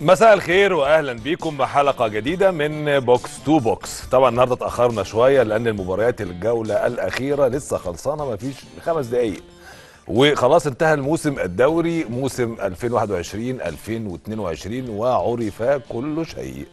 مساء الخير واهلا بيكم بحلقه جديده من بوكس تو بوكس طبعا النهارده اتاخرنا شويه لان المباريات الجوله الاخيره لسه خلصانه ما فيش خمس دقائق وخلاص انتهى الموسم الدوري موسم 2021 2022 وعرف كل شيء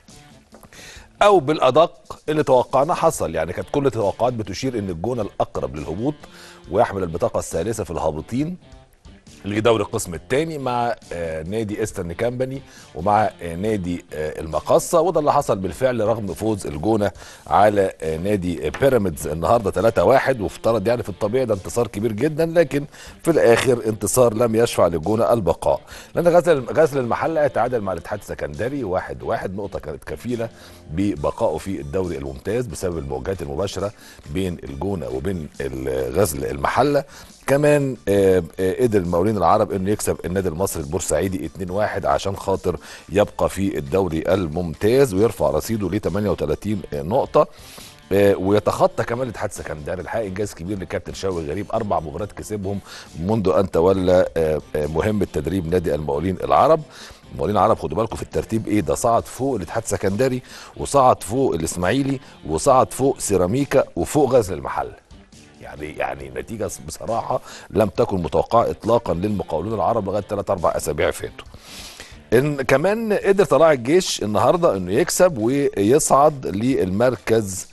او بالادق اللي توقعناه حصل يعني كانت كل التوقعات بتشير ان الجونه الاقرب للهبوط ويحمل البطاقه الثالثه في الهابطين لدوري القسم الثاني مع آه، نادي ايسترن كامباني ومع آه، نادي آه، المقصه وده اللي حصل بالفعل رغم فوز الجونه على آه، نادي بيراميدز النهارده 3-1 وافترض يعني في الطبيعي ده انتصار كبير جدا لكن في الاخر انتصار لم يشفع للجونه البقاء لان غزل غزل المحله تعادل مع الاتحاد السكندري 1-1 نقطه كانت كفيله ببقائه في الدوري الممتاز بسبب المواجهات المباشره بين الجونه وبين ال- غزل المحله كمان آه، آه، قدر المقاولين العرب انه يكسب النادي المصري البورسعيدي 2-1 عشان خاطر يبقى في الدوري الممتاز ويرفع رصيده ل 38 نقطه آه، ويتخطى كمان الاتحاد السكندري الحقيقه انجاز كبير لكابتن شوقي غريب اربع مباريات كسبهم منذ ان تولى آه، آه، مهمه تدريب نادي المقاولين العرب المقاولين العرب خدوا بالكم في الترتيب ايه ده صعد فوق الاتحاد السكندري وصعد فوق الاسماعيلي وصعد فوق سيراميكا وفوق غزل المحله يعني يعني نتيجه بصراحه لم تكن متوقعه اطلاقا للمقاولون العرب لغايه ثلاث اربع اسابيع فاتوا. ان كمان قدر طلائع الجيش النهارده انه يكسب ويصعد للمركز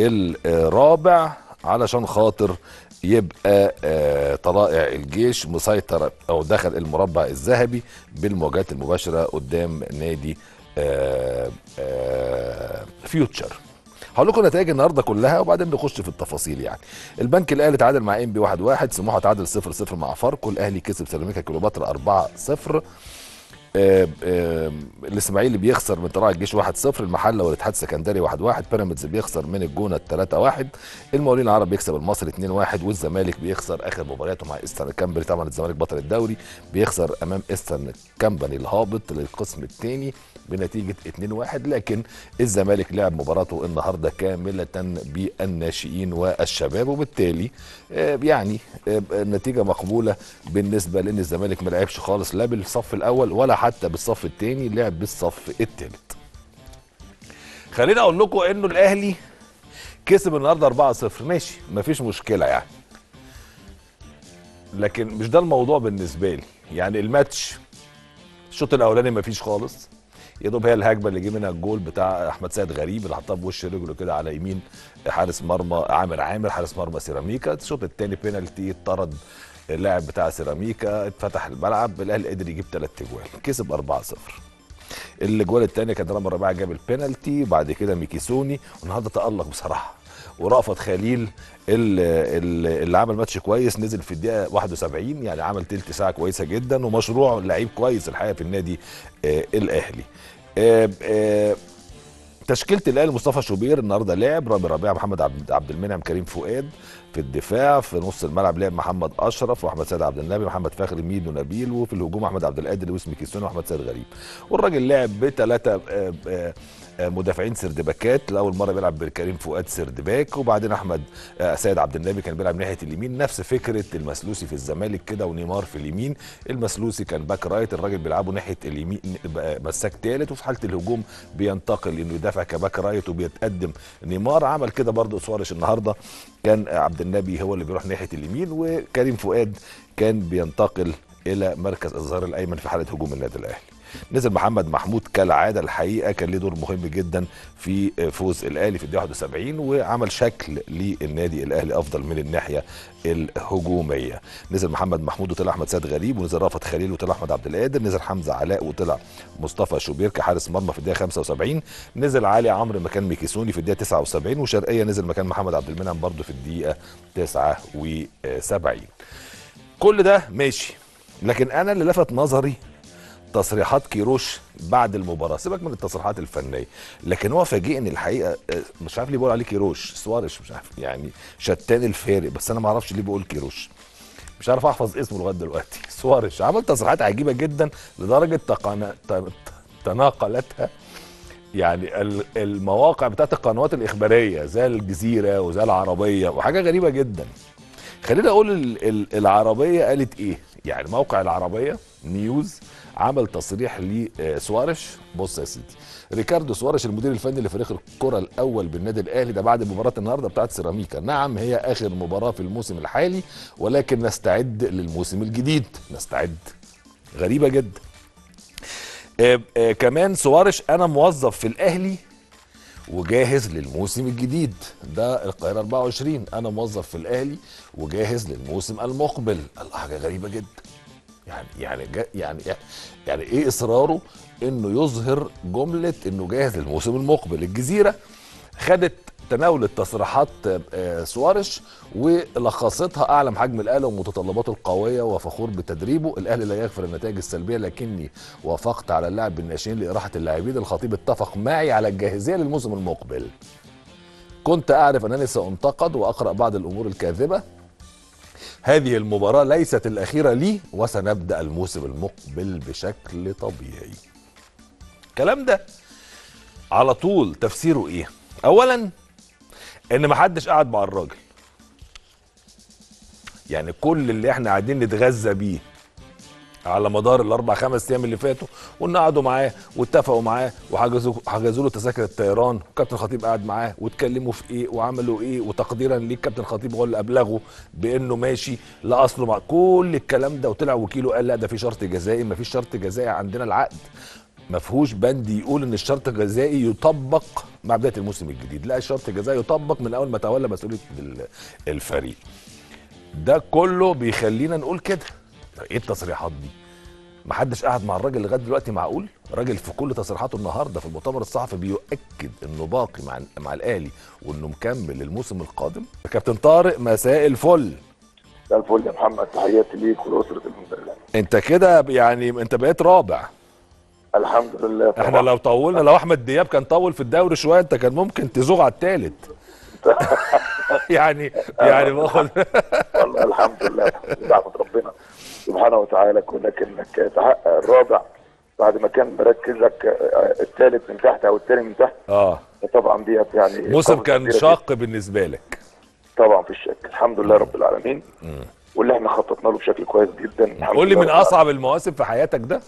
الرابع علشان خاطر يبقى آه، طلائع الجيش مسيطر او دخل المربع الذهبي بالمواجهات المباشره قدام نادي آه، آه، فيوتشر هقول لكم نتائج النهارده كلها وبعدين نخش في التفاصيل يعني البنك الاهلي تعادل مع ام بي 1 1 سموحه تعادل 0 0 مع فاركو الاهلي كسب سيراميكا كليوباترا 4 0 آه، آه، الاسماعيلي بيخسر من طلائع الجيش 1-0 المحله والاتحاد السكندري 1-1 بيراميدز بيخسر من الجونه 3-1 المقاولين العرب بيكسب المصري 2-1 والزمالك بيخسر اخر مبارياته مع ايسترن كامباني طبعا الزمالك بطل الدوري بيخسر امام ايسترن كامباني الهابط للقسم الثاني بنتيجه 2-1 لكن الزمالك لعب مباراته النهارده كامله بالناشئين والشباب وبالتالي آه، يعني آه، النتيجه مقبوله بالنسبه لان الزمالك ما لعبش خالص لا بالصف الاول ولا حتى بالصف الثاني لعب بالصف الثالث خليني اقول لكم انه الاهلي كسب النهارده 4-0 ماشي مفيش مشكله يعني لكن مش ده الموضوع بالنسبه لي يعني الماتش الشوط الاولاني مفيش خالص يا دوب هي الهجمه اللي جه منها الجول بتاع احمد سيد غريب اللي حطها بوش رجله كده على يمين حارس مرمى عامر عامر حارس مرمى سيراميكا الشوط الثاني بينالتي اتطرد اللاعب بتاع سيراميكا اتفتح الملعب الاهلي قدر يجيب ثلاث اجوال كسب 4-0 الاجوال الثانيه كان رامي ربيعه جاب البينالتي بعد كده ميكيسوني والنهارده تالق بصراحه ورأفت خليل اللي, اللي عمل ماتش كويس نزل في الدقيقه 71 يعني عمل تلت ساعه كويسه جدا ومشروع لعيب كويس الحقيقه في النادي آه الاهلي آه آه تشكيله الاهلي مصطفى شوبير النهارده لعب رامي ربيعه محمد عبد عبد المنعم كريم فؤاد في الدفاع في نص الملعب لعب محمد اشرف واحمد سيد عبد النبي محمد فخري ميدو نبيل وفي الهجوم احمد عبد القادر واسمي كيسون واحمد سيد غريب والراجل لعب بثلاثه آه، آه، آه، مدافعين سردباكات لاول مره بيلعب بكريم فؤاد سردباك وبعدين احمد آه، سيد عبد النبي كان بيلعب ناحيه اليمين نفس فكره المسلوسي في الزمالك كده ونيمار في اليمين المسلوسي كان باك رايت الراجل بيلعبه ناحيه اليمين بقى مساك ثالث وفي حاله الهجوم بينتقل انه يدافع كباك رايت وبيتقدم نيمار عمل كده برضه سوارش النهارده كان عبد النبي هو اللي بيروح ناحيه اليمين وكريم فؤاد كان بينتقل الى مركز الظهير الايمن في حاله هجوم النادي الاهلي نزل محمد محمود كالعاده الحقيقه كان له دور مهم جدا في فوز الاهلي في الدقيقه 71 وعمل شكل للنادي الاهلي افضل من الناحيه الهجوميه نزل محمد محمود وطلع احمد سيد غريب ونزل رافت خليل وطلع احمد عبد القادر نزل حمزه علاء وطلع مصطفى شوبير كحارس مرمى في الدقيقه 75 نزل علي عمرو مكان ميكيسوني في الدقيقه 79 وشرقيه نزل مكان محمد عبد المنعم برضه في الدقيقه 79 كل ده ماشي لكن انا اللي لفت نظري تصريحات كيروش بعد المباراه سيبك من التصريحات الفنيه لكن هو فاجئني الحقيقه آه، مش عارف ليه بقول عليه كيروش سوارش مش عارف يعني شتان الفارق بس انا ما اعرفش ليه بقول كيروش مش عارف احفظ اسمه لغايه دلوقتي سوارش عمل تصريحات عجيبه جدا لدرجه تقنا... ت- تناقلتها يعني ال- المواقع بتاعت القنوات الاخباريه زي الجزيره وزي العربيه وحاجه غريبه جدا خليني اقول ال- ال- العربيه قالت ايه يعني موقع العربيه نيوز عمل تصريح لسوارش بص يا سيدي ريكاردو سوارش المدير الفني لفريق الكره الاول بالنادي الاهلي ده بعد مباراه النهارده بتاعت سيراميكا نعم هي اخر مباراه في الموسم الحالي ولكن نستعد للموسم الجديد نستعد غريبه جدا آه آه كمان سوارش انا موظف في الاهلي وجاهز للموسم الجديد ده القاهره 24 انا موظف في الاهلي وجاهز للموسم المقبل الله حاجه غريبه جدا يعني يعني جا يعني يعني ايه اصراره انه يظهر جمله انه جاهز للموسم المقبل الجزيره خدت تناولت تصريحات آه، سوارش ولخصتها اعلم حجم الاهلي ومتطلباته القويه وفخور بتدريبه الاهلي لا يغفر النتائج السلبيه لكني وافقت على اللاعب بالناشئين لاراحه اللاعبين الخطيب اتفق معي على الجاهزيه للموسم المقبل كنت اعرف انني سانتقد واقرا بعض الامور الكاذبه هذه المباراة ليست الأخيرة لي وسنبدأ الموسم المقبل بشكل طبيعي الكلام ده على طول تفسيره ايه اولا ان محدش قاعد مع الراجل يعني كل اللي احنا قاعدين نتغذى بيه على مدار الاربع خمس ايام اللي فاتوا وان قعدوا معاه واتفقوا معاه وحجزوا حجزوا له تذاكر الطيران وكابتن خطيب قعد معاه واتكلموا في ايه وعملوا ايه وتقديرا ليه كابتن خطيب هو اللي ابلغه بانه ماشي لا اصله مع كل الكلام ده وطلع وكيله قال لا ده في شرط جزائي ما فيش شرط جزائي عندنا العقد ما فيهوش بند يقول ان الشرط الجزائي يطبق مع بدايه الموسم الجديد لا الشرط الجزائي يطبق من اول ما تولى مسؤوليه الفريق ده كله بيخلينا نقول كده ايه التصريحات دي ما حدش قاعد مع الراجل لغايه دلوقتي معقول راجل في كل تصريحاته النهارده في المؤتمر الصحفي بيؤكد انه باقي مع مع الاهلي وانه مكمل للموسم القادم كابتن طارق مساء الفل مساء الفل يا محمد تحياتي ليك ولاسره المدرب انت كده يعني انت بقيت رابع الحمد لله طبعا. احنا لو طولنا لو احمد دياب كان طول في الدوري شويه انت كان ممكن تزوغ على الثالث يعني يعني باخد والله الحمد لله بحمد ربنا سبحانه وتعالى كونك انك تحقق الرابع بعد ما كان مركزك الثالث من تحت او الثاني من تحت اه طبعا ديت يعني موسم كان شاق بالنسبه لك طبعا في الشك الحمد لله رب العالمين واللي احنا خططنا له بشكل كويس جدا قول لي من اصعب المواسم في حياتك ده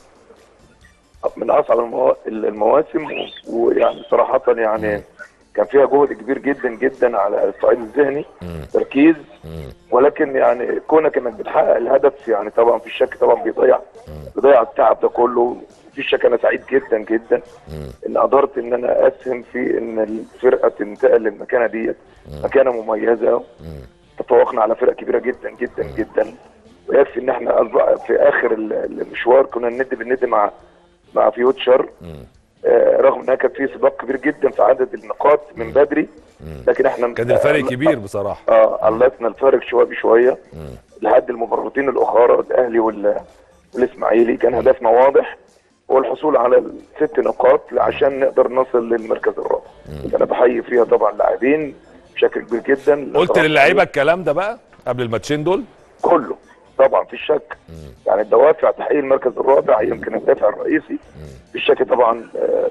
من اصعب المو... المواسم ويعني صراحه يعني كان فيها جهد كبير جدا جدا على الصعيد الذهني تركيز ولكن يعني كونك انك بتحقق الهدف يعني طبعا في الشك طبعا بيضيع بيضيع التعب ده كله في الشك انا سعيد جدا جدا ان قدرت ان انا اسهم في ان الفرقه تنتقل للمكانه ديت مكانه مميزه تفوقنا على فرق كبيره جدا جدا جدا ويكفي ان احنا في اخر المشوار كنا ند بالند مع مع فيوتشر آه رغم انها كانت في سباق كبير جدا في عدد النقاط من بدري لكن احنا كان الفرق كبير بصراحه اه قلصنا الفرق شويه بشويه لحد المباراتين الاخرى الاهلي وال والاسماعيلي كان هدفنا واضح هو الحصول على الست نقاط عشان نقدر نصل للمركز الرابع انا بحيي فيها طبعا لاعبين بشكل كبير جدا قلت للعيبه الكلام ده بقى قبل الماتشين دول كله طبعا في الشك يعني الدوافع تحقيق المركز الرابع يمكن الدافع الرئيسي في الشك طبعا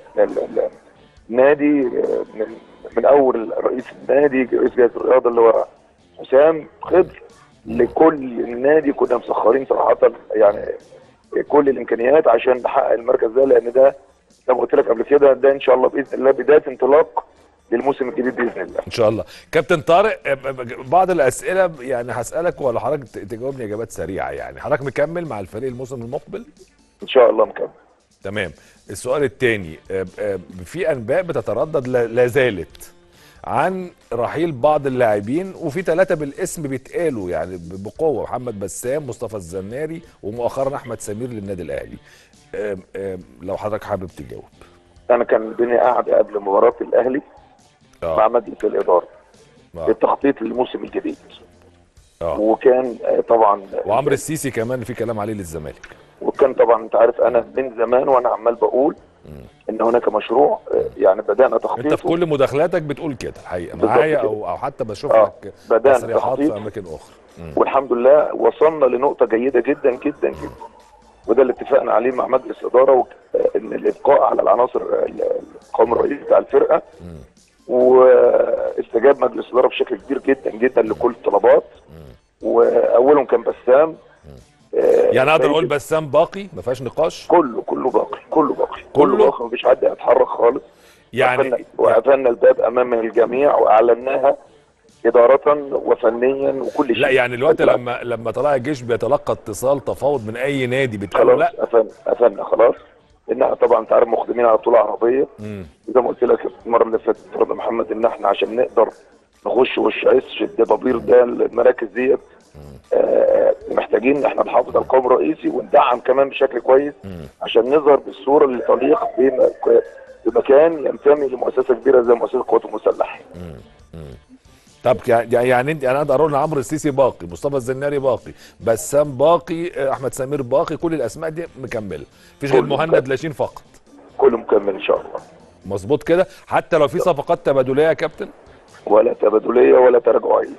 النادي من من اول رئيس النادي رئيس جهاز الرياضه اللي هو حسام خضر لكل النادي كنا مسخرين صراحه يعني كل الامكانيات عشان نحقق المركز ده لان ده زي ما قلت لك قبل كده ده ان شاء الله باذن الله بدايه انطلاق للموسم الجديد باذن الله ان شاء الله كابتن طارق بعض الاسئله يعني هسالك ولا حضرتك تجاوبني اجابات سريعه يعني حضرتك مكمل مع الفريق الموسم المقبل ان شاء الله مكمل تمام السؤال الثاني في انباء بتتردد لا زالت عن رحيل بعض اللاعبين وفي ثلاثه بالاسم بيتقالوا يعني بقوه محمد بسام مصطفى الزناري ومؤخرا احمد سمير للنادي الاهلي لو حضرتك حابب تجاوب انا كان الدنيا قاعده قبل مباراه الاهلي آه. مع مجلس الاداره آه. للتخطيط للموسم الجديد اه وكان آه، طبعا وعمرو السيسي كمان في كلام عليه للزمالك وكان طبعا انت عارف انا من زمان وانا عمال بقول ان هناك مشروع آه، يعني بدانا تخطيطه انت في كل مداخلاتك بتقول كده الحقيقه بالظبط معايا كده. او او حتى بشوف آه. لك بدأنا تصريحات تخطيط. في اماكن اخرى مم. والحمد لله وصلنا لنقطه جيده جدا جدا جدا وده اللي اتفقنا عليه مع مجلس الاداره وك- آه، ان الابقاء على العناصر آه، القوام الرئيسي بتاع الفرقه مم. واستجاب مجلس الاداره بشكل كبير جدا جدا لكل الطلبات واولهم كان بسام آه، يعني اقدر سيد- اقول بسام باقي ما فيهاش نقاش كله كله باقي كله باقي كله؟ كله باقي مفيش حد هيتحرك خالص يعني وقفلنا- وقفلنا الباب امام الجميع واعلناها اداره وفنيا وكل شيء لا يعني الوقت لما لما طلع الجيش بيتلقى اتصال تفاوض من اي نادي بتقول له خلاص لا قفلنا قفلنا خلاص لان احنا طبعا انت عارف مقدمين على بطوله عربيه مم. زي ما قلت لك المره اللي فاتت فرد محمد ان احنا عشان نقدر نخش وش عش الدبابير ده المراكز ديت آه، محتاجين ان احنا نحافظ على القوم الرئيسي وندعم كمان بشكل كويس عشان نظهر بالصوره اللي تليق بم- بمكان ينتمي لمؤسسه كبيره زي مؤسسه القوات المسلحه طب يعني يعني انت انا اقدر اقول ان عمرو السيسي باقي مصطفى الزناري باقي بسام باقي احمد سمير باقي كل الاسماء دي مكمله مفيش غير كله مهند مكمل. لاشين فقط كله مكمل ان شاء الله مظبوط كده حتى لو في صفقات تبادليه يا كابتن ولا تبادليه ولا تراجعيه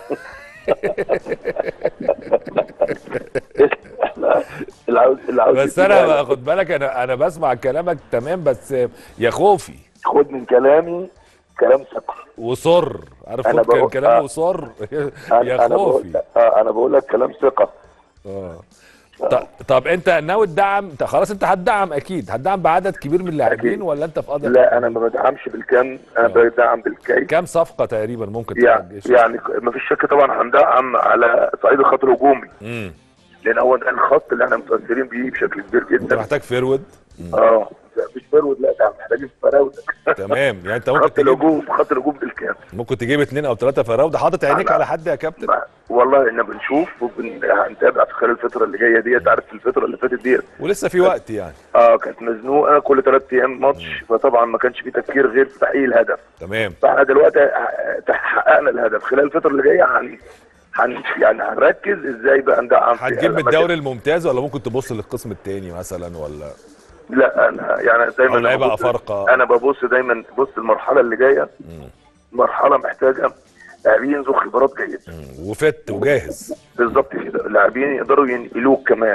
احنا اللي عاوز اللي عاوز بس يدينا انا خد بالك انا انا بسمع كلامك تمام بس يا خوفي خد من كلامي كلام ثقه وصر عارف أنا خد كان بقول- كلامي آه. وصر انا يا انا بقول خوفي آه انا بقول لك كلام ثقه اه ط- طب انت ناوي تدعم انت خلاص انت هتدعم اكيد هتدعم بعدد كبير من اللاعبين أكيد. ولا انت في قضيه لا انا ما بدعمش بالكم انا آه. بدعم بالكيف كام صفقه تقريبا ممكن تلعب يعني جيش يعني ما فيش شك طبعا هندعم على صعيد الخط الهجومي امم لان هو ده الخط اللي احنا متاثرين بيه بشكل كبير انت جدا محتاج فيرود اه مش فرود لا ده محتاجين فراوده تمام يعني انت ممكن خط تجيب الهجوم خط الهجوم بالكامل ممكن تجيب اثنين او ثلاثه فراوده حاطط عينيك أنا- على حد يا كابتن ما- والله احنا بنشوف وهنتابع في خلال الفتره اللي جايه ديت عارف الفتره اللي فاتت ديت ولسه في وقت يعني اه كانت مزنوقه كل ثلاث ايام ماتش فطبعا ما كانش في تفكير غير في تحقيق الهدف تمام فاحنا دلوقتي ح- حققنا الهدف خلال الفتره اللي جايه هن هن يعني هنركز ازاي بقى ندعم في هتجيب من الأماكن. الدوري الممتاز ولا ممكن تبص للقسم الثاني مثلا ولا لا انا يعني دايما أو لعيبة ببص- أفارقة. انا ببص دايما بص المرحله اللي جايه مرحله محتاجه لاعبين ذو خبرات جيده مم. وفت وجاهز بالظبط كده اللاعبين يقدروا ينقلوك كمان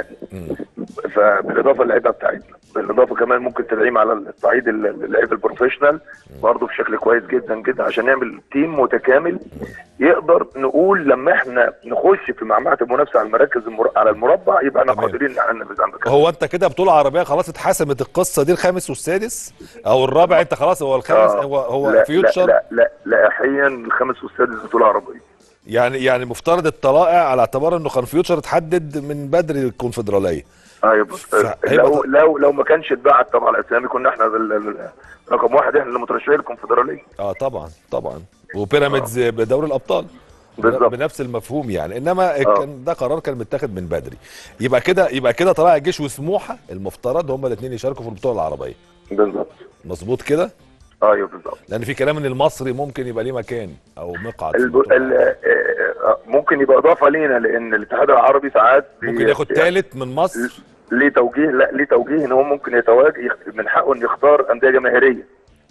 فبالاضافه للعيبه بتاعتنا بالاضافه كمان ممكن تدعيم على الصعيد ال- اللعيب البروفيشنال برضه بشكل كويس جدا جدا عشان نعمل تيم متكامل يقدر نقول لما احنا نخش في معمعه المنافسه على المراكز المر... على المربع يبقى احنا تمام. قادرين ان ننفذ عن بكده هو انت كده بطوله عربيه خلاص اتحسمت القصه دي الخامس والسادس او الرابع انت خلاص هو الخامس آه. هو هو لا فيوتشر لا لا لا لائحيا الخامس والسادس بطوله عربيه يعني يعني مفترض الطلائع على اعتبار انه كان فيوتشر اتحدد من بدري الكونفدراليه ايوه بص فهيبقى لو ط- لو لو ما كانش اتبعت طبعا الاسامي كنا احنا ال- ال- رقم واحد احنا اللي مترشحين الكونفدراليه اه طبعا طبعا وبيراميدز بدوري الابطال بالظبط. بنفس المفهوم يعني انما كان ده قرار كان متاخد من بدري يبقى كده يبقى كده طلائع الجيش وسموحه المفترض هم الاثنين يشاركوا في البطوله العربيه بالظبط مظبوط كده ايوه بالظبط لان في كلام ان المصري ممكن يبقى ليه مكان او مقعد في الب... البطولة ال... العربية. آه، آه، ممكن يبقى اضافه لينا لان الاتحاد العربي ساعات بي- ممكن ياخد يعني ثالث من مصر ليه توجيه لا ليه توجيه ان هو ممكن يتواجد يخ- من حقه ان يختار انديه جماهيريه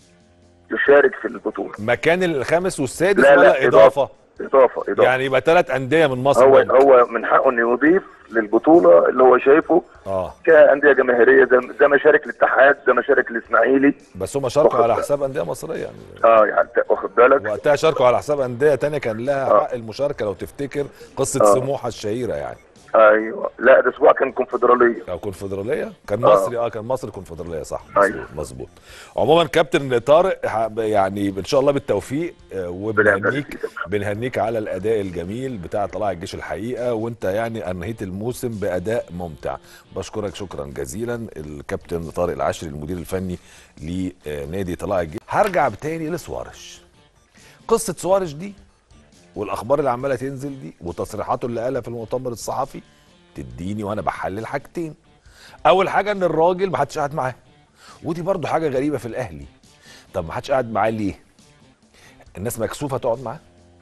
تشارك في البطوله مكان الخامس والسادس لا ولا لا اضافه اضافه اضافه يعني يبقى ثلاث انديه من مصر هو ممكن. هو من حقه انه يضيف للبطوله اللي هو شايفه اه كانديه جماهيريه زي زي ما شارك الاتحاد زي ما شارك الاسماعيلي بس هم شاركوا واخد على بالك. حساب انديه مصريه يعني اه يعني ت- واخد بالك وقتها شاركوا على حساب انديه تانية كان لها آه. حق المشاركه لو تفتكر قصه آه. سموحه الشهيره يعني ايوه لا ده اسبوع كان كونفدراليه او كونفدراليه كان آه. مصري اه كان مصري كونفدراليه صح أيوة. مظبوط مظبوط عموما كابتن طارق ح- يعني ان شاء الله بالتوفيق آه، وبنهنيك بنهنيك على الاداء الجميل بتاع طلائع الجيش الحقيقه وانت يعني انهيت الموسم باداء ممتع بشكرك شكرا جزيلا الكابتن طارق العشري المدير الفني لنادي طلائع الجيش هرجع تاني لسوارش قصه سوارش دي والاخبار اللي عماله تنزل دي وتصريحاته اللي قالها في المؤتمر الصحفي تديني وانا بحلل حاجتين اول حاجه ان الراجل ما حدش قاعد معاه ودي برضو حاجه غريبه في الاهلي طب ما حدش قاعد معاه ليه الناس مكسوفه تقعد معاه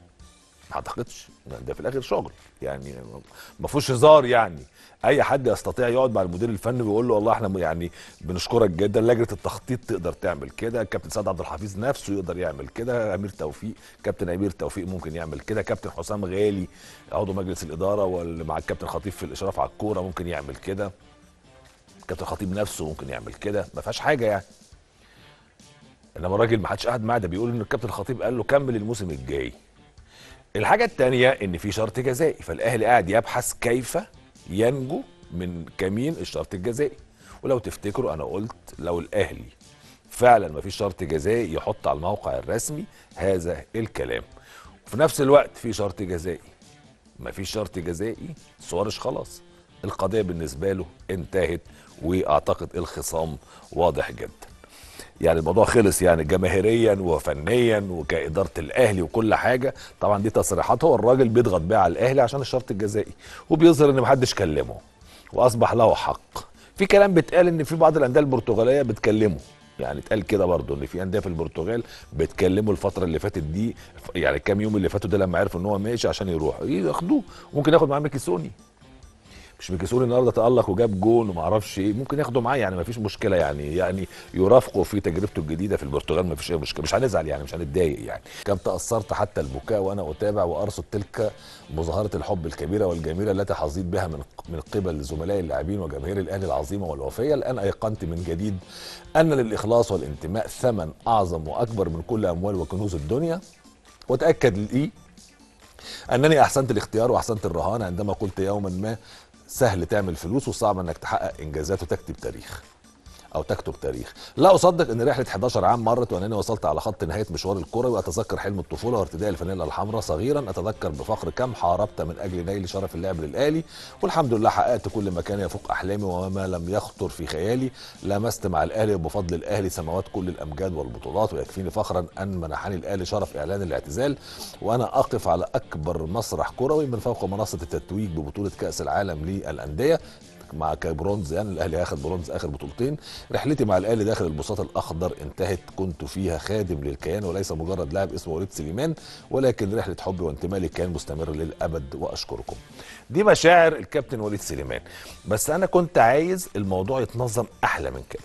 ما اعتقدش ده في الاخر شغل يعني ما فيهوش هزار يعني اي حد يستطيع يقعد مع المدير الفني ويقول له والله احنا يعني بنشكرك جدا لجنه التخطيط تقدر تعمل كده كابتن سعد عبد الحفيظ نفسه يقدر يعمل كده امير توفيق كابتن امير توفيق ممكن يعمل كده كابتن حسام غالي عضو مجلس الاداره واللي مع الكابتن خطيب في الاشراف على الكوره ممكن يعمل كده كابتن خطيب نفسه ممكن يعمل كده ما فيهاش حاجه يعني انما الراجل ما حدش قاعد معاه ده بيقول ان الكابتن خطيب قال له كمل الموسم الجاي الحاجه الثانيه ان في شرط جزائي فالاهلي قاعد يبحث كيف ينجو من كمين الشرط الجزائي ولو تفتكروا انا قلت لو الاهلي فعلا ما فيش شرط جزائي يحط على الموقع الرسمي هذا الكلام وفي نفس الوقت في شرط جزائي ما فيش شرط جزائي سوارش خلاص القضيه بالنسبه له انتهت واعتقد الخصام واضح جدا يعني الموضوع خلص يعني جماهيريا وفنيا وكاداره الاهلي وكل حاجه طبعا دي تصريحات هو الراجل بيضغط بيها على الاهلي عشان الشرط الجزائي وبيظهر ان محدش كلمه واصبح له حق في كلام بيتقال ان في بعض الانديه البرتغاليه بتكلمه يعني اتقال كده برضه ان في انديه في البرتغال بتكلموا الفتره اللي فاتت دي يعني كام يوم اللي فاتوا ده لما عرفوا ان هو ماشي عشان يروح ياخدوه ممكن ياخد معاه ميكيسوني مش ميكيسوني النهارده تالق وجاب جون وما اعرفش ايه ممكن ياخده معاه يعني ما فيش مشكله يعني يعني يرافقه في تجربته الجديده في البرتغال ما فيش اي مشكله مش هنزعل يعني مش هنتضايق يعني كم تاثرت حتى البكاء وانا اتابع وارصد تلك مظاهره الحب الكبيره والجميله التي حظيت بها من من قبل زملائي اللاعبين وجماهير الاهلي العظيمه والوفيه الان ايقنت من جديد ان للاخلاص والانتماء ثمن اعظم واكبر من كل اموال وكنوز الدنيا وتاكد لي انني احسنت الاختيار واحسنت الرهان عندما قلت يوما ما سهل تعمل فلوس وصعب انك تحقق انجازات وتكتب تاريخ او تكتب تاريخ لا اصدق ان رحله 11 عام مرت وانني وصلت على خط نهايه مشوار الكروي واتذكر حلم الطفوله وارتداء الفانيلا الحمراء صغيرا اتذكر بفخر كم حاربت من اجل نيل شرف اللعب للاهلي والحمد لله حققت كل ما كان يفوق احلامي وما لم يخطر في خيالي لمست مع الاهلي وبفضل الاهلي سماوات كل الامجاد والبطولات ويكفيني فخرا ان منحني الاهلي شرف اعلان الاعتزال وانا اقف على اكبر مسرح كروي من فوق منصه التتويج ببطوله كاس العالم للانديه مع كبرونز يعني الاهلي اخذ برونز اخر بطولتين رحلتي مع الاهلي داخل البساط الاخضر انتهت كنت فيها خادم للكيان وليس مجرد لاعب اسمه وليد سليمان ولكن رحله حبي وانتمائي للكيان مستمره للابد واشكركم دي مشاعر الكابتن وليد سليمان بس انا كنت عايز الموضوع يتنظم احلى من كده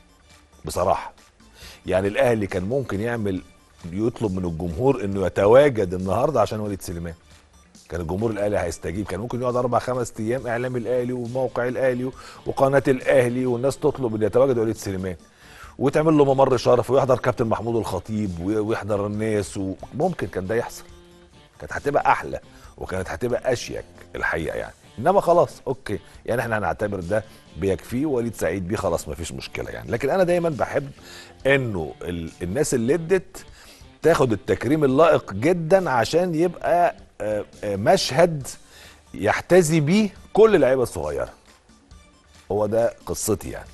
بصراحه يعني الاهلي كان ممكن يعمل يطلب من الجمهور انه يتواجد النهارده عشان وليد سليمان كان الجمهور الاهلي هيستجيب كان ممكن يقعد اربع خمس ايام اعلام الاهلي وموقع الاهلي وقناه الاهلي والناس تطلب ان يتواجد وليد سليمان وتعمل له ممر شرف ويحضر كابتن محمود الخطيب ويحضر الناس وممكن كان ده يحصل كانت هتبقى احلى وكانت هتبقى اشيك الحقيقه يعني انما خلاص اوكي يعني احنا هنعتبر ده بيكفيه وليد سعيد بيه خلاص ما فيش مشكله يعني لكن انا دايما بحب انه ال- الناس اللي ادت تاخد التكريم اللائق جدا عشان يبقى آه، آه، مشهد يحتذي بيه كل اللعيبه الصغيره هو ده قصتي يعني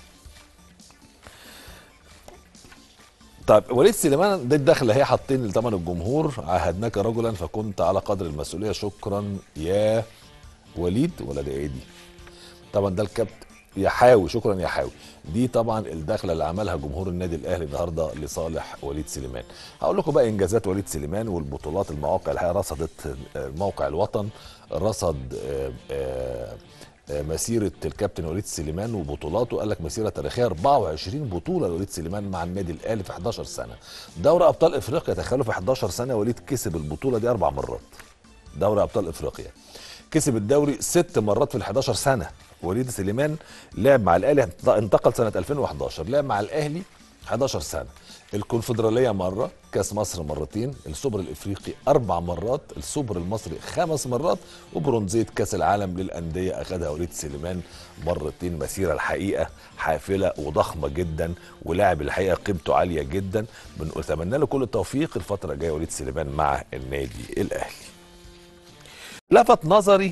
طيب وليد سليمان دي الدخله هي حاطين لثمن الجمهور عاهدناك رجلا فكنت على قدر المسؤوليه شكرا يا وليد ولا ده ايه دي طبعا ده الكابتن يحاوي شكرا يا حاوي دي طبعا الدخله اللي عملها جمهور النادي الاهلي النهارده لصالح وليد سليمان هقول لكم بقى انجازات وليد سليمان والبطولات المواقع الحقيقه رصدت آه، موقع الوطن رصد آه، آه، آه، مسيره الكابتن وليد سليمان وبطولاته قال لك مسيره تاريخيه 24 بطوله لوليد سليمان مع النادي الاهلي في 11 سنه دوري ابطال افريقيا تخيلوا في 11 سنه وليد كسب البطوله دي اربع مرات دوري ابطال افريقيا كسب الدوري ست مرات في ال 11 سنه وليد سليمان لعب مع الاهلي انتقل سنه 2011 لعب مع الاهلي 11 سنه الكونفدراليه مره كاس مصر مرتين السوبر الافريقي اربع مرات السوبر المصري خمس مرات وبرونزيه كاس العالم للانديه اخذها وليد سليمان مرتين مسيره الحقيقه حافله وضخمه جدا ولاعب الحقيقه قيمته عاليه جدا بنتمنى له كل التوفيق الفتره الجايه وليد سليمان مع النادي الاهلي لفت نظري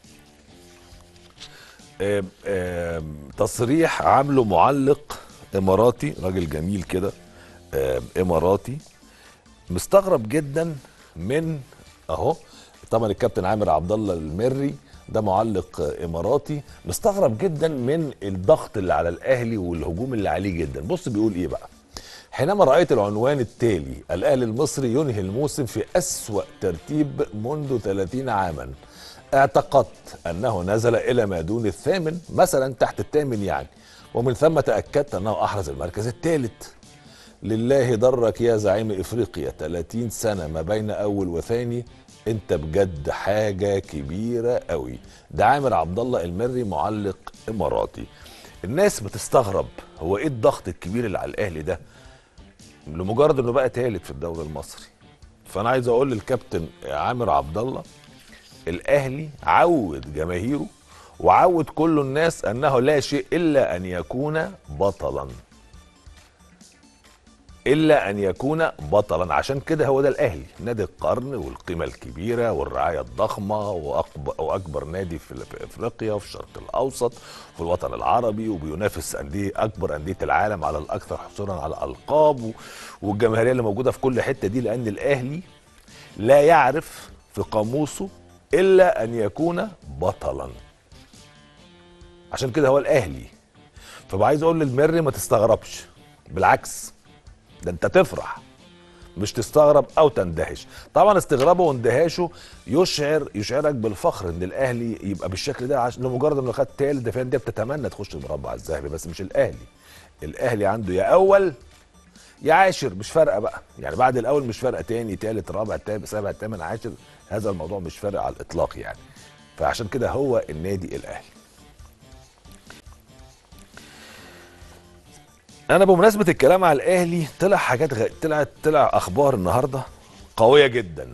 آم، آم، تصريح عامله معلق اماراتي راجل جميل كده آم، اماراتي مستغرب جدا من اهو طبعا الكابتن عامر عبد الله المري ده معلق آه، اماراتي مستغرب جدا من الضغط اللي على الاهلي والهجوم اللي عليه جدا بص بيقول ايه بقى حينما رأيت العنوان التالي الأهلي المصري ينهي الموسم في أسوأ ترتيب منذ 30 عاما اعتقدت أنه نزل إلى ما دون الثامن مثلا تحت الثامن يعني ومن ثم تأكدت أنه أحرز المركز الثالث لله درك يا زعيم إفريقيا 30 سنة ما بين أول وثاني انت بجد حاجة كبيرة قوي ده عامر عبد الله المري معلق اماراتي الناس بتستغرب هو ايه الضغط الكبير اللي على الاهلي ده لمجرد انه بقى ثالث في الدوري المصري فانا عايز اقول للكابتن عامر عبد الله الاهلي عود جماهيره وعود كل الناس انه لا شيء الا ان يكون بطلا الا ان يكون بطلا عشان كده هو ده الاهلي نادي القرن والقيمه الكبيره والرعايه الضخمه واكبر واكبر نادي في في افريقيا وفي الشرق الاوسط في الوطن العربي وبينافس انديه اكبر انديه العالم على الاكثر حصولا على الالقاب و- والجماهيريه اللي موجوده في كل حته دي لان الاهلي لا يعرف في قاموسه الا ان يكون بطلا عشان كده هو الاهلي فبقى عايز اقول للمري ما تستغربش بالعكس ده انت تفرح مش تستغرب او تندهش طبعا استغرابه واندهاشه يشعر يشعرك بالفخر ان الاهلي يبقى بالشكل ده عشان لمجرد انه خد تالت ده في انديه بتتمنى تخش المربع الذهبي بس مش الاهلي الاهلي عنده يا اول يا عاشر مش فارقه بقى يعني بعد الاول مش فارقه تاني تالت رابع تابع سابع تامن عاشر هذا الموضوع مش فارق على الاطلاق يعني فعشان كده هو النادي الاهلي انا بمناسبه الكلام على الاهلي طلع حاجات غ... طلعت طلع اخبار النهارده قويه جدا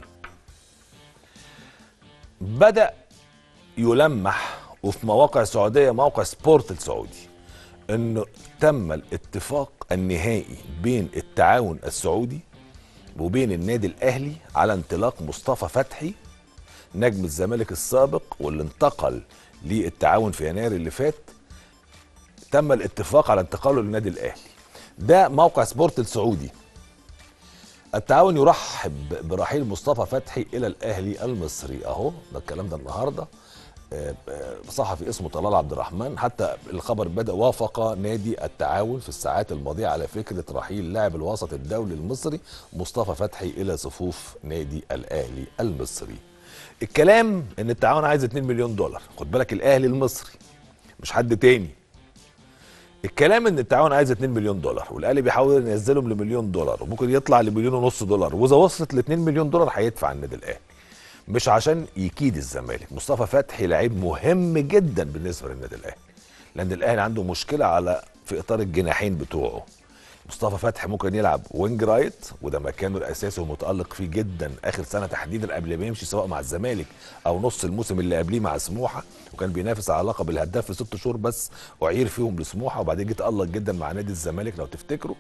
بدا يلمح وفي مواقع سعوديه موقع سبورت السعودي انه تم الاتفاق النهائي بين التعاون السعودي وبين النادي الاهلي على انطلاق مصطفى فتحي نجم الزمالك السابق واللي انتقل للتعاون في يناير اللي فات تم الاتفاق على انتقاله للنادي الاهلي ده موقع سبورت السعودي التعاون يرحب برحيل مصطفى فتحي الى الاهلي المصري اهو ده الكلام ده النهارده آه، آه، صحفي اسمه طلال عبد الرحمن حتى الخبر بدا وافق نادي التعاون في الساعات الماضيه على فكره رحيل لاعب الوسط الدولي المصري مصطفى فتحي الى صفوف نادي الاهلي المصري الكلام ان التعاون عايز 2 مليون دولار خد بالك الاهلي المصري مش حد تاني الكلام ان التعاون عايز 2 مليون دولار والاهلي بيحاول ينزلهم لمليون دولار وممكن يطلع لمليون ونص دولار واذا وصلت ل 2 مليون دولار هيدفع النادي الاهلي مش عشان يكيد الزمالك مصطفى فتحي لعيب مهم جدا بالنسبه للنادي الاهلي لان الاهلي عنده مشكله على في اطار الجناحين بتوعه مصطفى فتحي ممكن يلعب وينج رايت وده مكانه الاساسي ومتالق فيه جدا اخر سنه تحديدا قبل ما يمشي سواء مع الزمالك او نص الموسم اللي قبليه مع سموحه وكان بينافس على لقب الهداف في ست شهور بس اعير فيهم لسموحه وبعدين جه تالق جدا مع نادي الزمالك لو تفتكروا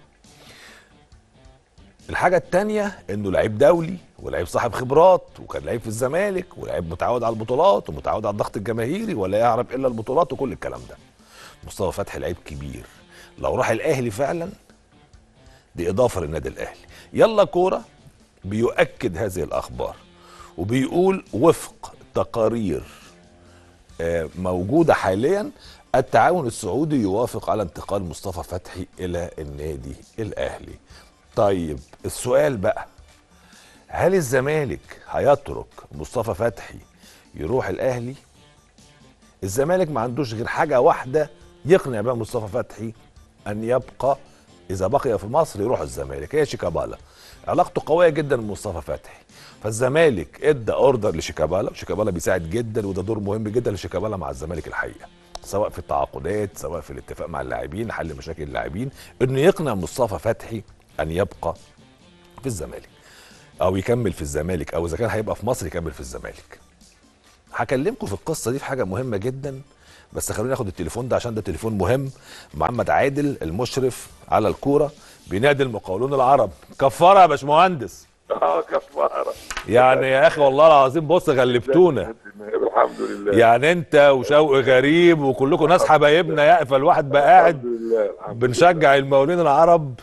الحاجة التانية انه لعيب دولي ولعيب صاحب خبرات وكان لعيب في الزمالك ولعيب متعود على البطولات ومتعود على الضغط الجماهيري ولا يعرف الا البطولات وكل الكلام ده مصطفى فتحي لعيب كبير لو راح الاهلي فعلا دي اضافه للنادي الاهلي يلا كوره بيؤكد هذه الاخبار وبيقول وفق تقارير آه، موجوده حاليا التعاون السعودي يوافق على انتقال مصطفى فتحي الى النادي الاهلي طيب السؤال بقى هل الزمالك هيترك مصطفى فتحي يروح الاهلي الزمالك ما عندوش غير حاجه واحده يقنع بها مصطفى فتحي ان يبقى اذا بقي في مصر يروح الزمالك هي شيكابالا علاقته قويه جدا بمصطفى فتحي فالزمالك ادى اوردر لشيكابالا وشيكابالا بيساعد جدا وده دور مهم جدا لشيكابالا مع الزمالك الحقيقه سواء في التعاقدات سواء في الاتفاق مع اللاعبين حل مشاكل اللاعبين انه يقنع مصطفى فتحي ان يبقى في الزمالك او يكمل في الزمالك او اذا كان هيبقى في مصر يكمل في الزمالك هكلمكم في القصه دي في حاجه مهمه جدا بس خلوني اخد التليفون ده عشان ده تليفون مهم محمد عادل المشرف على الكوره بنادي المقاولون العرب كفاره يا باشمهندس اه كفاره يعني يا اخي والله العظيم بص غلبتونا الحمد لله يعني انت وشوقي غريب وكلكم ناس حبايبنا يا فالواحد بقى قاعد الحمد لله الحمد بنشجع المقاولين العرب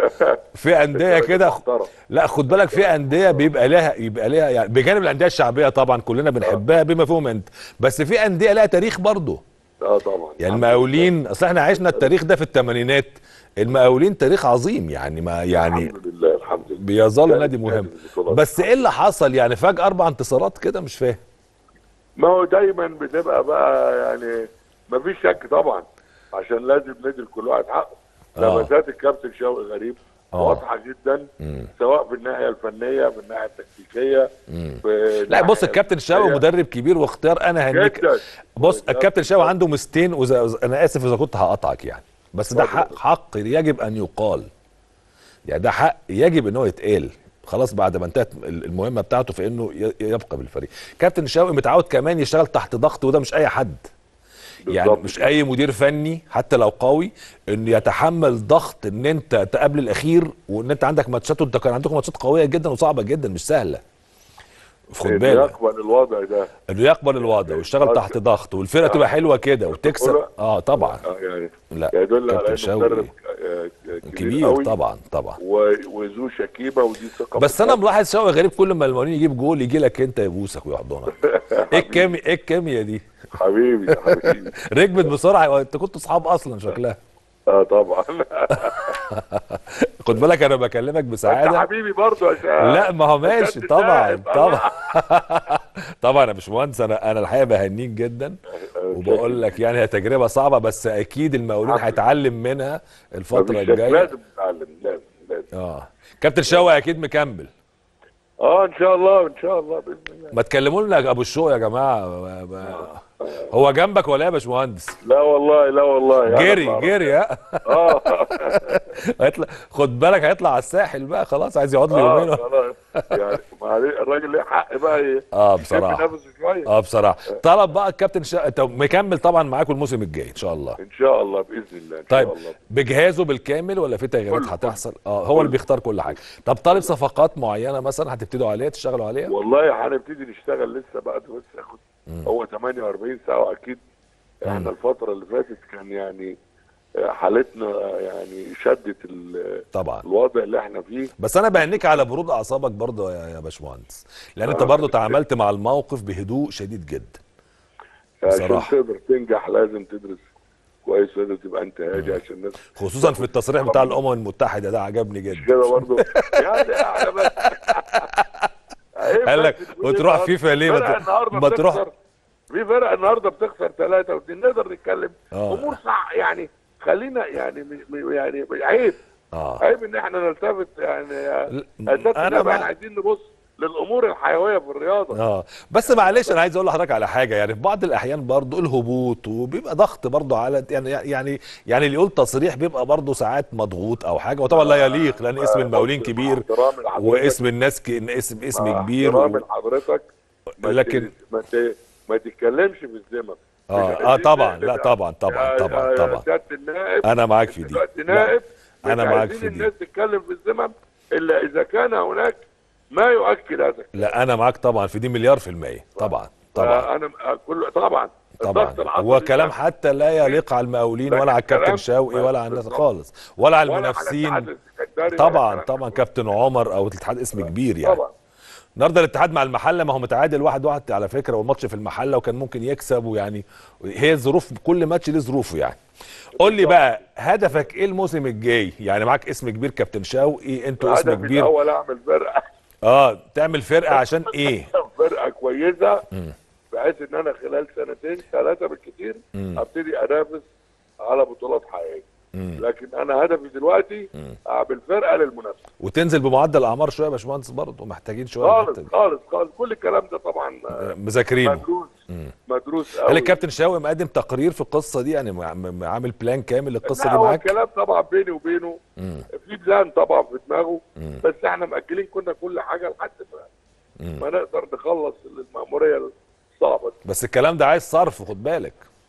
في انديه كده محترم. لا خد بالك في انديه بيبقى لها يبقى لها يعني بجانب الانديه الشعبيه طبعا كلنا بنحبها بما فيهم انت بس في انديه لها تاريخ برضه اه طبعا يعني المقاولين اصل احنا عشنا التاريخ ده في الثمانينات المقاولين تاريخ عظيم يعني ما يعني الحمد لله الحمد لله بيظل نادي مهم البطولات. بس ايه اللي حصل يعني فجاه اربع انتصارات كده مش فاهم ما هو دايما بتبقى بقى يعني ما فيش شك طبعا عشان لازم ندي لكل واحد حقه آه. لمسات الكابتن شوقي غريب آه. واضحه جدا مم. سواء في الناحيه الفنيه في الناحيه التكتيكيه مم. في لا بص الناحية الكابتن شاوي الفنية. مدرب كبير واختيار انا هنيك جدا بص الكابتن شاوي عنده مستين وإذا إذا- انا اسف اذا كنت هقطعك يعني بس ده اتفضل. حق حق يجب ان يقال يعني ده حق يجب ان هو يتقال خلاص بعد ما انتهت المهمه بتاعته في انه ي- يبقى بالفريق كابتن شاوي متعود كمان يشتغل تحت ضغط وده مش اي حد يعني بالظبط مش كده. اي مدير فني حتى لو قوي انه يتحمل ضغط ان انت تقابل الاخير وان انت عندك ماتشات وانت كان عندكم ماتشات قويه جدا وصعبه جدا مش سهله خد إنه بالك يقبل الوضع ده انه يقبل الوضع ويشتغل تحت ضغط والفرقه تبقى حلوه كده وتكسب اه طبعا آه، يعني لا يدل على كابتن انه شوقي مدرب آه، كبير, كبير قوي طبعا طبعا و- وذو شكيبه ودي ثقه بس انا بالنفس. ملاحظ شوقي غريب كل ما المقاولين يجيب جول يجي لك انت يبوسك ويحضنك ايه الكيمياء ايه الكيمياء دي حبيبي يا حبيبي ركبت بسرعه انت كنتوا اصحاب اصلا شكلها اه طبعا خد بالك انا بكلمك انت بسعاده حبيبي برضه عشان لا ما هو ماشي عشان طبعا تتعب. طبعا طبعا يا باشمهندس انا انا الحقيقه بهنيك جدا وبقول لك يعني هي تجربه صعبه بس اكيد المقاولين حبيبي. هيتعلم منها الفتره مفيش شك، الجايه لازم نتعلم لازم لازم اه كابتن شوقي اكيد مكمل اه ان شاء الله ان شاء الله باذن الله ما تكلموا لنا ابو الشوق يا جماعه هو جنبك ولا ايه يا باشمهندس لا والله لا والله أنا جري بعرف. جري ها اه هيطلع خد بالك هيطلع على الساحل بقى خلاص عايز يقعد له يومين اه خلاص يعني معلش الراجل ليه حق بقى ي- اه يشم بصراحه نفسه شويه اه بصراحه طلب بقى الكابتن شا... طب مكمل طبعا معاكم الموسم الجاي ان شاء الله ان شاء الله باذن الله ان طيب شاء الله بجهازه بالكامل ولا في تغييرات كله. هتحصل اه هو اللي بيختار كل حاجه طب طالب صفقات معينه مثلا هتبتدوا عليها تشتغلوا عليها والله هنبتدي نشتغل لسه بعد بس ياخد هو 48 ساعه واكيد احنا الفتره اللي فاتت كان يعني آه، حالتنا آه، يعني شدت ال- طبعا الوضع اللي احنا فيه بس انا بهنيك على برود اعصابك برضه يا يا باشمهندس لان انت آه. برضه تعاملت مع الموقف بهدوء شديد جدا عشان بصراحة. تقدر تنجح لازم تدرس كويس لازم تبقى انت هادي عشان الناس خصوصا في التصريح بتاع الامم المتحده ده عجبني مش جدا كده برضه يعني احنا بس عيب قال لك بس تقول وتروح النهاردة- فيفا ليه ما فرقة ت- النهارده ما تروح بتخسر في فرق النهارده بتخسر ثلاثه ودي نقدر نتكلم آه. امور صح يعني خلينا يعني م- م- يعني عيب اه عيب ان احنا نلتفت يعني ل- اساس أنا ان مع- احنا عايزين نبص للامور الحيويه في الرياضه اه بس معلش انا عايز اقول لحضرتك على حاجه يعني في بعض الاحيان برضه الهبوط وبيبقى ضغط برضه على يعني يعني يعني اللي يقول تصريح بيبقى برضه ساعات مضغوط او حاجه وطبعا لا يليق لان اسم المقاولين كبير احترامي لحضرتك، واسم الناس ك... اسم اسم مع كبير احترامي و... لحضرتك ما لكن- ت- ما ت- ما تتكلمش في الزمن اه مش اه عايزين طبعا نقلب لا طبعا طبعا يا- طبعا يا طبعا سياده النائب انا معاك في دي دلوقتي لا، نائب مش أنا معاك عايزين في دي. الناس تتكلم في الزمن الا اذا كان هناك ما يؤكد هذا لا انا معاك طبعا في دي مليار في المية طبعا طبعا انا كل طبعا طبعا الضغط العصبي هو كلام ده حتى لا يليق على المقاولين لكن ولا على الكابتن كلام- شوقي ولا على الناس بالظبط. خالص ولا على ولا على المنافسين الاتحاد السكندري ولا طبعا الكلام طبعا ده. كابتن عمر او الاتحاد اسم كبير يعني طبعا النهارده الاتحاد مع المحله ما هو متعادل واحد واحد على فكره والماتش في المحله وكان ممكن يكسب ويعني هي الظروف كل ماتش ليه ظروفه يعني قول لي بقى هدفك ايه الموسم الجاي يعني معاك اسم كبير كابتن شوقي انتوا اسم هدفي كبير الاول اعمل فرقه اه تعمل فرقه عشان ايه فرقه كويسه بحيث ان انا خلال سنتين ثلاثه بالكثير ابتدي انافس على بطولات حقيقيه لكن انا هدفي دلوقتي اعمل فرقه للمنافسه وتنزل بمعدل اعمار شويه يا باشمهندس برضه محتاجين شويه خالص الحتة دي. خالص خالص كل الكلام ده طبعا آه، مذاكرينه مدروس مدروس هل قوي الكابتن شوقي مقدم تقرير في القصه دي يعني مع- م- عامل بلان كامل للقصه لا دي هو معاك الكلام طبعا بيني وبينه في بلان طبعا في دماغه بس احنا مأجلين كنا كل حاجه لحد ما, ما نقدر نخلص المأموريه الصعبه دي بس الكلام ده عايز صرف خد بالك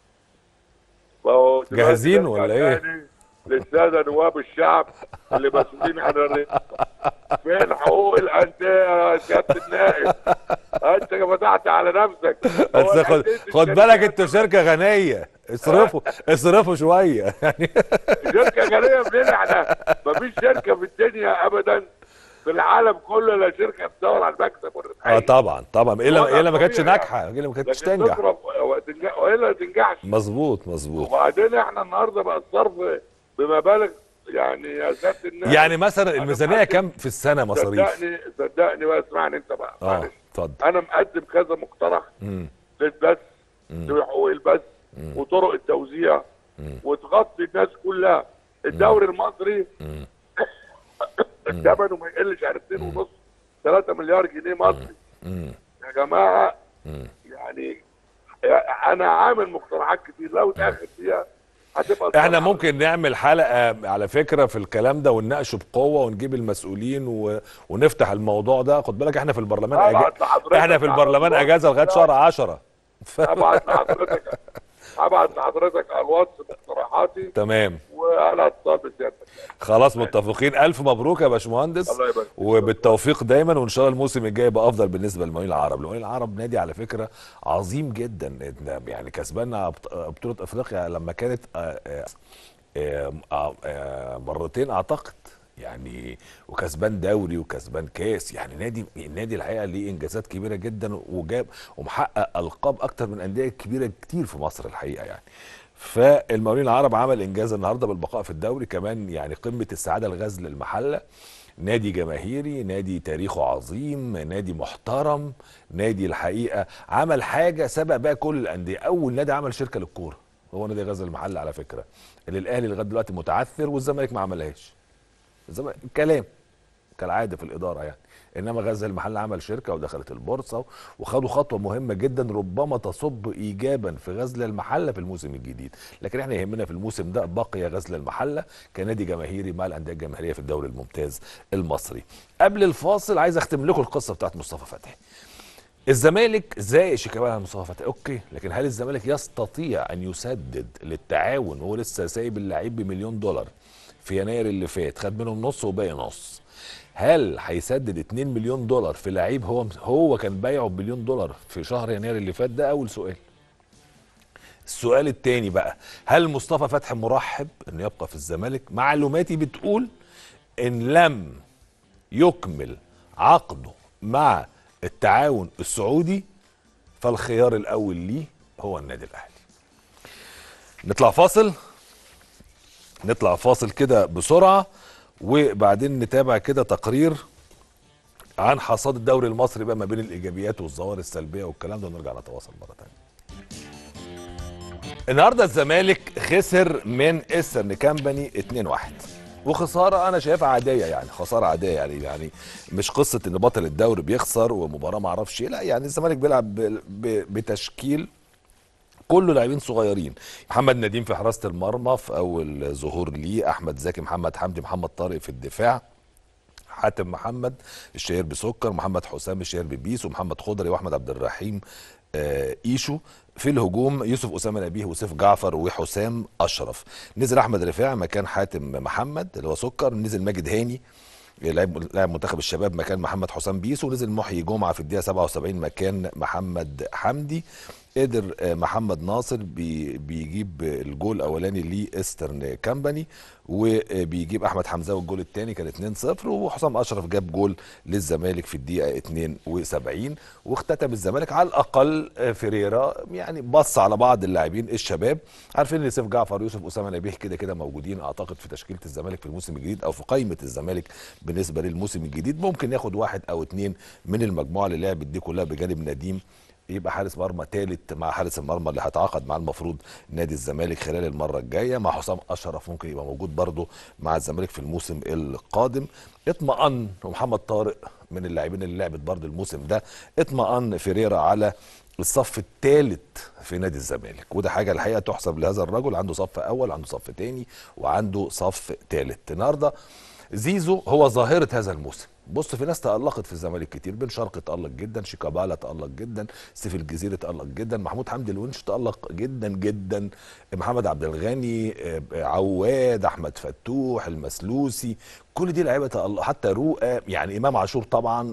فهو دلوقتي جاهزين نرجع ولا إيه؟ تاني للساده نواب الشعب اللي مسؤولين عن الرئاسه فين حقوق الانديه يا سياده النائب؟ انت فتحت على نفسك هو بس خد, الأندية خد الشركات بالك انتوا شركه غنيه اصرفوا اصرفوا شويه يعني شركه غنيه منين احنا؟ مفيش شركه في الدنيا ابدا في العالم كله لا شركه بتدور على المكسب والربحيه اه طبعا طبعا الا وضع الا ما كانتش طبيعي ناجحه الا ما كانتش لكن تنجح تصرف وتنجح والا ما تنجحش مظبوط مظبوط وبعدين احنا النهارده بقى الصرف بمبالغ يعني يا سياده الناس يعني مثلا الميزانيه مقدم- كام في السنه مصاريف صدقني صدقني بقى اسمعني انت بقى اه معلش اتفضل انا مقدم كذا مقترح مم. للبث لحقوق البث وطرق التوزيع وتغطي الناس كلها الدوري المصري ثمنه ما يقلش عن 2 ونص 3 مليار جنيه مصري مم. يا جماعه يعني انا عامل مقترحات كتير لو اتاخد فيها هتبقى احنا الصراحة- ممكن نعمل حلقه على فكره في الكلام ده ونناقشه بقوه ونجيب المسؤولين و... ونفتح الموضوع ده خد بالك احنا في البرلمان أبعت أج... لحضرتك احنا في البرلمان على اجازه لغايه شهر 10 ف... ابعت لحضرتك هبعت لحضرتك على الواتس مقترحاتي تمام وانا اتصل بسيادتك خلاص متفقين الف مبروك يا باشمهندس الله يبارك فيك. وبالتوفيق دايما وان شاء الله الموسم الجاي يبقى افضل بالنسبه للمقاولين العرب المقاولين العرب نادي على فكره عظيم جدا يعني كسبان بط- بطوله افريقيا لما كانت آه، آه، آه، آه، آه، مرتين اعتقد يعني وكسبان دوري وكسبان كاس يعني نادي النادي الحقيقه ليه انجازات كبيره جدا وجاب ومحقق القاب اكتر من انديه كبيره كتير في مصر الحقيقه يعني فالمقاولين العرب عمل انجاز النهارده بالبقاء في الدوري كمان يعني قمه السعاده الغزل المحله نادي جماهيري نادي تاريخه عظيم نادي محترم نادي الحقيقه عمل حاجه سبق بقى كل الانديه اول نادي عمل شركه للكوره هو نادي غزل المحله على فكره اللي الاهلي لغايه دلوقتي متعثر والزمالك ما عملهاش الزمالك كلام كالعاده في الاداره يعني انما غزل المحل عمل شركه ودخلت البورصه وخدوا خطوه مهمه جدا ربما تصب ايجابا في غزل المحله في الموسم الجديد لكن احنا يهمنا في الموسم ده بقي غزل المحله كنادي جماهيري مع الانديه الجماهيريه في الدوري الممتاز المصري قبل الفاصل عايز اختم لكم القصه بتاعت مصطفى فتحي الزمالك زي شيكابالا على مصطفى فتحي اوكي لكن هل الزمالك يستطيع ان يسدد للتعاون وهو لسه سايب اللعيب بمليون دولار في يناير اللي فات خد منهم نص وباقي نص هل هيسدد 2 مليون دولار في لعيب هو هو كان بايعه بمليون دولار في شهر يناير اللي فات ده اول سؤال السؤال التاني بقى هل مصطفى فتحي مرحب انه يبقى في الزمالك معلوماتي بتقول ان لم يكمل عقده مع التعاون السعودي فالخيار الاول ليه هو النادي الاهلي نطلع فاصل نطلع فاصل كده بسرعه وبعدين نتابع كده تقرير عن حصاد الدوري المصري بقى ما بين الايجابيات والظواهر السلبيه والكلام ده ونرجع نتواصل مره ثانيه النهارده الزمالك خسر من ايسترن كامباني 2-1 وخساره انا شايفها عاديه يعني خساره عاديه يعني يعني مش قصه ان بطل الدوري بيخسر ومباراه ما اعرفش إيه، لا يعني الزمالك بيلعب ب- ب- بتشكيل كله لاعبين صغيرين محمد نديم في حراسه المرمى في اول ظهور ليه احمد زكي محمد حمدي محمد طارق في الدفاع حاتم محمد الشهير بسكر محمد حسام الشهير ببيس ومحمد خضري واحمد عبد الرحيم آه ايشو في الهجوم يوسف اسامه نبيه وسيف جعفر وحسام اشرف نزل احمد رفاعي مكان حاتم محمد اللي هو سكر نزل ماجد هاني لاعب لاعب منتخب الشباب مكان محمد حسام بيسو ونزل محيي جمعه في الدقيقه 77 مكان محمد حمدي قدر آه، محمد ناصر بي بيجيب الجول الاولاني لايسترن كامباني وبيجيب احمد حمزاوي الجول الثاني كان 2-0 وحسام اشرف جاب جول للزمالك في الدقيقه 72 واختتم الزمالك على الاقل آه، فيريرا يعني بص على بعض اللاعبين الشباب عارفين ان سيف جعفر يوسف اسامه نبيه كده كده موجودين اعتقد في تشكيله الزمالك في الموسم الجديد او في قائمه الزمالك بالنسبه للموسم الجديد ممكن ياخد واحد او اتنين من المجموعه اللي لعبت دي كلها بجانب نديم يبقى حارس مرمى ثالث مع حارس المرمى اللي هيتعاقد مع المفروض نادي الزمالك خلال المره الجايه مع حسام اشرف ممكن يبقى موجود برضه مع الزمالك في الموسم القادم اطمأن ومحمد طارق من اللاعبين اللي لعبت برضه الموسم ده اطمأن فيريرا على الصف الثالث في نادي الزمالك وده حاجه الحقيقه تحسب لهذا الرجل عنده صف اول عنده صف ثاني وعنده صف ثالث النهارده زيزو هو ظاهره هذا الموسم بص في ناس تألقت في الزمالك كتير بن شرقي تألق جدا شيكابالا تألق جدا سيف الجزيري تألق جدا محمود حمدي الونش تألق جدا جدا محمد عبد الغني آه، عواد احمد فتوح المسلوسي كل دي لعيبه تألق حتى رؤى يعني امام عاشور طبعا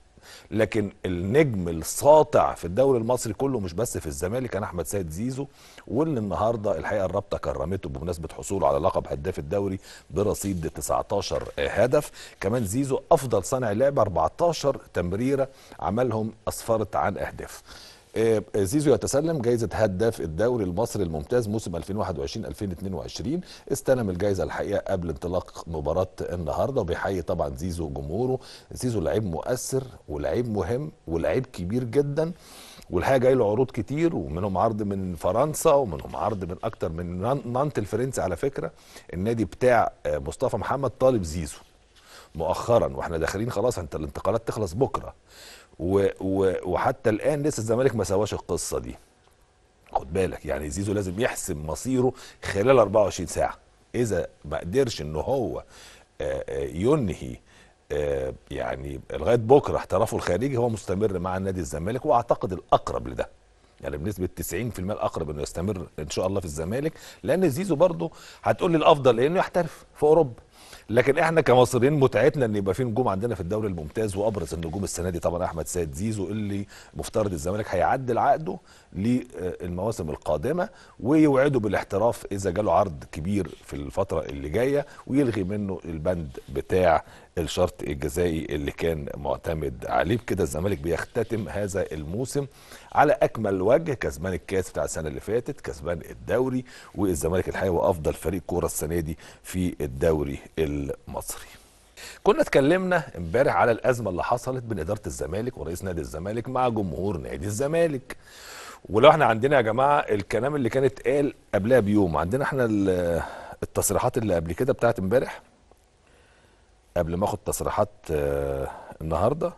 لكن النجم الساطع في الدوري المصري كله مش بس في الزمالك كان احمد سيد زيزو واللي النهارده الحقيقه الرابطه كرمته بمناسبه حصوله على لقب هداف الدوري برصيد 19 هدف كمان زيزو افضل صانع لعب 14 تمريره عملهم اسفرت عن اهداف آه، زيزو يتسلم جائزة هداف الدوري المصري الممتاز موسم 2021-2022 استلم الجائزة الحقيقة قبل انطلاق مباراة النهاردة وبيحيي طبعا زيزو جمهوره زيزو لعيب مؤثر ولعيب مهم ولعيب كبير جدا والحقيقة جاي له عروض كتير ومنهم عرض من فرنسا ومنهم عرض من أكتر من نان- نانت الفرنسي على فكرة النادي بتاع آه، مصطفى محمد طالب زيزو مؤخرا واحنا داخلين خلاص انت الانتقالات تخلص بكره و و وحتى الان لسه الزمالك ما سواش القصه دي خد بالك يعني زيزو لازم يحسم مصيره خلال 24 ساعه اذا ما قدرش ان هو آه، آه، ينهي آه، يعني لغايه بكره احترافه الخارجي هو مستمر مع نادي الزمالك واعتقد الاقرب لده يعني بنسبه 90% الاقرب انه يستمر ان شاء الله في الزمالك لان زيزو برضه هتقول لي الافضل ايه انه يحترف في اوروبا لكن احنا كمصريين متعتنا ان يبقى في نجوم عندنا في الدوري الممتاز وابرز النجوم السنه دي طبعا احمد سيد زيزو اللي مفترض الزمالك هيعدل عقده للمواسم القادمه ويوعده بالاحتراف اذا جاله عرض كبير في الفتره اللي جايه ويلغي منه البند بتاع الشرط الجزائي اللي كان معتمد عليه بكده الزمالك بيختتم هذا الموسم على اكمل وجه كسبان الكاس بتاع السنه اللي فاتت كسبان الدوري والزمالك الحقيقه هو افضل فريق كوره السنه دي في الدوري المصري كنا اتكلمنا امبارح على الازمه اللي حصلت بين اداره الزمالك ورئيس نادي الزمالك مع جمهور نادي الزمالك ولو احنا عندنا يا جماعه الكلام اللي كان اتقال قبلها بيوم عندنا احنا ال- التصريحات اللي قبل كده بتاعت امبارح قبل ما اخد تصريحات آه، النهارده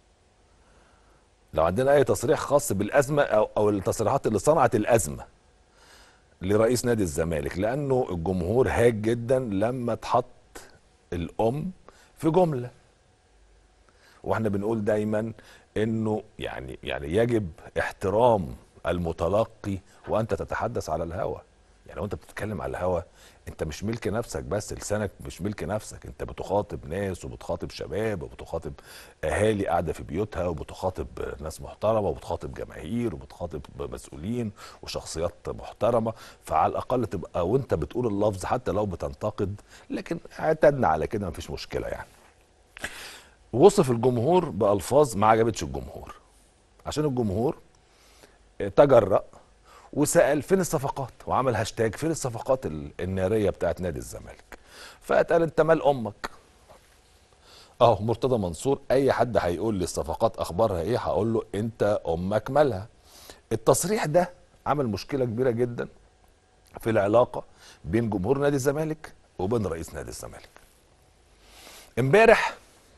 لو عندنا اي تصريح خاص بالازمه او او التصريحات اللي صنعت الازمه لرئيس نادي الزمالك لانه الجمهور هاج جدا لما اتحط الام في جمله واحنا بنقول دايما انه يعني يعني يجب احترام المتلقي وانت تتحدث على الهوى يعني وانت بتتكلم على الهوى انت مش ملك نفسك بس لسانك مش ملك نفسك انت بتخاطب ناس وبتخاطب شباب وبتخاطب اهالي قاعده في بيوتها وبتخاطب ناس محترمه وبتخاطب جماهير وبتخاطب مسؤولين وشخصيات محترمه فعلى الاقل تبقى وانت بتقول اللفظ حتى لو بتنتقد لكن اعتدنا على كده مفيش مشكله يعني وصف الجمهور بألفاظ ما عجبتش الجمهور عشان الجمهور تجرأ وسأل فين الصفقات وعمل هاشتاج فين الصفقات ال- النارية بتاعت نادي الزمالك فقال انت مال امك اهو مرتضى منصور اي حد هيقول لي الصفقات اخبارها ايه هقول له انت امك مالها التصريح ده عمل مشكلة كبيرة جدا في العلاقة بين جمهور نادي الزمالك وبين رئيس نادي الزمالك امبارح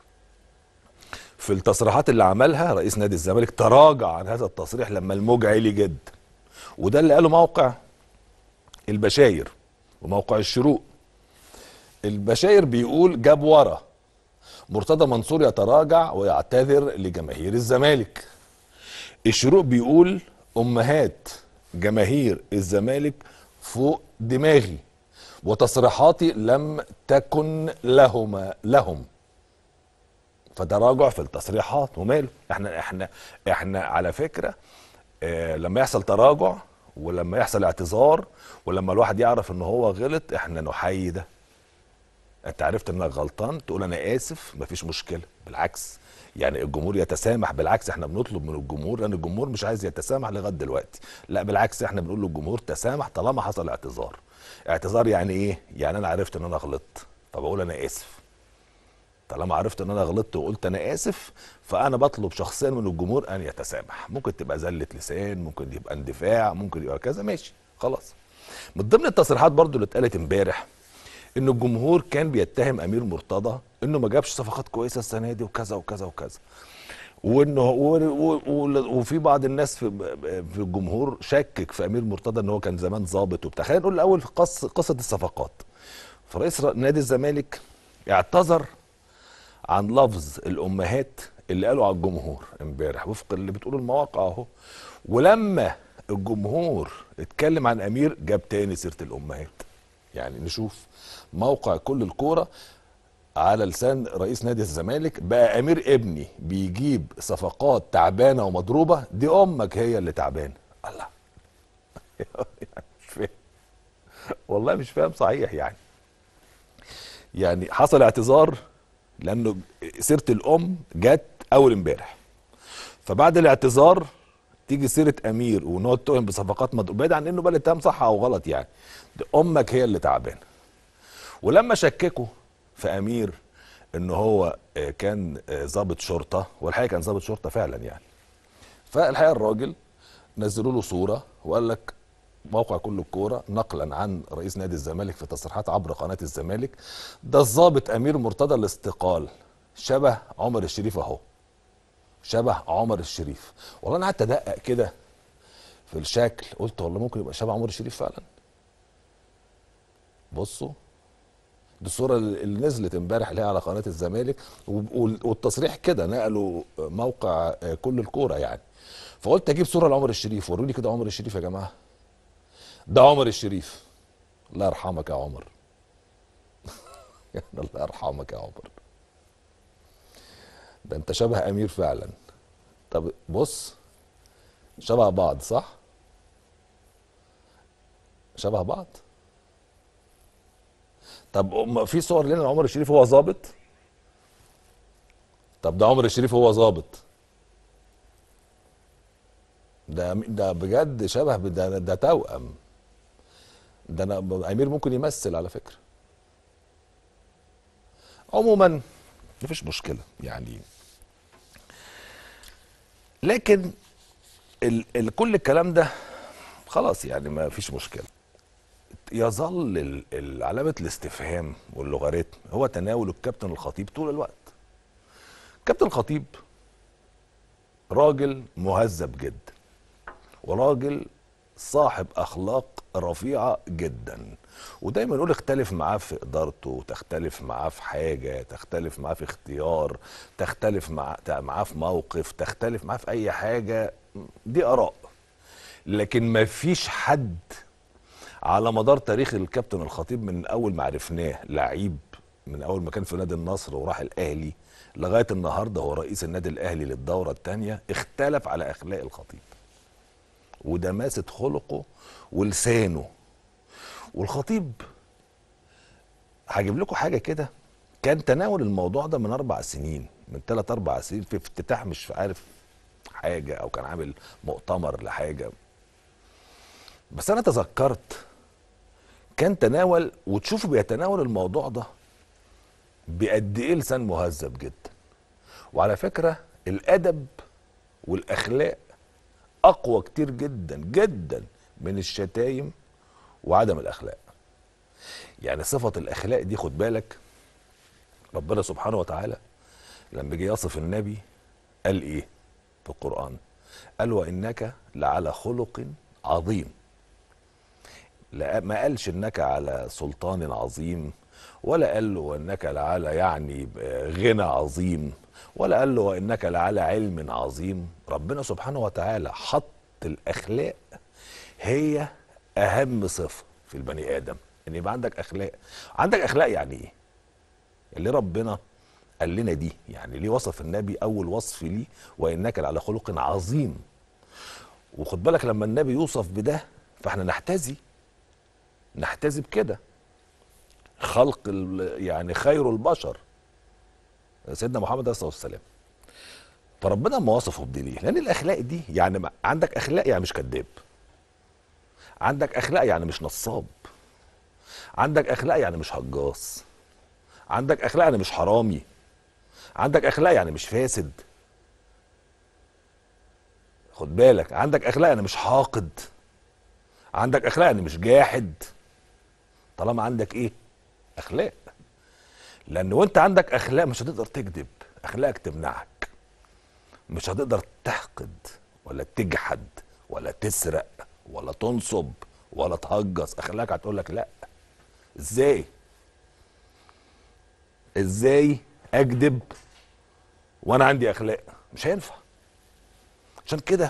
في التصريحات اللي عملها رئيس نادي الزمالك تراجع عن هذا التصريح لما الموج عالي جدا وده اللي قاله موقع البشاير وموقع الشروق البشاير بيقول جاب ورا مرتضى منصور يتراجع ويعتذر لجماهير الزمالك الشروق بيقول امهات جماهير الزمالك فوق دماغي وتصريحاتي لم تكن لهما لهم فتراجع في التصريحات وماله احنا احنا احنا على فكره اه لما يحصل تراجع ولما يحصل اعتذار ولما الواحد يعرف ان هو غلط احنا نحيي ده انت عرفت انك غلطان تقول انا اسف مفيش مشكله بالعكس يعني الجمهور يتسامح بالعكس احنا بنطلب من الجمهور لان الجمهور مش عايز يتسامح لغايه دلوقتي لا بالعكس احنا بنقول للجمهور تسامح طالما حصل اعتذار اعتذار يعني ايه يعني انا عرفت ان انا غلطت فبقول انا اسف طالما عرفت ان انا غلطت وقلت انا اسف فانا بطلب شخصيا من الجمهور ان يتسامح ممكن تبقى زله لسان ممكن يبقى اندفاع ممكن يبقى كذا ماشي خلاص من ضمن التصريحات برضو اللي اتقالت امبارح ان الجمهور كان بيتهم امير مرتضى انه ما جابش صفقات كويسه السنه دي وكذا وكذا وكذا وانه و- و- و- وفي بعض الناس في في الجمهور شكك في امير مرتضى ان هو كان زمان ظابط وبتاع خلينا نقول الاول في قص قصه الصفقات فرئيس ر- نادي الزمالك اعتذر عن لفظ الامهات اللي قالوا على الجمهور امبارح وفق اللي بتقوله المواقع اهو ولما الجمهور اتكلم عن امير جاب تاني سيره الامهات يعني نشوف موقع كل الكوره على لسان رئيس نادي الزمالك بقى امير ابني بيجيب صفقات تعبانه ومضروبه دي امك هي اللي تعبانه الله يعني مش فاهم والله مش فاهم صحيح يعني يعني حصل اعتذار لانه سيره الام جت اول امبارح فبعد الاعتذار تيجي سيره امير وان هو اتهم بصفقات مضروبه بعيد عن انه بقى الاتهام صح او غلط يعني دي امك هي اللي تعبانه ولما شككوا في امير ان هو آه، كان آه، ضابط شرطه والحقيقه كان ضابط شرطه فعلا يعني فالحقيقه الراجل نزلوا له صوره وقال لك موقع كل الكوره نقلا عن رئيس نادي الزمالك في تصريحات عبر قناه الزمالك ده الضابط امير مرتضى الاستقال شبه عمر الشريف اهو شبه عمر الشريف والله انا قعدت ادقق كده في الشكل قلت والله ممكن يبقى شبه عمر الشريف فعلا بصوا دي الصورة اللي نزلت امبارح اللي هي على قناة الزمالك وب- وال- والتصريح كده نقلوا موقع آه، كل الكورة يعني فقلت اجيب صوره لعمر الشريف وروني كده عمر الشريف يا جماعه ده عمر الشريف الله يرحمك يا عمر يعني الله يرحمك يا عمر ده انت شبه امير فعلا طب بص شبه بعض صح شبه بعض طب ما في صور لنا عمر الشريف هو ظابط طب ده عمر الشريف هو ظابط ده ده بجد شبه ده ده توأم ده انا امير ممكن يمثل على فكره عموما مفيش مشكله يعني لكن ال ال كل الكلام ده خلاص يعني ما فيش مشكله يظل ال- ال- علامه الاستفهام واللوغاريتم هو تناول الكابتن الخطيب طول الوقت كابتن الخطيب راجل مهذب جدا وراجل صاحب اخلاق رفيعه جدا ودايما نقول اختلف معاه في ادارته تختلف معاه في حاجه تختلف معاه في اختيار تختلف مع- معاه في موقف تختلف معاه في اي حاجه دي اراء لكن ما فيش حد على مدار تاريخ الكابتن الخطيب من اول ما عرفناه لعيب من اول ما كان في نادي النصر وراح الاهلي لغايه النهارده هو رئيس النادي الاهلي للدوره الثانيه اختلف على اخلاق الخطيب ودماسه خلقه ولسانه والخطيب هجيب لكم حاجه كده كان تناول الموضوع ده من اربع سنين من ثلاث اربع سنين في افتتاح مش عارف حاجه او كان عامل مؤتمر لحاجه بس انا تذكرت كان تناول وتشوفوا بيتناول الموضوع ده بقد ايه لسان مهذب جدا وعلى فكره الادب والاخلاق اقوى كتير جدا جدا من الشتايم وعدم الاخلاق يعني صفه الاخلاق دي خد بالك ربنا سبحانه وتعالى لما جه يصف النبي قال ايه في القران قال وانك لعلى خلق عظيم لا ما قالش انك على سلطان عظيم ولا قال له انك لعلى يعني غنى عظيم ولا قال له انك لعلى علم عظيم ربنا سبحانه وتعالى حط الاخلاق هي اهم صفه في البني ادم ان يبقى عندك اخلاق عندك اخلاق يعني ايه اللي ربنا قال لنا دي يعني ليه وصف النبي اول وصف ليه وانك لعلى خلق عظيم وخد بالك لما النبي يوصف بده فاحنا نحتذي نحتذي بكده خلق ال- يعني خير البشر سيدنا محمد عليه الصلاه والسلام فربنا ما وصفه بدي ليه؟ لان الاخلاق دي يعني ما- عندك اخلاق يعني مش كذاب عندك اخلاق يعني مش نصاب عندك اخلاق يعني مش هجاص عندك اخلاق يعني مش حرامي عندك اخلاق يعني مش فاسد خد بالك عندك اخلاق يعني مش حاقد عندك اخلاق يعني مش جاحد طالما عندك ايه اخلاق لان وانت عندك اخلاق مش هتقدر تكذب اخلاقك تمنعك مش هتقدر تحقد ولا تجحد ولا تسرق ولا تنصب ولا تهجص اخلاقك هتقول لك لا ازاي ازاي اكذب وانا عندي اخلاق مش هينفع عشان كده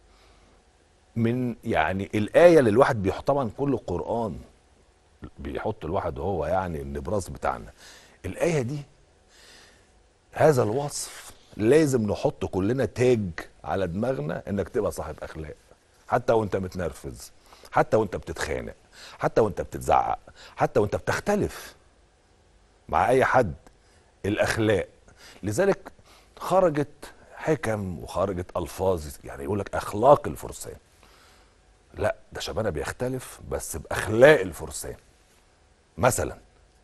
من يعني الايه اللي الواحد بيحط طبعا كل القران بيحط الواحد هو يعني النبراس بتاعنا الايه دي هذا الوصف لازم نحط كلنا تاج على دماغنا انك تبقى صاحب اخلاق حتى وانت متنرفز حتى وانت بتتخانق حتى وانت بتتزعق حتى وانت بتختلف مع اي حد الاخلاق لذلك خرجت حكم وخرجت الفاظ يعني يقول لك اخلاق الفرسان لا ده شبانه بيختلف بس باخلاق الفرسان مثلا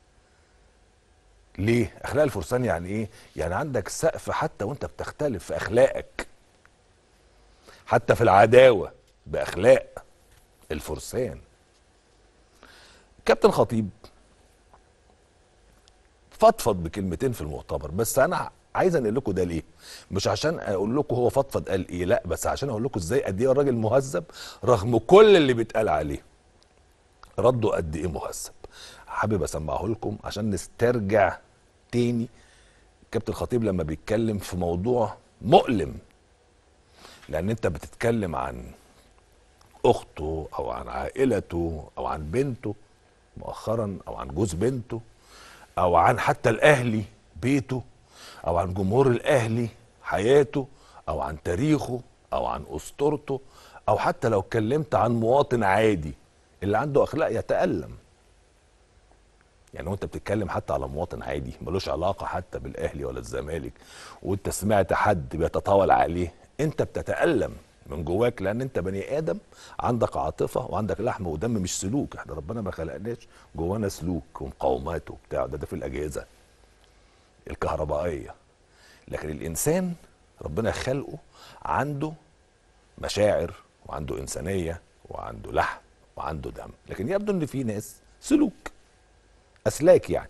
ليه اخلاق الفرسان يعني ايه يعني عندك سقف حتى وانت بتختلف في اخلاقك حتى في العداوه باخلاق الفرسان كابتن خطيب فضفض بكلمتين في المؤتمر بس انا عايز انقل لكم ده ليه مش عشان اقول لكم هو فضفض قال ايه لا بس عشان اقول لكم ازاي قد ايه الراجل مهذب رغم كل اللي بيتقال عليه رده قد ايه مهذب حابب اسمعه لكم عشان نسترجع تاني كابتن الخطيب لما بيتكلم في موضوع مؤلم لان انت بتتكلم عن اخته او عن عائلته او عن بنته مؤخرا او عن جوز بنته او عن حتى الاهلي بيته او عن جمهور الاهلي حياته او عن تاريخه او عن اسطورته او حتى لو اتكلمت عن مواطن عادي اللي عنده اخلاق يتالم يعني وانت بتتكلم حتى على مواطن عادي ملوش علاقه حتى بالاهلي ولا الزمالك وانت سمعت حد بيتطاول عليه انت بتتالم من جواك لان انت بني ادم عندك عاطفه وعندك لحم ودم مش سلوك احنا ربنا ما خلقناش جوانا سلوك ومقاومات وبتاع ده ده في الاجهزه الكهربائيه لكن الانسان ربنا خلقه عنده مشاعر وعنده انسانيه وعنده لحم وعنده دم لكن يبدو ان في ناس سلوك اسلاك يعني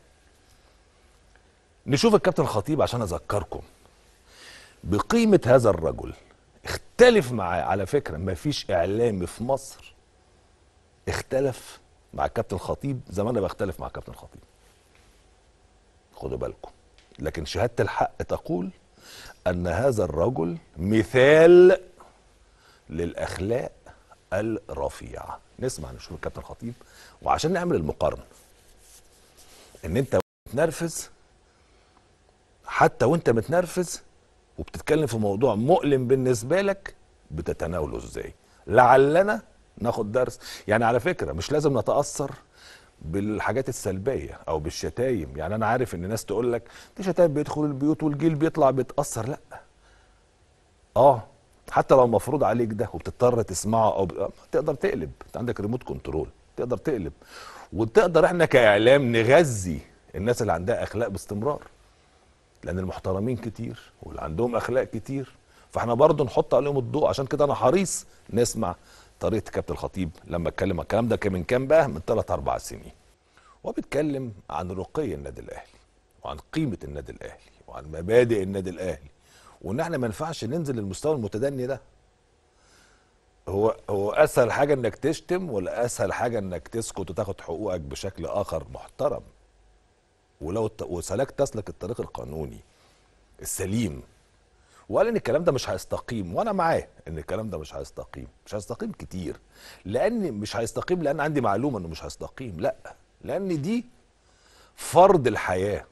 نشوف الكابتن خطيب عشان اذكركم بقيمه هذا الرجل اختلف معاه على فكره ما فيش اعلامي في مصر اختلف مع الكابتن خطيب زي ما انا بختلف مع الكابتن خطيب خدوا بالكم لكن شهاده الحق تقول ان هذا الرجل مثال للاخلاق الرفيعه نسمع نشوف الكابتن خطيب وعشان نعمل المقارنه ان انت متنرفز حتى وانت متنرفز وبتتكلم في موضوع مؤلم بالنسبه لك بتتناوله ازاي لعلنا ناخد درس يعني على فكره مش لازم نتاثر بالحاجات السلبيه او بالشتايم يعني انا عارف ان ناس تقول لك دي شتايم بيدخل البيوت والجيل بيطلع بيتاثر لا اه حتى لو مفروض عليك ده وبتضطر تسمعه او ب... تقدر تقلب انت عندك ريموت كنترول تقدر تقلب وتقدر احنا كاعلام نغذي الناس اللي عندها اخلاق باستمرار لان المحترمين كتير واللي عندهم اخلاق كتير فاحنا برضه نحط عليهم الضوء عشان كده انا حريص نسمع طريقه كابتن الخطيب لما اتكلم عن الكلام ده كان من كام بقى من ثلاث اربع سنين هو بيتكلم عن رقي النادي الاهلي وعن قيمه النادي الاهلي وعن مبادئ النادي الاهلي وان احنا ما ينفعش ننزل للمستوى المتدني ده هو هو اسهل حاجه انك تشتم ولا اسهل حاجه انك تسكت وتاخد حقوقك بشكل اخر محترم ولو الت- وسلكت تسلك الطريق القانوني السليم وقال ان الكلام ده مش هيستقيم وانا معاه ان الكلام ده مش هيستقيم مش هيستقيم كتير لان مش هيستقيم لان عندي معلومه انه مش هيستقيم لا لان دي فرض الحياه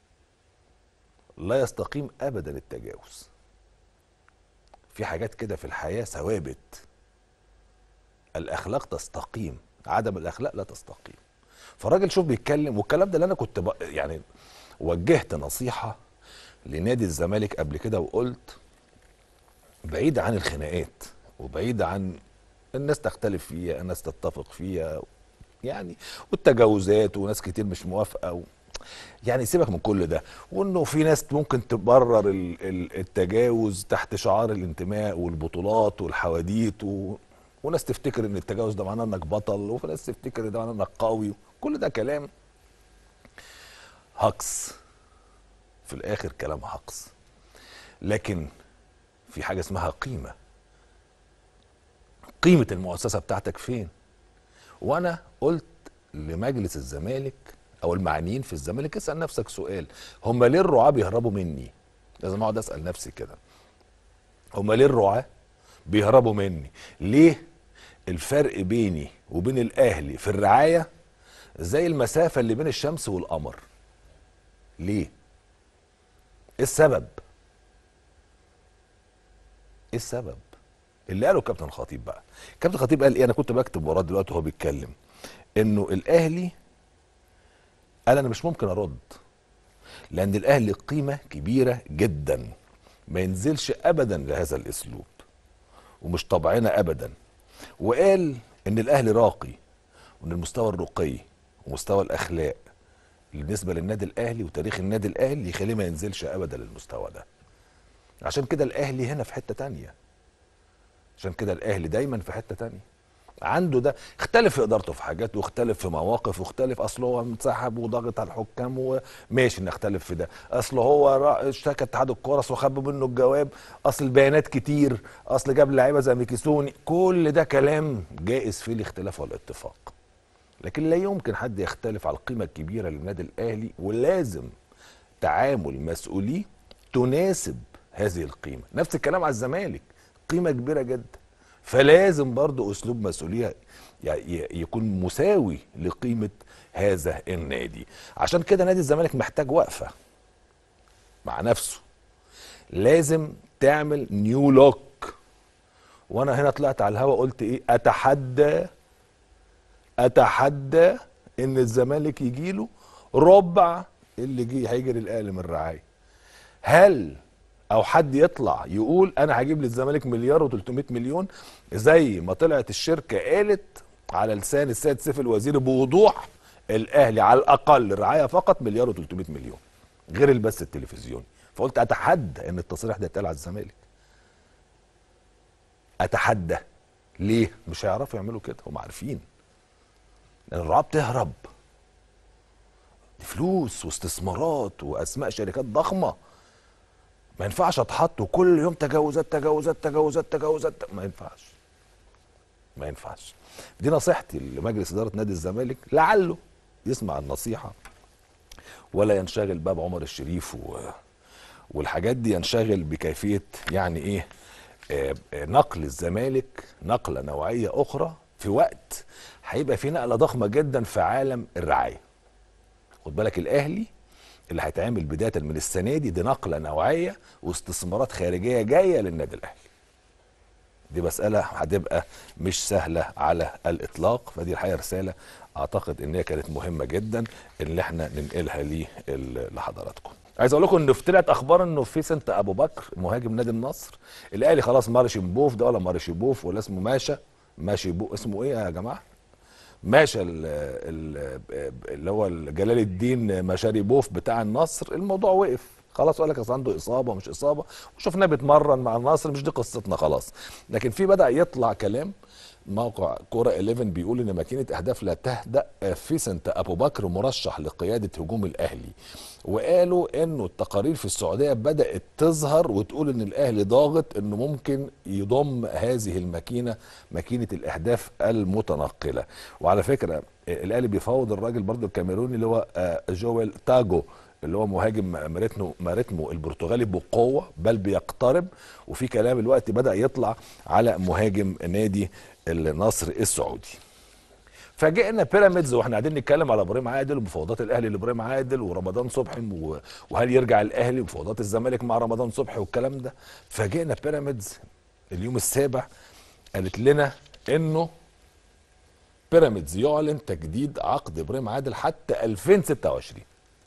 لا يستقيم ابدا التجاوز في حاجات كده في الحياه ثوابت الاخلاق تستقيم عدم الاخلاق لا تستقيم فالراجل شوف بيتكلم والكلام ده اللي انا كنت ب... يعني وجهت نصيحه لنادي الزمالك قبل كده وقلت بعيد عن الخناقات وبعيد عن الناس تختلف فيها الناس تتفق فيها يعني والتجاوزات وناس كتير مش موافقه و... يعني سيبك من كل ده وانه في ناس ممكن تبرر ال- ال- التجاوز تحت شعار الانتماء والبطولات والحواديت و... وناس تفتكر ان التجاوز ده معناه انك بطل وفي ناس تفتكر ان ده معناه انك قوي كل ده كلام هقص في الاخر كلام هقص لكن في حاجه اسمها قيمه قيمه المؤسسه بتاعتك فين وانا قلت لمجلس الزمالك او المعنيين في الزمالك اسال نفسك سؤال هم ليه الرعاه بيهربوا مني لازم اقعد اسال نفسي كده هم ليه الرعاه بيهربوا مني ليه الفرق بيني وبين الاهلي في الرعايه زي المسافه اللي بين الشمس والقمر ليه ايه السبب ايه السبب اللي قاله كابتن خطيب بقى كابتن خطيب قال ايه انا كنت بكتب وراه دلوقتي وهو بيتكلم انه الاهلي قال انا مش ممكن ارد لان الاهلي قيمه كبيره جدا ما ينزلش ابدا لهذا الاسلوب ومش طبعنا ابدا وقال ان الاهلي راقي وان المستوى الرقي ومستوى الاخلاق بالنسبه للنادي الاهلي وتاريخ النادي الاهلي يخليه ما ينزلش ابدا للمستوى ده عشان كده الاهلي هنا في حته تانية عشان كده الاهلي دايما في حته تانية عنده ده اختلف في ادارته في حاجات واختلف في مواقف واختلف اصل هو انسحب وضغط على الحكام وماشي نختلف في ده اصل هو را- اشتكى اتحاد الكوره اصل خبوا منه الجواب اصل البيانات كتير اصل جاب لعيبه زي ميكيسوني كل ده كلام جائز فيه الاختلاف والاتفاق لكن لا يمكن حد يختلف على القيمه الكبيره للنادي الاهلي ولازم تعامل مسؤوليه تناسب هذه القيمه نفس الكلام على الزمالك قيمه كبيره جدا فلازم برضو اسلوب مسؤوليه ي- ي- يكون مساوي لقيمه هذا النادي عشان كده نادي الزمالك محتاج وقفه مع نفسه لازم تعمل نيو لوك وانا هنا طلعت على الهوا قلت ايه اتحدى اتحدى ان الزمالك يجيله ربع اللي جه هيجري الاهلي من الرعايه هل او حد يطلع يقول انا هجيب للزمالك مليار و300 مليون زي ما طلعت الشركه قالت على لسان السيد سيف الوزير بوضوح الاهلي على الاقل الرعايه فقط مليار و300 مليون غير البث التلفزيوني فقلت اتحدى ان التصريح ده يتقال على الزمالك اتحدى ليه مش هيعرفوا يعملوا كده هم عارفين لان الرعاه بتهرب دي فلوس واستثمارات واسماء شركات ضخمه ما ينفعش اتحط وكل يوم تجاوزات تجاوزات تجاوزات تجاوزات ما ينفعش ما ينفعش دي نصيحتي لمجلس اداره نادي الزمالك لعله يسمع النصيحه ولا ينشغل بقى بعمر الشريف و... والحاجات دي ينشغل بكيفيه يعني ايه آه، آه، نقل الزمالك نقله نوعيه اخرى في وقت هيبقى في نقله ضخمه جدا في عالم الرعايه خد بالك الاهلي اللي هيتعمل بدايه من السنه دي دي نقله نوعيه واستثمارات خارجيه جايه للنادي الاهلي دي مسألة هتبقى مش سهلة على الإطلاق فدي الحقيقة رسالة أعتقد إن هي كانت مهمة جدا إن إحنا ننقلها ليه ال- لحضراتكم. عايز أقول لكم إن في طلعت أخبار إنه في سنت أبو بكر مهاجم نادي النصر الأهلي خلاص مارش بوف ده ولا مارش بوف ولا اسمه ماشا ماشي بو اسمه إيه يا جماعة؟ ماشا ال- ال- اللي هو جلال الدين مشاري بوف بتاع النصر الموضوع وقف خلاص وقال لك اصل عنده اصابه مش اصابه وشفناه بيتمرن مع النصر مش دي قصتنا خلاص لكن في بدا يطلع كلام موقع كوره 11 بيقول ان ماكينه اهداف لا تهدأ فيسنت ابو بكر مرشح لقياده هجوم الاهلي وقالوا انه التقارير في السعوديه بدات تظهر وتقول ان الاهلي ضاغط انه ممكن يضم هذه الماكينه ماكينه الاهداف المتنقله وعلى فكره الاهلي بيفاوض الراجل برضو الكاميروني اللي هو آه، جويل تاجو اللي هو مهاجم ماريتمو ماريتمو البرتغالي بقوه بل بيقترب وفي كلام الوقت بدا يطلع على مهاجم نادي النصر السعودي فاجئنا بيراميدز واحنا قاعدين نتكلم على ابراهيم عادل ومفاوضات الاهلي لابراهيم عادل ورمضان صبحي و- وهل يرجع الاهلي ومفاوضات الزمالك مع رمضان صبحي والكلام ده فاجئنا بيراميدز اليوم السابع قالت لنا انه بيراميدز يعلن تجديد عقد ابراهيم عادل حتى 2026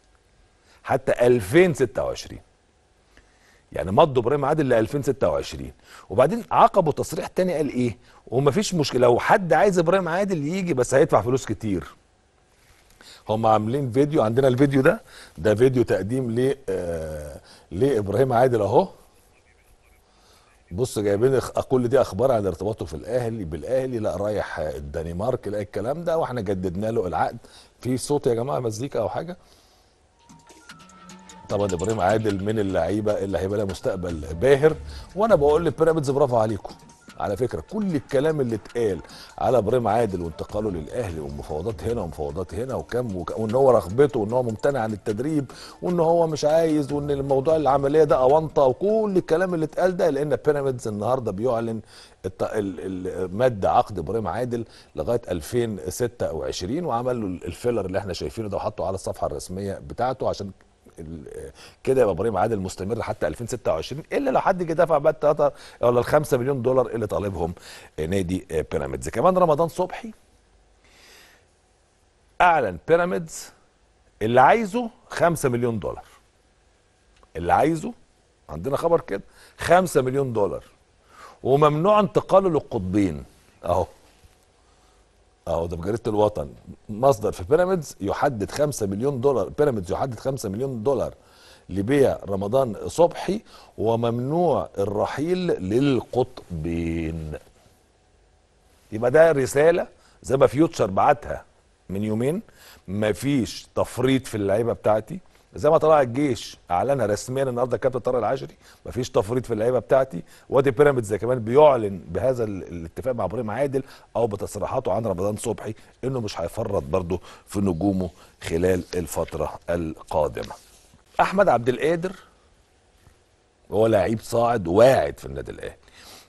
حتى 2026 يعني مضوا ابراهيم عادل ل 2026 وبعدين عقبوا تصريح تاني قال ايه ومفيش مشكله لو حد عايز ابراهيم عادل يجي بس هيدفع فلوس كتير هم عاملين فيديو عندنا الفيديو ده ده فيديو تقديم ل آه لابراهيم عادل اهو بص جايبين خ- كل دي اخبار عن ارتباطه في الاهلي بالاهلي لا رايح الدنمارك لا الكلام ده واحنا جددنا له العقد في صوت يا جماعه مزيكا او حاجه طبعا ابراهيم عادل من اللعيبه اللي هيبقى لها مستقبل باهر وانا بقول لبيراميدز برافو عليكم على فكره كل الكلام اللي اتقال على ابراهيم عادل وانتقاله للاهلي ومفاوضات هنا ومفاوضات هنا وكم وك... وان هو رغبته وان هو ممتنع عن التدريب وان هو مش عايز وان الموضوع العمليه ده اونطه وكل الكلام اللي اتقال ده لان بيراميدز النهارده بيعلن الت... ال... ال... مد عقد ابراهيم عادل لغايه 2026 وعمل له الفيلر اللي احنا شايفينه ده وحطه على الصفحه الرسميه بتاعته عشان ال- كده يبقى ابراهيم عادل مستمر حتى 2026 الا لو حد جه دفع بقى التلاتة ولا ال 5 مليون دولار اللي طالبهم نادي بيراميدز كمان رمضان صبحي اعلن بيراميدز اللي عايزه 5 مليون دولار اللي عايزه عندنا خبر كده 5 مليون دولار وممنوع انتقاله للقطبين اهو اهو ده بجريده الوطن مصدر في بيراميدز يحدد 5 مليون دولار بيراميدز يحدد 5 مليون دولار لبيع رمضان صبحي وممنوع الرحيل للقطبين يبقى ده رساله زي ما فيوتشر بعتها من يومين مفيش تفريط في اللعيبه بتاعتي زي ما طلع الجيش اعلنها رسميا النهارده كابتن طارق العشري مفيش تفريط في اللعيبه بتاعتي وادي بيراميدز كمان بيعلن بهذا ال- الاتفاق مع ابراهيم عادل او بتصريحاته عن رمضان صبحي انه مش هيفرط برضه في نجومه خلال الفتره القادمه احمد عبد القادر هو لعيب صاعد واعد في النادي الاهلي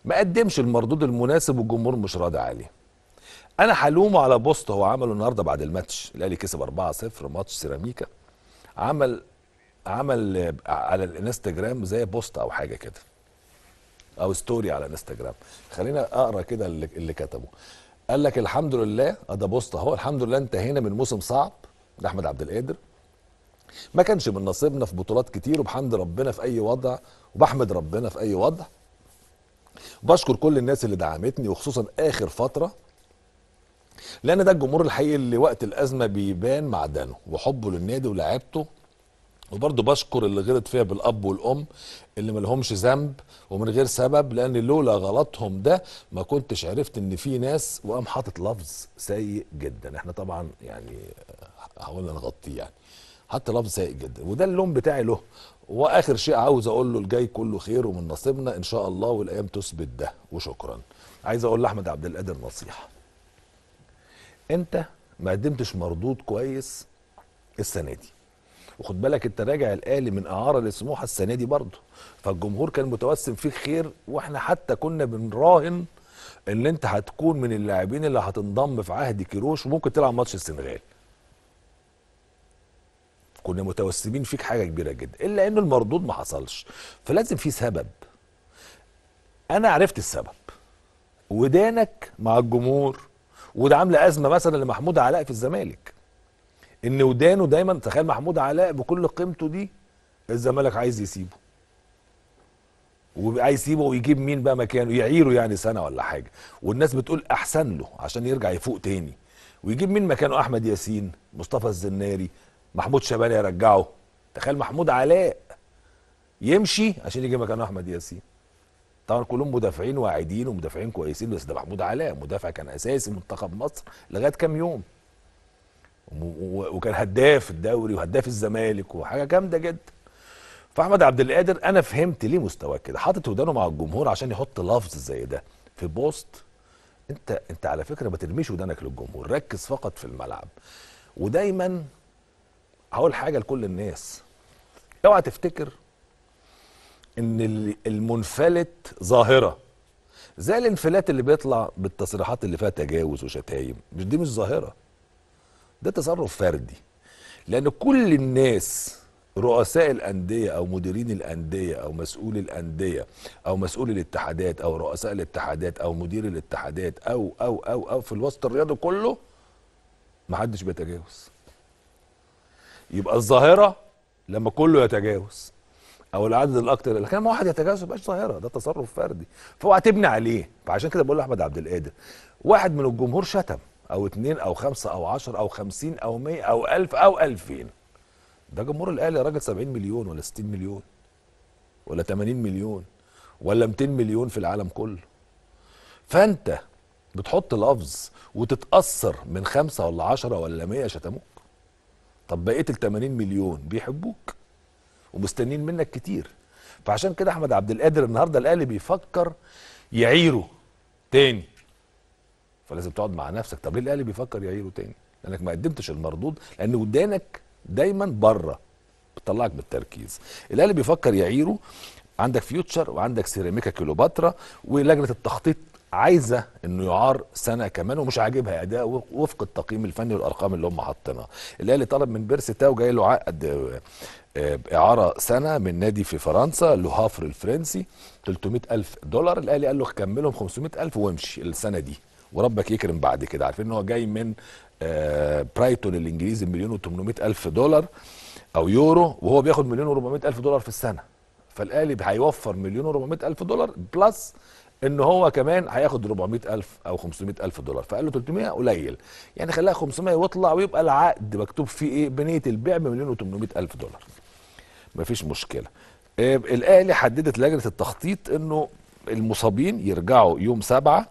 ما قدمش المردود المناسب والجمهور مش راضي عليه انا هلومه على بوست هو عمله النهارده بعد الماتش الاهلي كسب 4-0 ماتش سيراميكا عمل عمل آه، على الانستجرام زي بوست او حاجه كده او ستوري على الانستجرام خلينا اقرا كده اللي, اللي كتبه قال لك الحمد لله آه ده بوست اهو الحمد لله انتهينا من موسم صعب ده احمد عبد القادر ما كانش من نصيبنا في بطولات كتير وبحمد ربنا في اي وضع وبحمد ربنا في اي وضع بشكر كل الناس اللي دعمتني وخصوصا اخر فتره لان ده الجمهور الحقيقي اللي وقت الازمه بيبان معدنه وحبه للنادي ولاعيبته وبرضه بشكر اللي غلط فيها بالاب والام اللي ملهمش ذنب ومن غير سبب لان لولا غلطهم ده ما كنتش عرفت ان في ناس وقام حاطط لفظ سيء جدا احنا طبعا يعني حاولنا نغطيه يعني حتى لفظ سيء جدا وده اللوم بتاعي له واخر شيء عاوز اقول له الجاي كله خير ومن نصيبنا ان شاء الله والايام تثبت ده وشكرا عايز اقول لاحمد عبد القادر نصيحه انت ما قدمتش مردود كويس السنه دي وخد بالك انت راجع الاهلي من اعاره لسموحه السنه دي برضه فالجمهور كان متوسم فيك خير واحنا حتى كنا بنراهن ان انت هتكون من اللاعبين اللي هتنضم في عهد كيروش وممكن تلعب ماتش السنغال كنا متوسمين فيك حاجه كبيره جدا الا ان المردود ما حصلش فلازم في سبب انا عرفت السبب ودانك مع الجمهور وده عامله ازمه مثلا لمحمود علاء في الزمالك ان ودانه دايما تخيل محمود علاء بكل قيمته دي الزمالك عايز يسيبه وعايز يسيبه ويجيب مين بقى مكانه يعيره يعني سنه ولا حاجه والناس بتقول احسن له عشان يرجع يفوق تاني ويجيب مين مكانه احمد ياسين مصطفى الزناري محمود شبانه يرجعه تخيل محمود علاء يمشي عشان يجي مكانه احمد ياسين طبعا كلهم مدافعين واعدين ومدافعين كويسين بس ده محمود علاء مدافع كان اساسي منتخب مصر لغايه كام يوم وم- و- وكان هداف الدوري وهداف الزمالك وحاجه جامده جدا فاحمد عبد القادر انا فهمت ليه مستواه كده حاطط ودانه مع الجمهور عشان يحط لفظ زي ده في بوست انت انت على فكره ما ترميش ودانك للجمهور ركز فقط في الملعب ودايما هقول حاجه لكل الناس اوعى تفتكر ان ال- المنفلت ظاهره زي الانفلات اللي بيطلع بالتصريحات اللي فيها تجاوز وشتايم مش دي مش ظاهره ده تصرف فردي لان كل الناس رؤساء الانديه او مديرين الانديه او مسؤول الانديه او مسؤول الاتحادات او رؤساء الاتحادات او مدير الاتحادات او او او او في الوسط الرياضي كله ما حدش بيتجاوز يبقى الظاهره لما كله يتجاوز او العدد الاكتر لكن لما واحد يتجاوز يبقاش ظاهره ده تصرف فردي فاوعى تبني عليه فعشان كده بقول لاحمد عبد القادر واحد من الجمهور شتم او اتنين او خمسه او عشر او خمسين او مية او الف او الفين ده جمهور الاهلي يا راجل 70 مليون ولا 60 مليون ولا 80 مليون ولا 200 مليون في العالم كله فانت بتحط لفظ وتتاثر من خمسه ولا عشرة ولا 100 شتموك طب بقيه ال 80 مليون بيحبوك ومستنيين منك كتير فعشان كده احمد عبد القادر النهارده الاهلي بيفكر يعيره تاني فلازم تقعد مع نفسك طب ليه الاهلي بيفكر يعيره تاني لانك ما قدمتش المردود لان ودانك دايما بره بتطلعك بالتركيز الاهلي بيفكر يعيره عندك فيوتشر وعندك سيراميكا كيلوباترا ولجنه التخطيط عايزه انه يعار سنه كمان ومش عاجبها اداء وفق التقييم الفني والارقام اللي هم حاطينها الاهلي طلب من بيرسي تاو جاي له عقد آه، آه، اعاره سنه من نادي في فرنسا لو هافر الفرنسي 300 الف دولار الاهلي قال له كملهم 500 الف وامشي السنه دي وربك يكرم بعد كده عارفين ان هو جاي من آه، برايتون الانجليزي مليون و800 الف دولار او يورو وهو بياخد مليون و400 الف دولار في السنه فالاهلي هيوفر مليون و400 الف دولار بلس ان هو كمان هياخد 400 الف او 500 الف دولار فقال له 300 قليل يعني خليها 500 واطلع ويبقى العقد مكتوب فيه ايه بنيه البيع بمليون و800 الف دولار مفيش مشكله آه، الاهلي حددت لجنه التخطيط انه المصابين يرجعوا يوم سبعة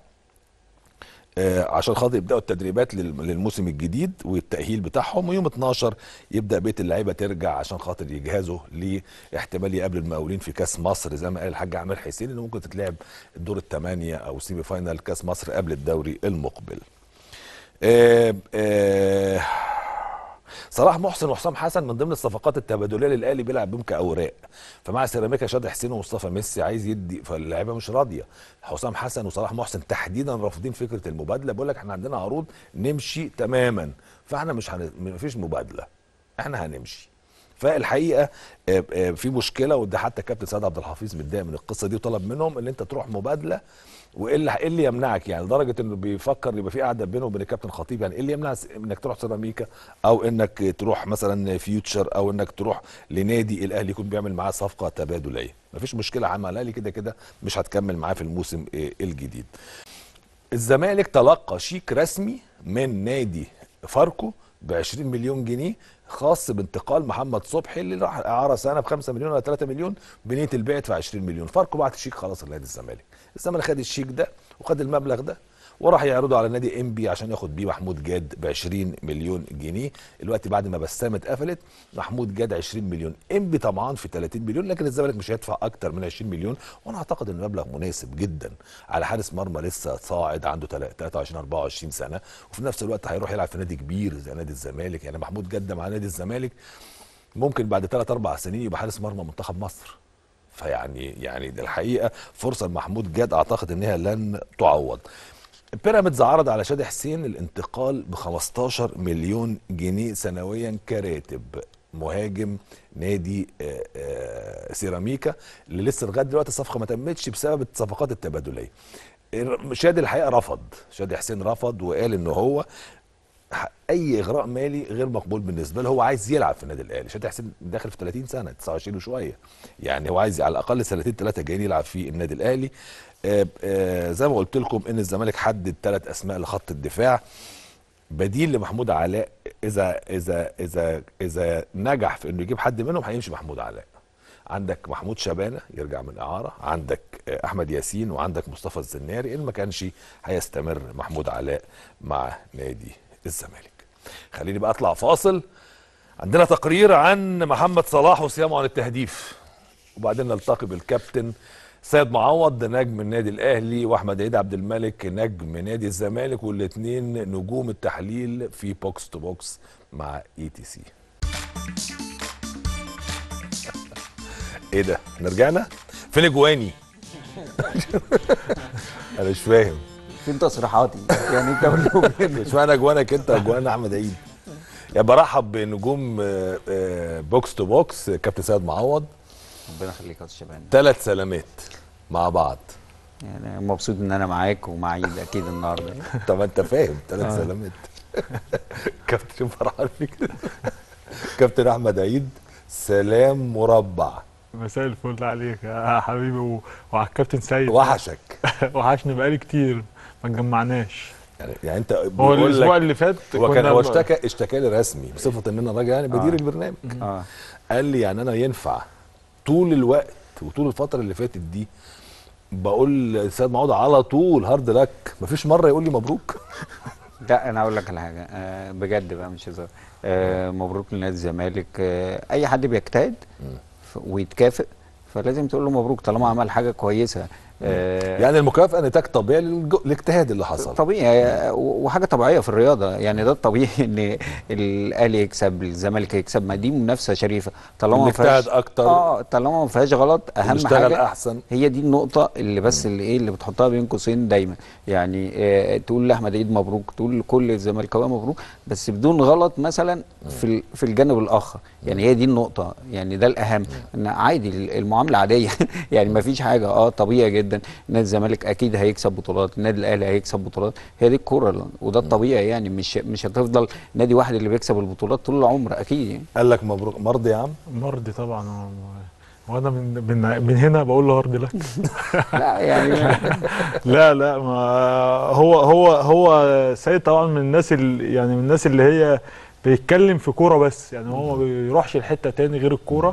آه، عشان خاطر يبداوا التدريبات لل- للموسم الجديد والتاهيل بتاعهم ويوم 12 يبدا بقيه اللعيبه ترجع عشان خاطر يجهزوا لاحتمال يقابل المقاولين في كاس مصر زي ما قال الحاج عامر حسين انه ممكن تتلعب الدور الثمانيه او سيمي فاينال كاس مصر قبل الدوري المقبل. آه، آه، صلاح محسن وحسام حسن من ضمن الصفقات التبادليه اللي الاهلي بيلعب بيهم كاوراق فمع سيراميكا شادي حسين ومصطفى ميسي عايز يدي فاللعيبه مش راضيه حسام حسن وصلاح محسن تحديدا رافضين فكره المبادله بيقول لك احنا عندنا عروض نمشي تماما فاحنا مش هن... مفيش مبادله احنا هنمشي فالحقيقه آه، آه، في مشكله وده حتى كابتن سيد عبد الحفيظ متضايق من القصه دي وطلب منهم ان انت تروح مبادله وايه اللي ايه اللي يمنعك يعني لدرجه انه بيفكر يبقى في قعده بينه وبين الكابتن خطيب يعني ايه اللي يمنع س- انك تروح سيراميكا او انك تروح مثلا فيوتشر او انك تروح لنادي الاهلي يكون بيعمل معاه صفقه تبادليه مفيش مشكله عمل الاهلي كده كده مش هتكمل معاه في الموسم آه، الجديد الزمالك تلقى شيك رسمي من نادي فاركو ب 20 مليون جنيه خاص بانتقال محمد صبحي اللي راح اعاره سنه ب 5 مليون ولا 3 مليون بنيه البيع يدفع 20 مليون فاركو بعت الشيك خلاص لنادي الزمالك الزمالك خد الشيك ده وخد المبلغ ده وراح يعرضه على نادي ام بي عشان ياخد بيه محمود جاد ب 20 مليون جنيه الوقت بعد ما بسام اتقفلت محمود جاد 20 مليون ام بي طمعان في 30 مليون لكن الزمالك مش هيدفع اكتر من 20 مليون وانا اعتقد ان المبلغ مناسب جدا على حارس مرمى لسه صاعد عنده تلا- 23 24 سنه وفي نفس الوقت هيروح يلعب في نادي كبير زي نادي الزمالك يعني محمود جاد ده مع نادي الزمالك ممكن بعد 3 4 سنين يبقى حارس مرمى منتخب مصر فيعني يعني ده الحقيقه فرصه لمحمود جاد اعتقد انها لن تعوض بيراميدز عرض على شادي حسين الانتقال ب 15 مليون جنيه سنويا كراتب مهاجم نادي آه، آه، سيراميكا اللي لسه لغايه دلوقتي الصفقه ما تمتش بسبب الصفقات التبادليه شادي الحقيقه رفض شادي حسين رفض وقال ان هو ح- اي اغراء مالي غير مقبول بالنسبه له هو عايز يلعب في النادي الاهلي شادي حسين داخل في 30 سنه 29 وشويه يعني هو عايز على الاقل سنتين ثلاثه جايين يلعب في النادي الاهلي آه، آه، زي ما قلت لكم ان الزمالك حدد ثلاث اسماء لخط الدفاع بديل لمحمود علاء اذا اذا اذا اذا نجح في انه يجيب حد منهم هيمشي محمود علاء عندك محمود شبانه يرجع من اعاره عندك آه، احمد ياسين وعندك مصطفى الزناري ان ما كانش هيستمر محمود علاء مع نادي الزمالك خليني بقى اطلع فاصل عندنا تقرير عن محمد صلاح وصيامه عن التهديف وبعدين نلتقي بالكابتن سيد معوض نجم النادي الاهلي واحمد عيد عبد الملك نجم نادي الزمالك والاثنين نجوم التحليل في بوكس تو بوكس مع اي تي سي ايه ده احنا رجعنا فين اجواني انا مش فاهم فين تصريحاتي يعني انت قول لهم كده. اشمعنى اجوانك انت اجوان احمد عيد يا برحب بنجوم آه، آه، بوكس تو بوكس كابتن سيد معوض ربنا يخليك يا استاذ شبان ثلاث سلامات مع بعض يعني مبسوط ان انا معاك ومع عيد اكيد النهارده طب انت فاهم ثلاث سلامات كابتن شوف فرحان فيك كابتن احمد عيد سلام مربع مساء الفل عليك يا حبيبي و- وعلى الكابتن سيد وحشك وحشني بقالي كتير ما اتجمعناش يعني, يعني انت هو بيقول الاسبوع لك اللي فات هو كان كنا هو ب- اشتكى اشتكى لي رسمي بصفه ان انا راجل يعني بدير آه. البرنامج اه قال لي يعني انا ينفع طول الوقت وطول الفتره اللي فاتت دي بقول لسيد معوض على طول هارد لك مفيش مره يقول لي مبروك لا انا اقول لك على حاجه آه بجد بقى مش هزار آه مبروك لنادي الزمالك آه اي حد بيجتهد ف- ويتكافئ فلازم تقول له مبروك طالما عمل حاجه كويسه آه يعني المكافاه نتاج طبيعي للج- للاجتهاد اللي حصل طبيعي آه، و- وحاجه طبيعيه في الرياضه يعني ده الطبيعي ان الاهلي يكسب الزمالك يكسب ما دي منافسه شريفه طالما ما نجتهد فيهاش أكتر. اه طالما ما فيهاش غلط اهم ونشتغل حاجه أحسن. هي دي النقطه اللي بس اللي ايه اللي بتحطها بين قوسين دايما يعني آه تقول لاحمد عيد مبروك تقول لكل الزملكاويه مبروك بس بدون غلط مثلا في ال- في الجانب الاخر يعني هي دي النقطه يعني ده الاهم ان عادي المعامله عاديه يعني ما فيش حاجه اه طبيعي جدا نادي الزمالك اكيد هيكسب بطولات النادي الاهلي هيكسب بطولات هي دي الكوره وده الطبيعي يعني مش مش هتفضل نادي واحد اللي بيكسب البطولات طول العمر اكيد يعني قال لك مبروك مرضي يا عم مرضي طبعا هو- وانا من من من هنا بقول له هارد لك لا يعني لا لا ما هو هو هو سيد طبعا من الناس اللي يعني من الناس اللي هي بيتكلم في كوره بس يعني هو ما بيروحش لحته تاني غير الكوره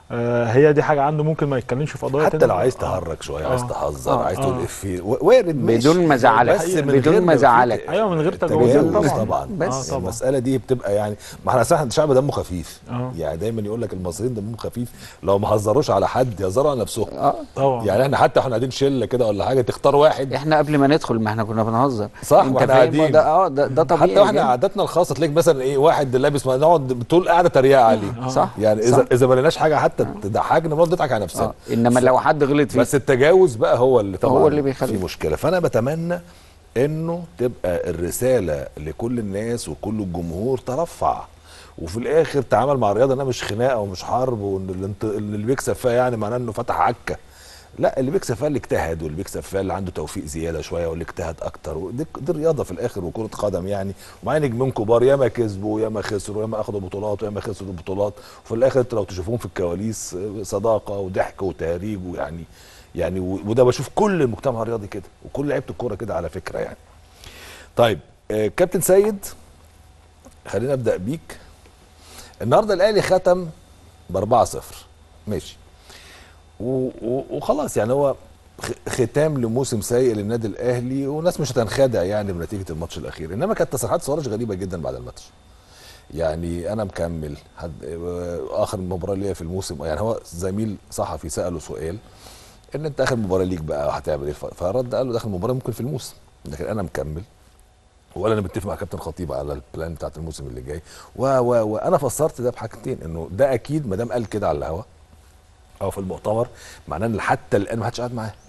آه هي دي حاجه عنده ممكن ما يتكلمش في قضايا حتى تانية. لو عايز آه. تهرج شويه عايز آه. تهزر آه. عايز تقول آه. افيه و- وارد ماشي. بدون ما أزعلك. بس من بدون غير ما في أزعلك. ت- ايوه من غير تجاوز تجاوز طبعا طبعاً. بس. بس آه طبعاً. المساله دي بتبقى يعني ما احنا احنا شعب دمه خفيف آه. يعني دايما يقول لك المصريين دمهم خفيف لو ما هزروش على حد يهزروا على نفسهم اه طبعا يعني احنا حتى احنا قاعدين شله كده ولا حاجه تختار واحد احنا قبل ما ندخل ما احنا كنا بنهزر صح، انت واحنا فاهم قاعدين. ده اه ده, ده طبيعي حتى واحنا جداً. عاداتنا الخاصه تلاقيك مثلا ايه واحد لابس ما نقعد طول قاعده تريقه عليه صح يعني اذا صح. اذا ما لقيناش حاجه حتى تضحكنا بنقعد نضحك على نفسنا اه انما لو حد غلط فيه بس التجاوز بقى هو اللي طبعا هو اللي بيخلي. في مشكله فانا بتمنى انه تبقى الرساله لكل الناس وكل الجمهور ترفع وفي الاخر تعامل مع الرياضه انها مش خناقه ومش حرب وان اللي, انت- اللي بيكسب فيها يعني معناه انه فتح عكه لا اللي بيكسب فيها اللي اجتهد واللي بيكسب فيها اللي عنده توفيق زياده شويه واللي اجتهد اكتر ودي دي الرياضه في الاخر وكره قدم يعني ومعايا نجمين كبار ياما كسبوا ياما خسروا ياما اخدوا بطولات وياما خسروا بطولات وفي الاخر انت لو تشوفوهم في الكواليس صداقه وضحك وتهريج ويعني يعني و- وده بشوف كل المجتمع الرياضي كده وكل لعيبه الكوره كده على فكره يعني طيب آه، كابتن سيد خلينا ابدا بيك النهارده الاهلي ختم ب 4 0 ماشي و- و- وخلاص يعني هو خ- ختام لموسم سيء للنادي الاهلي والناس مش هتنخدع يعني بنتيجه الماتش الاخير انما كانت تصريحات سواريز غريبه جدا بعد الماتش يعني انا مكمل حد آه، اخر مباراه ليا في الموسم يعني هو زميل صحفي ساله سؤال ان انت اخر مباراه ليك بقى هتعمل ايه فرد قال له داخل مباراه ممكن في الموسم لكن انا مكمل ولا انا متفق مع كابتن خطيب على البلان بتاعت الموسم اللي جاي و و وانا فسرت ده بحاجتين انه ده اكيد ما دام قال كده على الهوا او في المؤتمر معناه ان حتى الان ما حدش قاعد معاه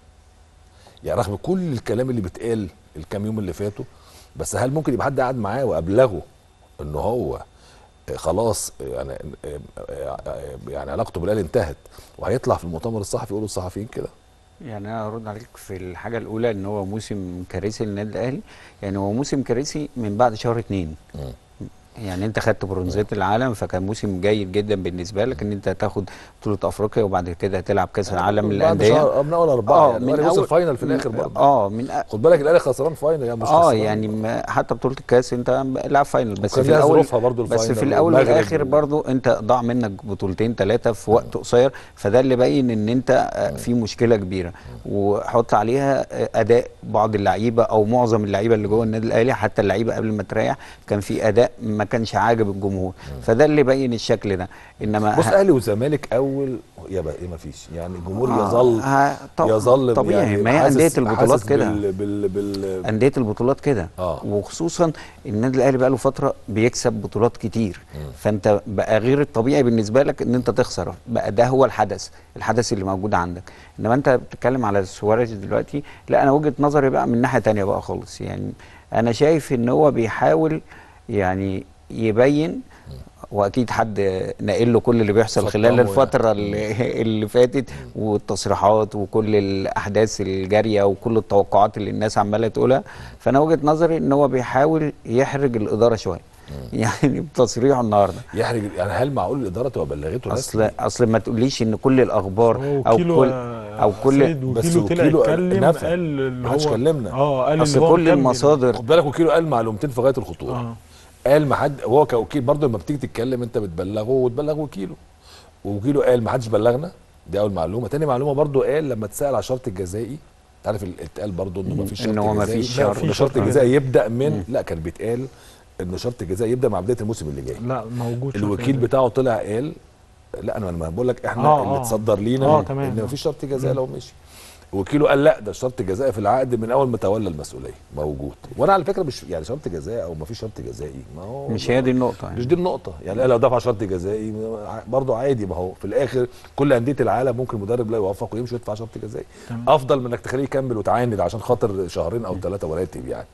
يعني رغم كل الكلام اللي بيتقال الكام يوم اللي فاتوا بس هل ممكن يبقى حد قاعد معاه وابلغه ان هو آه، خلاص آه، يعني آه، آه، آه، يعني علاقته بالاهلي انتهت وهيطلع في المؤتمر الصحفي يقولوا الصحفيين كده يعني انا ارد عليك في الحاجه الاولى ان هو موسم كارثي للنادي الاهلي يعني هو موسم كارثي من بعد شهر اتنين مم. يعني انت خدت برونزات العالم فكان موسم جيد جدا بالنسبه لك ان انت تاخد بطوله افريقيا وبعد كده تلعب كاس العالم بعد للانديه شهر من اول اربعه يعني من وصل فاينل في الاخر برضه اه من أ... خد بالك الاهلي خسران فاينل يعني مش اه خسران. يعني ما حتى بطوله الكاس انت لعب فاينل بس وكان في ليها الاول ظروفها برضو بس الفاينل في الاول والمغرب والاخر و- برضو انت ضاع منك بطولتين ثلاثه في وقت قصير فده اللي باين ان انت آه، في مشكله كبيره وحط عليها آه، اداء بعض اللعيبه او معظم اللعيبه اللي جوه النادي الاهلي حتى اللعيبه قبل ما تريح كان في اداء ما كانش عاجب الجمهور فده اللي باين الشكل ده انما بص ه- اهلي وزمالك اول يا بقى ايه ما فيش يعني الجمهور آه، يظل ه- طب- يظل طبيعي، يعني ما هي حاسس- أندية البطولات حاسس كده. بال بال بال انديه البطولات كده آه. وخصوصا النادي الاهلي بقى له فتره بيكسب بطولات كتير فانت بقى غير الطبيعي بالنسبه لك ان انت تخسر بقى ده هو الحدث الحدث اللي موجود عندك انما انت بتتكلم على سواريز دلوقتي لا انا وجهه نظري بقى من ناحيه تانية بقى خالص يعني انا شايف ان هو بيحاول يعني يبين واكيد حد ناقل له كل اللي بيحصل صدمه خلال يعني. الفتره اللي, اللي فاتت والتصريحات وكل الاحداث الجاريه وكل التوقعات اللي الناس عماله تقولها فانا وجهه نظري ان هو بيحاول يحرج الاداره شويه يعني بتصريحه النهارده يحرج يعني هل معقول الاداره تبقى بلغته اصل اصل ما تقوليش ان كل الاخبار هو او وكيله كل يا او كل سيد بس وكيله طلع وكيله يتكلم نفى. قال اللي محدش هو كلمنا. اه قال اصل اللي هو كل مكمل. المصادر خد بالك وكيله قال معلومتين في غايه الخطوره اه قال ما حد هو كوكيل برضه لما بتيجي تتكلم انت بتبلغه وتبلغ وكيله وكيله قال ما حدش بلغنا دي اول معلومه تاني معلومه برضه قال لما اتسال على الشرط الجزائي انت عارف ال- اتقال برضه انه ما فيش شرط إن هو ما جزائي. فيش لا، شرط. ان في شرط شرط الجزائي يبدا من لا كان بيتقال ان شرط الجزائي يبدا مع بدايه الموسم اللي جاي لا موجود شرط الوكيل جزائي. بتاعه طلع قال لا انا ما بقول لك احنا آه، اللي آه. اتصدر لينا آه، تمام. ان مفيش شرط جزائي لو مشي وكيله قال لا ده الشرط الجزائي في العقد من اول ما تولى المسؤوليه موجود وانا على فكره مش يعني شرط جزائي او مفيش شرط جزائي ما هو مش هي دي النقطه مش يعني دي النقطة يعني لو دفع شرط جزائي برضه عادي ما هو في الآخر كل أندية العالم ممكن المدرب لا يوفق ويمشي ويدفع شرط جزائي تمام. أفضل من إنك تخليه يكمل وتعاند عشان خاطر شهرين أو ثلاثة وراتب يعني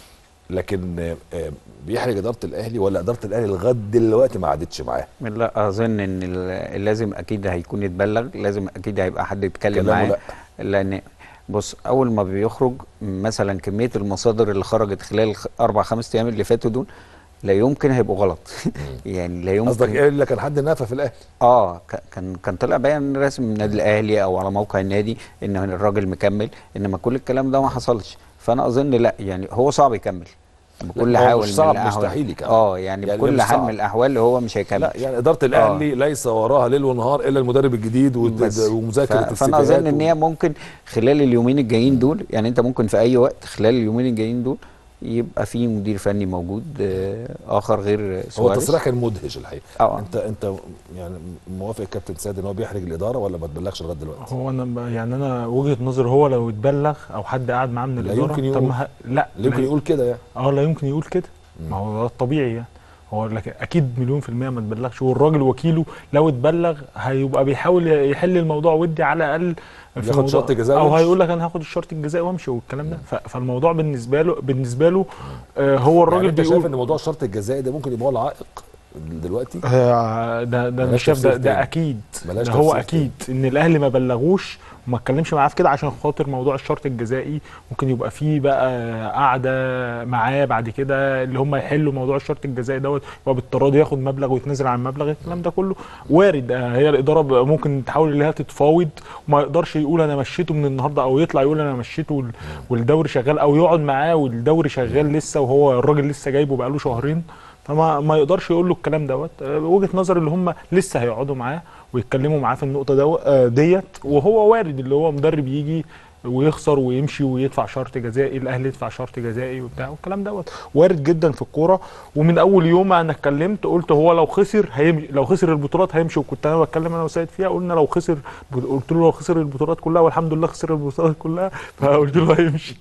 لكن آه، آه، بيحرج إدارة الأهلي ولا إدارة الأهلي لغاية دلوقتي ما عادتش معاه لا اظن ان ال- لازم اكيد هيكون يتبلغ لازم اكيد هيبقى حد يتكلم كلامه معاه لا. لان بص اول ما بيخرج مثلا كميه المصادر اللي خرجت خلال الخ- اربع خمس ايام اللي فاتوا دول لا يمكن هيبقوا غلط يعني لا يمكن قصدك إيه اللي كان حد نافى في الأهلي اه ك- كان كان طلع بيان رسمي من النادي الاهلي او على موقع النادي ان الراجل مكمل انما كل الكلام ده ما حصلش فانا اظن لا يعني هو صعب يكمل بكل لا، هو حال مش من صعب، الأحوال. مستحيل يكمل. اه يعني, يعني بكل مش حال صعب. من الاحوال هو مش هيكمل لا يعني اداره الاهلي ليس وراها ليل ونهار الا المدرب الجديد وت- بس ومذاكره ف- فانا اظن السيفيهات ان و- هي ممكن خلال اليومين الجايين دول يعني انت ممكن في اي وقت خلال اليومين الجايين دول يبقى في مدير فني موجود آه، اخر غير هو سواريز التصريح كان مدهش الحقيقه اه. انت انت يعني موافق الكابتن سيد ان هو بيحرج الاداره ولا ما تبلغش لغايه دلوقتي؟ هو انا ب- يعني انا وجهه نظري هو لو اتبلغ او حد قاعد معاه من لا الاداره يمكن طب يقول. ما ه- لا لا يمكن لا- يقول كده يعني اه لا يمكن يقول كده ما هو ده الطبيعي يعني هو لكن اكيد مليون في المية ما تبلغش والراجل وكيله لو اتبلغ هيبقى بيحاول يحل الموضوع ودي على الاقل في ياخد موضوع- شرط جزاء او ويمشي. هيقول لك انا هاخد الشرط الجزائي وامشي والكلام ده ف- فالموضوع بالنسبه له بالنسبه له آه هو الراجل يعني انت شايف بيقول ان موضوع الشرط الجزائي ده ممكن يبقى هو العائق دلوقتي؟ آه، ده ده انا بلاش شايف ده, تفسير تاني. ده اكيد بلاش ده هو تفسير اكيد ان الاهلي ما بلغوش وما اتكلمش معاه في كده عشان خاطر موضوع الشرط الجزائي ممكن يبقى فيه بقى قعده معاه بعد كده اللي هم يحلوا موضوع الشرط الجزائي دوت يبقى بالتراضي ياخد مبلغ ويتنازل عن مبلغ الكلام ده كله وارد آه، هي الاداره بقى ممكن تحاول ان هي تتفاوض وما يقدرش يقول انا مشيته من النهارده او يطلع يقول انا مشيته وال- والدوري شغال او يقعد معاه والدوري شغال لسه وهو الراجل لسه جايبه بقاله شهرين فما ما يقدرش يقول له الكلام دوت آه، وجهه نظر اللي هم لسه هيقعدوا معاه ويتكلموا معاه في النقطه دو آه، ديت وهو وارد اللي هو مدرب يجي ويخسر ويمشي ويدفع شرط جزائي الاهلي يدفع شرط جزائي وبتاع والكلام دوت وارد جدا في الكوره ومن اول يوم انا اتكلمت قلت هو لو خسر هيمشي لو خسر البطولات هيمشي وكنت انا بتكلم انا وسيد فيها قلنا لو خسر قلت له لو خسر البطولات كلها والحمد لله خسر البطولات كلها فقلت له هيمشي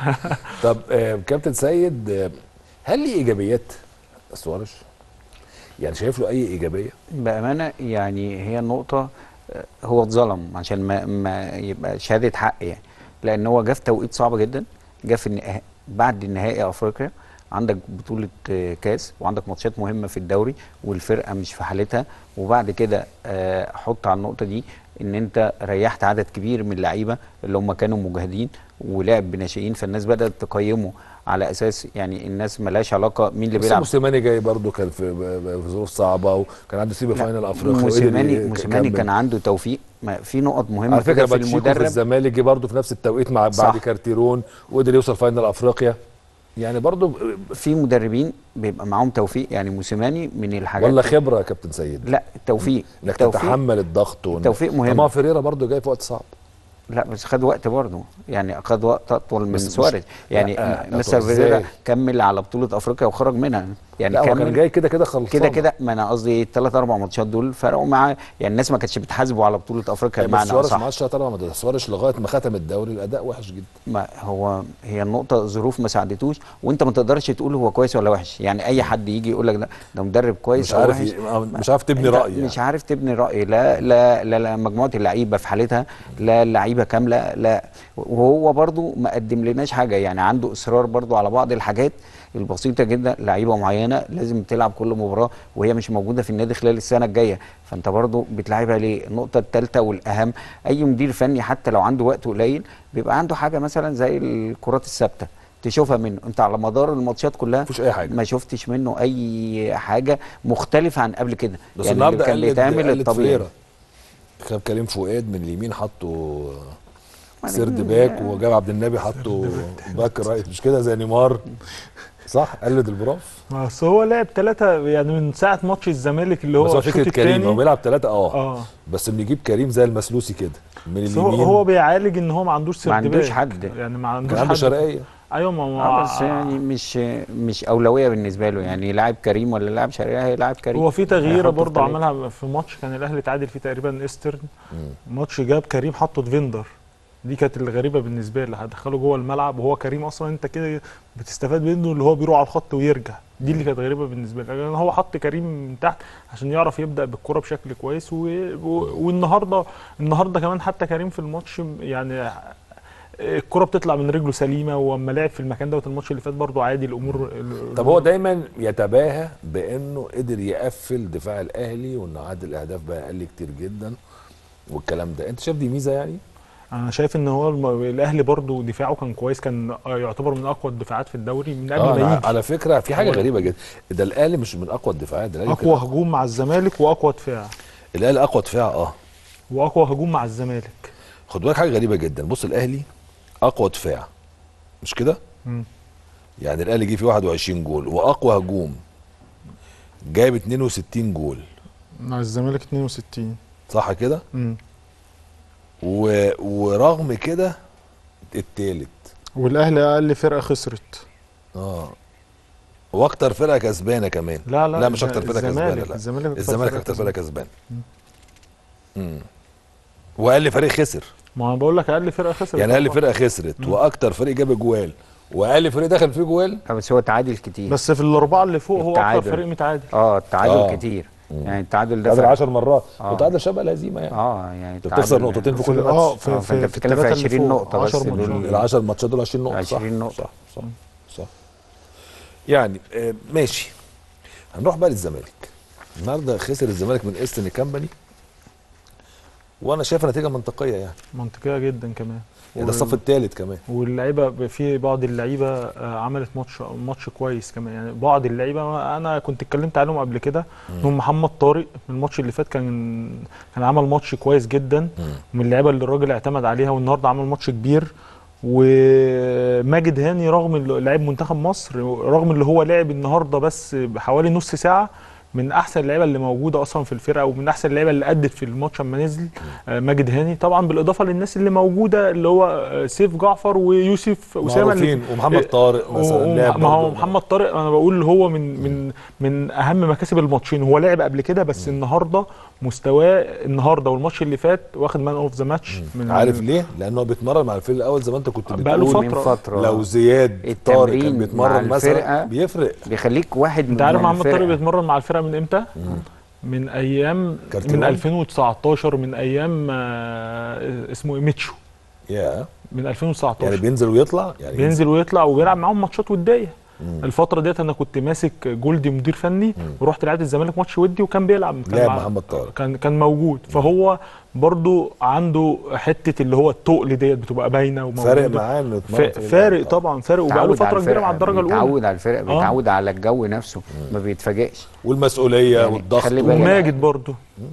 طب آه كابتن سيد آه هل ليه ايجابيات سواريش؟ يعني شايف له اي ايجابيه؟ بامانه يعني هي النقطه آه، هو اتظلم عشان ما, ما يبقى شهاده حق يعني لان هو جه في توقيت صعب جدا جه في النها- بعد نهائي افريقيا عندك بطولة آه، كاس وعندك ماتشات مهمة في الدوري والفرقة مش في حالتها وبعد كده آه، حط على النقطة دي ان انت ريحت عدد كبير من اللعيبة اللي هم كانوا مجاهدين ولعب بناشئين فالناس بدأت تقيمه على اساس يعني الناس ملهاش علاقة مين اللي بس بيلعب موسيماني جاي برضه كان في في ظروف صعبه وكان عنده سيمي لا، فاينل افريقيا وقدر موسيماني ي- موسيماني يكمل. كان عنده توفيق ما في نقط مهمه على فكره كده في باتشيكو في المدرب الزمالك جه برضه في نفس التوقيت مع بعد صح. كارتيرون وقدر يوصل فاينل افريقيا يعني برضه في مدربين بيبقى معاهم توفيق يعني موسيماني من الحاجات ولا خبره يا كابتن سيد لا التوفيق انك التوفيق تتحمل الضغط وإن- التوفيق مهم. طب ما هو فيريرا برضه جاي في وقت صعب لا بس خد وقت برضه يعني خد وقت اطول من بس مش- سواريز يعني لا، م- مستر أطول فيريرا إزاي؟ كمل على بطوله افريقيا وخرج منها يعني لا هو كان كمل جاي كده كده خلصان كده كده ما انا قصدي الثلاث اربع ماتشات دول فرقوا معاه يعني الناس ما كانتش بتحاسبه على بطوله افريقيا بس بمعنى سواريش اصح ما عادش طبعا ما سواريش لغايه ما ختم الدوري الاداء وحش جدا ما هو هي النقطة ظروف ما ساعدتوش وانت ما تقدرش تقول هو كويس ولا وحش يعني اي حد يجي يقول لك ده ده مدرب كويس مش او عارف وحش ي- مش عارف تبني انت راي يعني. مش عارف تبني رأي لا لا لا, لا مجموعة اللعيبة في حالتها لا اللعيبة كاملة لا وهو برضو ما قدم لناش حاجة يعني عنده إصرار برضو على بعض الحاجات البسيطة جدا لعيبة معينة لازم تلعب كل مباراة وهي مش موجودة في النادي خلال السنة الجاية فانت برضو بتلعبها ليه النقطة الثالثة والأهم أي مدير فني حتى لو عنده وقت قليل بيبقى عنده حاجة مثلا زي الكرات الثابتة تشوفها منه انت على مدار الماتشات كلها مفيش اي حاجه ما شفتش منه اي حاجه مختلفه عن قبل كده بس يعني النهارده اللي كان قلد بيتعمل قلد الطبيعي فيريرا خد كريم فؤاد من اليمين حطه سيرد باك وجاب عبد النبي حطه باك رايت مش كده زي نيمار صح قلد البراف بس هو لعب ثلاثة يعني من ساعة ماتش الزمالك اللي هو بس هو الشوط فكره كريم هو الثاني بيلعب ثلاثه اه اه بس بنجيب كريم زي المسلوسي كده من بس هو اليمين هو بيعالج ان هو ما عندوش سرد عندوش باك. حد. يعني ما عندوش كان عنده حد شرقيه ايوه ما ما اه بس يعني مش مش اولويه بالنسبه له يعني لاعب كريم ولا لاعب شرقيه هيلاعب كريم هو في تغييره هيحطه برضه في تلاتة. عملها في ماتش كان الاهلي تعادل فيه تقريبا ايسترن ماتش جاب كريم حطه ديفندر دي كانت الغريبه بالنسبه لي هدخله جوه الملعب وهو كريم اصلا انت كده بتستفاد منه اللي هو بيروح على الخط ويرجع دي اللي كانت غريبه بالنسبه لي لان هو حط كريم من تحت عشان يعرف يبدا بالكره بشكل كويس و... و... والنهارده النهارده كمان حتى كريم في الماتش يعني الكره بتطلع من رجله سليمه واما لعب في المكان دوت الماتش اللي فات برضه عادي الامور طب هو دايما يتباهى بانه قدر يقفل دفاع الاهلي وان عدد الاهداف بقى اقل كتير جدا والكلام ده انت شايف دي ميزه يعني انا شايف ان هو الم... الاهلي برضو دفاعه كان كويس كان يعتبر من اقوى الدفاعات في الدوري من قبل آه ما أنا يجي على فكره في حاجه هو- غريبه جدا ده الاهلي مش من اقوى الدفاعات ده الأهلي اقوى كان- هجوم مع الزمالك واقوى دفاع الاهلي اقوى دفاع اه واقوى هجوم مع الزمالك خد بالك حاجه غريبه جدا بص الاهلي اقوى دفاع مش كده مم. يعني الاهلي جه فيه 21 جول واقوى هجوم جايب 62 جول مع الزمالك 62 صح كده مم. و... ورغم كده التالت والاهلي اقل فرقه خسرت اه واكتر فرقه كسبانه كمان لا لا لا مش اكتر فرقه الزمالك- كسبانه لا الزمالك أكتر الزمالك فرقة اكتر كسبانة. فرقه كسبانه امم واقل فريق خسر ما انا بقول لك اقل فرقه خسرت يعني اقل طبعاً. فرقه خسرت واكتر فريق جاب جوال واقل فريق دخل فيه جوال بس هو تعادل كتير بس في الاربعه اللي فوق هو اكتر التعادل. فريق متعادل اه التعادل آه. كتير يعني التعادل ده تعادل فرق- 10 مرات آه. وتعادل شبه الهزيمه يعني اه يعني انت بتخسر التعادل- نقطتين في في كل اه ماتش في آه، في, فأنت في بتتكلم في التلاتة اللي 20 فوق، نقطة بس 10 دول. ماتشات. ال 10 ماتشات دول 20 نقطه صح 20 نقطة. صح صح صح يعني آه ماشي هنروح بقى للزمالك النهارده خسر الزمالك من ايستن كامباني وانا شايف نتيجه منطقيه يعني منطقيه جدا كمان يعني ده الصف الثالث كمان واللعيبه ب- في بعض اللعيبه آه، عملت ماتش ماتش كويس كمان يعني بعض اللعيبه انا كنت اتكلمت عليهم قبل كده انهم محمد طارق من الماتش اللي فات كان كان عمل ماتش كويس جدا من اللعيبه اللي الراجل اعتمد عليها والنهارده عمل ماتش كبير وماجد هاني رغم اللي لعيب منتخب مصر رغم اللي هو لعب النهارده بس بحوالي نص ساعه من احسن اللعيبه اللي موجوده اصلا في الفرقه ومن احسن اللعيبه اللي ادت في الماتش اما نزل آه، ماجد هاني طبعا بالاضافه للناس اللي موجوده اللي هو آه، سيف جعفر ويوسف اسامه اللي- معروفين ومحمد طارق مثلا و- لعب ما هو برضه. محمد طارق انا بقول هو من من من اهم مكاسب الماتشين هو لعب قبل كده بس النهارده مستواه النهارده والماتش اللي فات واخد مان اوف ذا ماتش من عارف ليه؟ لانه بيتمرن مع الفريق الاول زي ما انت كنت بقاله بتقول من فترة. فترة لو زياد طارق كان التمرين مع بيتمرن مثلا الفرقة بيفرق بيخليك واحد انت عارف من محمد طارق الفرقة. بيتمرن مع الفرقه من امتى؟ من ايام كارتيرون؟ من 2019 من ايام آه، اسمه ايه ميتشو يا من 2019 يعني بينزل ويطلع يعني بينزل ويطلع وبيلعب معاهم ماتشات وديه الفتره ديت انا كنت ماسك جولدي مدير فني ورحت لعبت الزمالك ماتش ودي وكان بيلعب كان لعب مع- محمد طارق. كان كان موجود فهو برضو عنده حته اللي هو التقل ديت بتبقى باينه وموجوده فارق معاه انه ف- يتمرن في فارق الأول. طبعا فارق وبقاله بيتعود على فتره كبيره مع الفرقة، الدرجه الاولى بيتعود على الفرقه آه. بيتعود على الجو نفسه ما بيتفاجئش والمسؤوليه يعني والضغط خلي بالك. وماجد برضو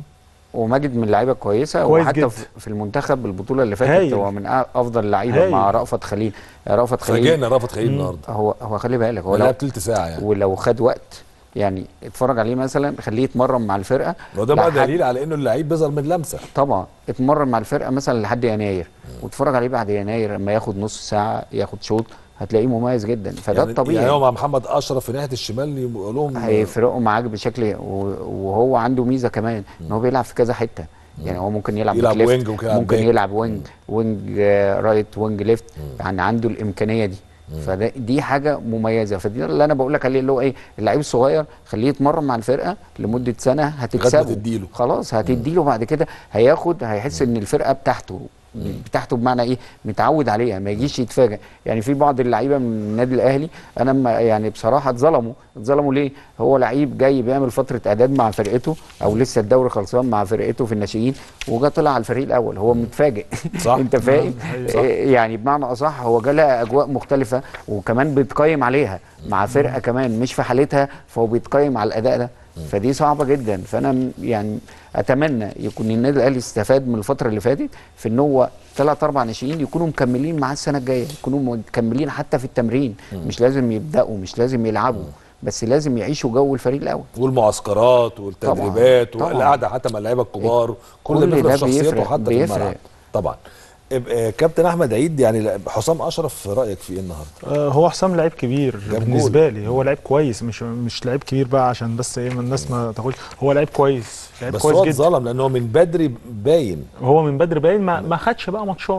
وماجد من اللعيبه كويسه كويس وحتى جدا. في في المنتخب البطوله اللي فاتت هايل. هو من أ- افضل اللعيبه هايل. مع رأفت خليل رأفت خليل فاجئنا رافت خليل النهارده هو هو خلي بالك هو هو لو لعب تلت ساعه يعني ولو خد وقت يعني اتفرج عليه مثلا خليه يتمرن مع الفرقه وده بقى لحد- دليل على انه اللعيب بيظهر من لمسه طبعا اتمرن مع الفرقه مثلا لحد يناير واتفرج عليه بعد يناير لما ياخد نص ساعه ياخد شوط هتلاقيه مميز جدا فده يعني الطبيعي يعني هو مع محمد اشرف في ناحيه الشمال يقول لهم هيفرقوا معاك بشكل و- وهو عنده ميزه كمان ان هو بيلعب في كذا حته يعني هو ممكن يلعب يلعب باك ليفت، وينج وممكن يلعب ممكن باك. يلعب وينج وينج آه، رايت وينج ليفت يعني عنده الامكانيه دي فده دي حاجه مميزه فدي اللي انا بقول لك عليه اللي هو ايه اللعيب الصغير خليه يتمرن مع الفرقه لمده سنه هتكسبه تديله. خلاص هتديله بعد كده هياخد هيحس ان الفرقه بتاعته بتاعته بمعنى ايه متعود عليها ما يجيش يتفاجئ يعني في بعض اللعيبه من النادي الاهلي انا ما يعني بصراحه اتظلموا اتظلموا ليه هو لعيب جاي بيعمل فتره اعداد مع فرقته او لسه الدوري خلصان مع فرقته في الناشئين وجا طلع على الفريق الاول هو متفاجئ صح. انت فاهم صح. إيه يعني بمعنى اصح هو جالها اجواء مختلفه وكمان بيتقيم عليها مع فرقه كمان مش في حالتها فهو بيتقيم على الاداء ده فدي صعبه جدا فانا م- يعني اتمنى يكون النادي الاهلي استفاد من الفتره اللي فاتت في ان هو ثلاث اربع ناشئين يكونوا مكملين معاه السنه الجايه يكونوا مكملين حتى في التمرين مش لازم يبداوا مش لازم يلعبوا بس لازم يعيشوا جو الفريق الاول والمعسكرات والتدريبات طبعاً. والقعده حتى مع اللعيبه الكبار كل ده كل بيفرق ده في شخصيته بيفرق- حتى في بيفرق. الملعب طبعا اب- آه، كابتن احمد عيد يعني لا- حسام اشرف رايك فيه ايه النهارده؟ آه، هو حسام لعيب كبير جاب بالنسبه لي هو لعيب كويس مش مش لعيب كبير بقى عشان بس ايه ما الناس ما تاخدش هو لعيب كويس لعيب بس كويس هو جدا اتظلم لان هو من بدري باين هو من بدري باين ما, ما خدش بقى ماتشات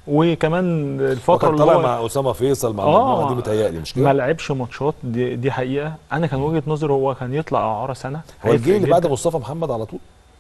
وكمان الفتره وكان اللي طالع هو مع اسامه فيصل مع آه، المجموعه دي متهيألي مش ما كده؟ لعبش ماتشات دي, دي حقيقه انا كان وجهه نظري هو كان يطلع اعاره سنه هو الجيل اللي هيفرق بعد جداً. مصطفى محمد على طول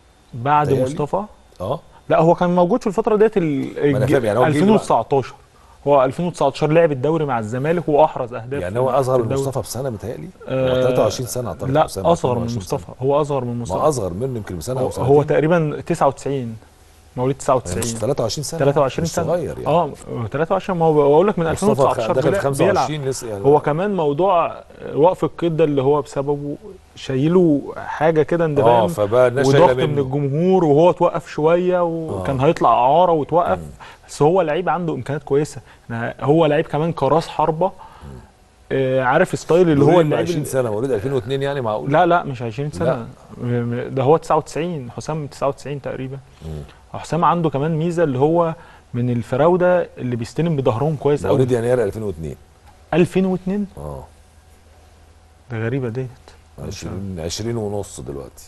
بعد متهيألي. مصطفى اه لا هو كان موجود في الفتره ديت ال- أنا الج- فاهم، يعني هو الجيل 2019 هو 2019 لعب الدوري مع الزمالك واحرز اهداف يعني هو اصغر من الدوري. مصطفى بسنه متهيألي آه، هو 23 سنه اعتقد لا حسام اصغر من 22 سنة. مصطفى هو اصغر من ما مصطفى اصغر منه يمكن بسنه هو, او سنتين هو تقريبا 99 مواليد يعني 99 مش 23 سنه 23 مش سنه صغير يعني اه 23 ما هو بقول لك من مصطفى 2019 داخل في بيلعب- 25 لسه يعني هو كمان موضوع وقف القيد ده اللي هو بسببه شايله حاجه كده انت اه فاهم فبقى الناس شايله وضغط من منه الجمهور وهو توقف شويه وكان هيطلع اعاره وتوقف بس هو لعيب عنده امكانيات كويسه يعني هو لعيب كمان كراس حربه آه، عارف ستايل اللي هو مولود اللعيب 20 سنه مولود 2002 يعني معقول لا لا مش 20 لا. سنه م- م- ده هو 99 حسام 99 تقريبا حسام عنده كمان ميزه اللي هو من الفراوده اللي بيستلم بظهرهم كويس قوي مولود يناير 2002 2002 اه ده غريبه ديت 20 20 ونص دلوقتي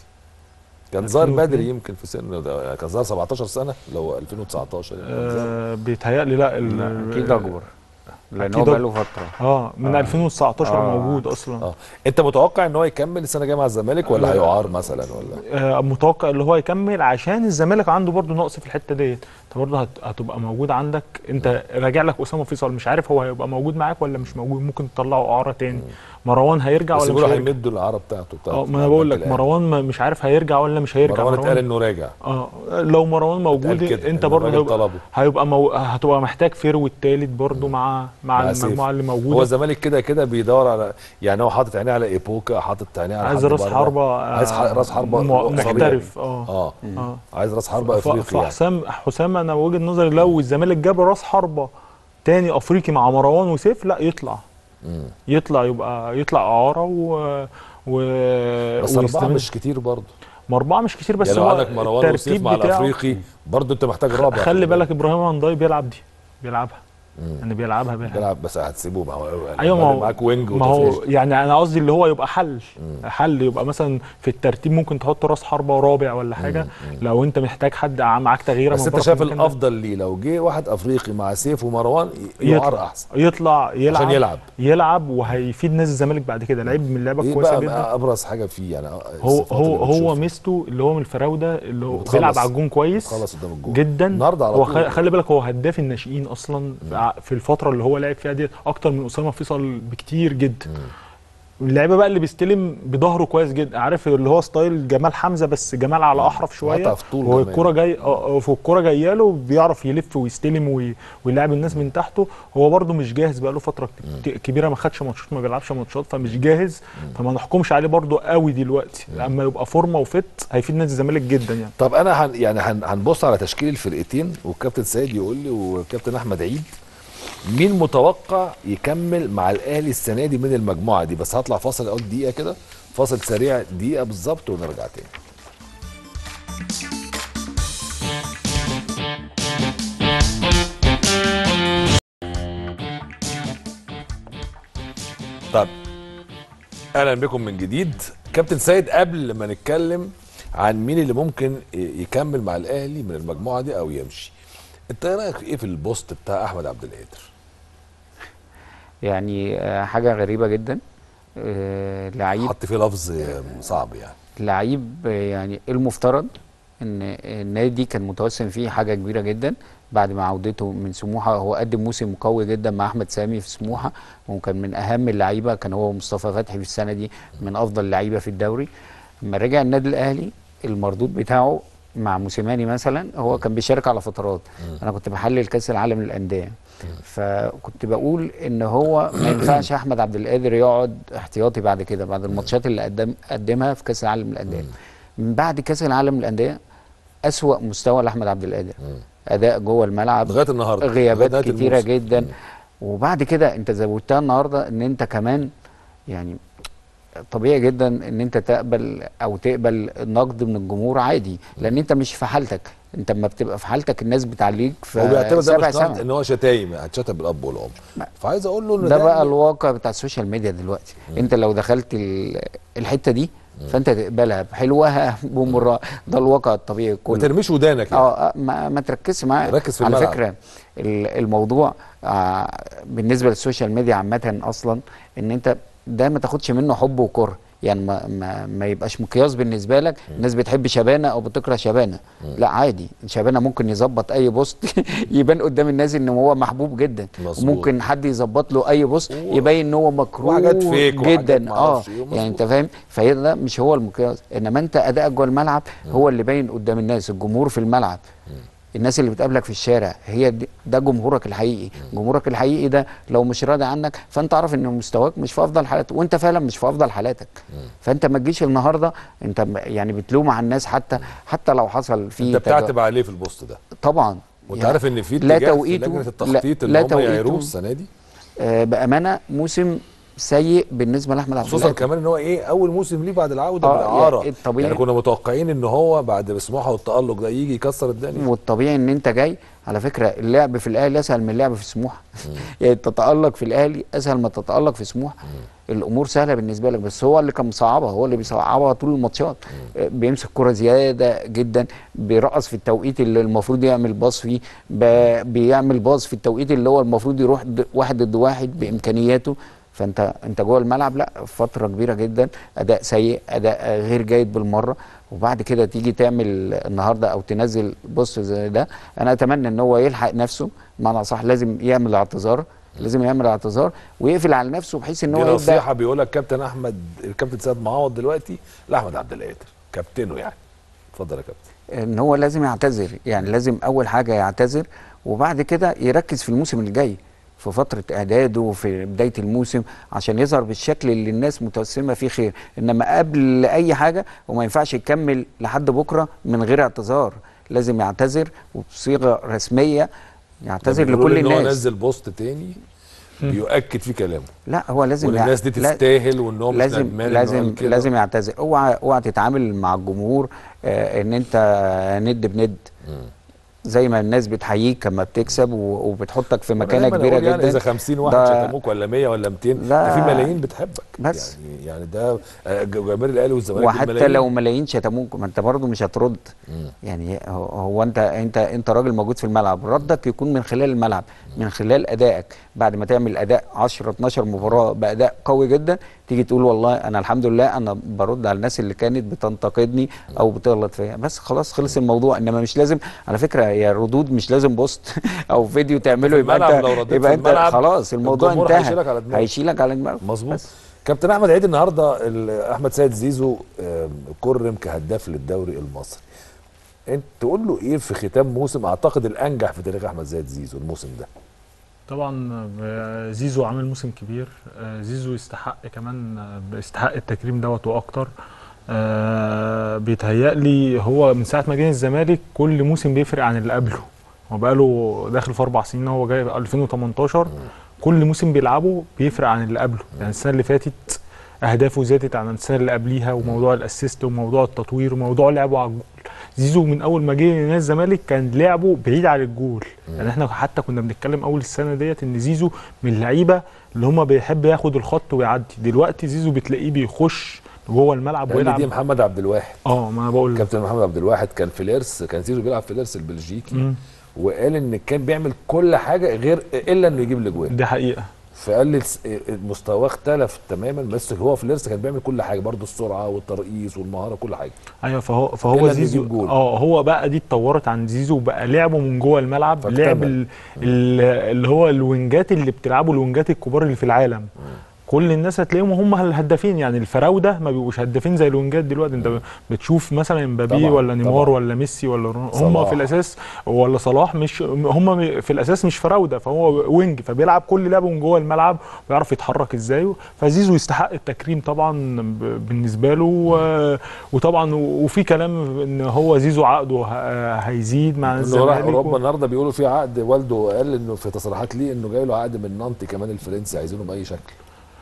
كان ظاهر 2002. بدري يمكن في سن ده كان ظاهر 17 سنه لو 2019 يعني كان ظاهر. آه بيتهيألي لا ال- لا، اكيد اكبر لان هو أكيد بقاله فتره اه من آه. 2019 آه. موجود اصلا اه انت متوقع ان هو يكمل السنه الجايه مع الزمالك ولا آه. هيعار مثلا ولا آه متوقع اللي هو يكمل عشان الزمالك عنده برضو نقص في الحته ديت انت برضو هت- هتبقى موجود عندك انت راجع لك اسامه فيصل مش عارف هو هيبقى موجود معاك ولا مش موجود ممكن تطلعه اعاره تاني مروان هيرجع بس ولا مش بيقولوا هيرجع هيمدوا العاره بتاعته بتاعته اه ما انا بقول لك مروان ما- مش عارف هيرجع ولا مش هيرجع مروان اتقال انه راجع اه لو مروان موجود اتقال كده، انت إن برضه الراجل هيبقى, طلبه. هيبقى مو... هتبقى محتاج فيرو التالت برضه مع مع, مع سيف. المجموعه اللي هو موجوده الزمالك كده كده بيدور على يعني هو حاطط عينيه على ايبوكا حاطط عينيه على عايز حد راس بره. حربه عايز ح- راس حربه م- صريح. محترف اه اه اه عايز راس حربه ف- افريقي يعني. فحسام حسام انا وجهه نظري لو الزمالك جاب راس حربه تاني افريقي مع مروان وسيف لا يطلع مم. يطلع يبقى يطلع اعاره و و بس اربعه ويستمر. مش كتير برضه ما اربعه مش كتير بس يعني لو هو عندك مروان وسيف الترتيب مع بتاعه الافريقي برضه انت محتاج رابع خلي بالك ابراهيم هنداي بيلعب دي بيلعبها مم. يعني بيلعبها بيلعب بيلعب بس هتسيبه ما هو ايوه ما هو معاك وينج ما هو وتفريج. يعني انا قصدي اللي هو يبقى حل حل يبقى مثلا في الترتيب ممكن تحط راس حربه رابع ولا حاجه لو انت محتاج حد معاك تغييره بس من انت بره شايف في المكان ده. الافضل ليه لو جه واحد افريقي مع سيف ومروان ي- يعار يطلع احسن يطلع يلعب عشان يلعب يلعب وهيفيد نادي الزمالك بعد كده لعيب من اللعبه ايه كويسه بقى, جدا بقى ابرز حاجه فيه يعني هو الصفات هو اللي هو بتشوفها؟ ميزته اللي هو من الفراوده اللي هو بتخلص. بيلعب على الجون كويس خلص قدام الجون جدا النهارده على هو طول. خ- خلي بالك هو هداف الناشئين اصلا في الفتره اللي هو لعب فيها دي اكتر من اسامه فيصل بكتير جدا اللعيبه بقى اللي بيستلم بظهره كويس جدا عارف اللي هو ستايل جمال حمزه بس جمال على احرف شويه وقطع في طول هو كمان. الكوره جاي اه في الكوره جايه له بيعرف يلف ويستلم وي- ويلعب الناس من تحته هو برده مش جاهز بقى له فتره كت- كبيره ما خدش ماتشات ما بيلعبش ماتشات فمش جاهز فما نحكمش عليه برده قوي دلوقتي اما يبقى فورمه وفت هيفيد نادي الزمالك جدا يعني طب انا هن يعني هن هنبص على تشكيل الفرقتين والكابتن سيد يقول لي والكابتن احمد عيد مين متوقع يكمل مع الاهلي السنه دي من المجموعه دي بس هطلع فاصل اول دقيقه كده فاصل سريع دقيقه بالظبط ونرجع تاني طب اهلا بكم من جديد كابتن سيد قبل ما نتكلم عن مين اللي ممكن يكمل مع الاهلي من المجموعه دي او يمشي انت ايه رايك ايه في البوست بتاع احمد عبد القادر يعني آه، حاجه غريبه جدا آه، لعيب حط فيه لفظ صعب يعني لعيب آه، يعني المفترض ان النادي كان متوسم فيه حاجه كبيره جدا بعد ما عودته من سموحه هو قدم موسم قوي جدا مع احمد سامي في سموحه وكان من اهم اللعيبه كان هو مصطفى فتحي في السنه دي من افضل اللعيبه في الدوري لما رجع النادي الاهلي المردود بتاعه مع موسيماني مثلا هو كان بيشارك على فترات انا كنت بحلل كاس العالم للانديه فكنت بقول ان هو ما ينفعش احمد عبد القادر يقعد احتياطي بعد كده بعد الماتشات اللي قدم قدمها في كاس العالم للانديه من بعد كاس العالم للانديه اسوا مستوى لاحمد عبد القادر اداء جوه الملعب لغايه النهارده غيابات لغاية نهاية كتيره الموسم. جدا وبعد كده انت زودتها النهارده ان انت كمان يعني طبيعي جدا ان انت تقبل او تقبل نقد من الجمهور عادي لان انت مش في حالتك انت لما بتبقى في حالتك الناس بتعليك في هو بيعتبر ده سبع مش نقد سنة ان هو شتايم هتشتم بالاب والام فعايز اقول له ان ده بقى الواقع بتاع السوشيال ميديا دلوقتي انت لو دخلت ال- الحته دي فانت تقبلها بحلوها بمرها ده الواقع الطبيعي ما كله ترميش ودانك يعني. اه آه، ما, ما تركزش معاه ركز في على الملعب. فكره ال- الموضوع آه بالنسبه للسوشيال ميديا عامه اصلا ان انت ده ما تاخدش منه حب وكره يعني ما, ما, ما يبقاش مقياس بالنسبه لك الناس بتحب شبانه او بتكره شبانه لا عادي شبانه ممكن يظبط اي بوست يبان قدام الناس ان هو محبوب جدا مظبوط. وممكن حد يظبط له اي بوست يبين ان هو مكروه وحاجات فيك وحاجات جدا اه معرفش إيه، يعني مظبوط. انت فاهم فهي ده مش هو المقياس انما انت ادائك جوه الملعب هو اللي باين قدام الناس الجمهور في الملعب الناس اللي بتقابلك في الشارع هي دي ده جمهورك الحقيقي جمهورك الحقيقي ده لو مش راضي عنك فانت اعرف ان مستواك مش في افضل حالاتك وانت فعلا مش في افضل حالاتك فانت ما تجيش النهارده انت م- يعني بتلوم على الناس حتى حتى لو حصل في انت تجا- بتعتب عليه في البوست ده طبعا وانت يعني عارف ان في لا اتجاه في توقيته لجنه لا- التخطيط لا ان هم توقيته. يعيروه السنه دي آه، بامانه موسم سيء بالنسبه لاحمد عبد خصوصا القادر كمان ان هو ايه اول موسم ليه بعد العوده آه، من الاعاره يعني الطبيعي- يعني كنا متوقعين ان هو بعد سموحه والتالق ده يجي يكسر الدنيا والطبيعي ان انت جاي على فكره اللعب في الاهلي اسهل من اللعب في سموحه يعني تتالق في الاهلي اسهل ما تتالق في سموحه الامور سهله بالنسبه لك بس هو اللي كان مصعبها هو اللي بيصعبها طول الماتشات آه، بيمسك كره زياده جدا بيرقص في التوقيت اللي المفروض يعمل باص فيه ب- بيعمل باص في التوقيت اللي هو المفروض يروح د- واحد ضد واحد بامكانياته فانت انت جوه الملعب لا فتره كبيره جدا اداء سيء اداء غير جيد بالمره وبعد كده تيجي تعمل النهارده او تنزل بوست زي ده انا اتمنى ان هو يلحق نفسه بمعنى صح لازم يعمل اعتذار لازم يعمل اعتذار ويقفل على نفسه بحيث ان دي هو يبدا نصيحه بيقولها الكابتن احمد الكابتن سيد معوض دلوقتي لاحمد عبد القادر كابتنه يعني اتفضل يا كابتن ان هو لازم يعتذر يعني لازم اول حاجه يعتذر وبعد كده يركز في الموسم الجاي في فترة إعداده في بداية الموسم عشان يظهر بالشكل اللي الناس متوسمة فيه خير إنما قبل أي حاجة وما ينفعش يكمل لحد بكرة من غير اعتذار لازم يعتذر وبصيغة رسمية يعتذر بيقولوا لكل ان هو الناس نزل بوست تاني بيؤكد فيه كلامه لا هو لازم وان يع- الناس دي لا- تستاهل وان هو مش لازم ندمان إنه لازم قال كده. لازم يعتذر اوعى اوعى تتعامل مع الجمهور آه ان انت ند بند زي ما الناس بتحييك لما بتكسب و- وبتحطك في مكانه دايماً كبيره أقول يعني جدا اذا 50 واحد ده- شتموك ولا 100 ولا 200 لا. ده في ملايين بتحبك بس. يعني يعني ده آه، جماهير الاهلي والزمالك دول وحتى ملايين. لو ملايين شتموك ما انت برضه مش هترد يعني هو- هو انت انت انت راجل موجود في الملعب ردك يكون من خلال الملعب من خلال ادائك بعد ما تعمل اداء 10 12 مباراه باداء قوي جدا تيجي تقول والله انا الحمد لله انا برد على الناس اللي كانت بتنتقدني او بتغلط فيا بس خلاص خلص الموضوع انما مش لازم على فكره يا ردود مش لازم بوست او فيديو تعمله يبقى الملعب انت لو رديت يبقى في انت الملعب، خلاص الموضوع الجمهور انتهى هيشيلك على دماغه. هيشيلك على دماغه مظبوط بس. كابتن احمد عيد النهارده ال- احمد سيد زيزو آم، كرم كهداف للدوري المصري انت تقول له ايه في ختام موسم اعتقد الانجح في تاريخ احمد زيد زيزو الموسم ده طبعا آه، زيزو عامل موسم كبير آه، زيزو يستحق كمان آه، يستحق التكريم دوت واكتر آه، بيتهيألي هو من ساعه ما جه الزمالك كل موسم بيفرق عن اللي قبله هو بقاله داخل في اربع سنين هو جاي 2018 كل موسم بيلعبه بيفرق عن اللي قبله يعني السنه اللي فاتت اهدافه زادت عن السنه اللي قبليها وموضوع الاسيست وموضوع التطوير وموضوع لعبه على الجول زيزو من اول ما جه نادي الزمالك كان لعبه بعيد عن الجول يعني احنا حتى كنا بنتكلم اول السنه ديت ان زيزو من اللعيبه اللي هم بيحب ياخد الخط ويعدي دلوقتي زيزو بتلاقيه بيخش جوه الملعب لان دي ويلعب محمد عبد الواحد اه ما انا بقول كابتن محمد عبد الواحد كان في الارس كان زيزو بيلعب في الارس البلجيكي مم. وقال ان كان بيعمل كل حاجه غير الا انه يجيب الاجوان دي حقيقه فقال لي الس- مستواه اختلف تماما بس هو في الارس كان بيعمل كل حاجه برضه السرعه والترقيص والمهاره كل حاجه ايوه فهو إلا فهو إنه زيزو يجيب جول. اه هو بقى دي اتطورت عن زيزو بقى لعبه من جوه الملعب فاكتمل. لعب ال- ال- اللي هو الوينجات اللي بتلعبه الوينجات الكبار اللي في العالم كل الناس هتلاقيهم هم الهدافين يعني الفراوده ما بيبقوش هدافين زي الوينجات دلوقتي انت بتشوف مثلا امبابي طبعاً، ولا نيمار طبعاً. ولا ميسي ولا رونالدو هم صلاح. في الاساس ولا صلاح مش هم في الاساس مش فراوده فهو وينج فبيلعب كل لعبه من جوه الملعب ويعرف يتحرك ازاي فزيزو يستحق التكريم طبعا ب- بالنسبه له و- وطبعا وفي كلام ان هو زيزو عقده ه- هيزيد مع انه راح الزمالك اوروبا و- النهارده بيقولوا في عقد والده قال انه في تصريحات ليه انه جاي له عقد من نانتي كمان الفرنسي عايزينه باي شكل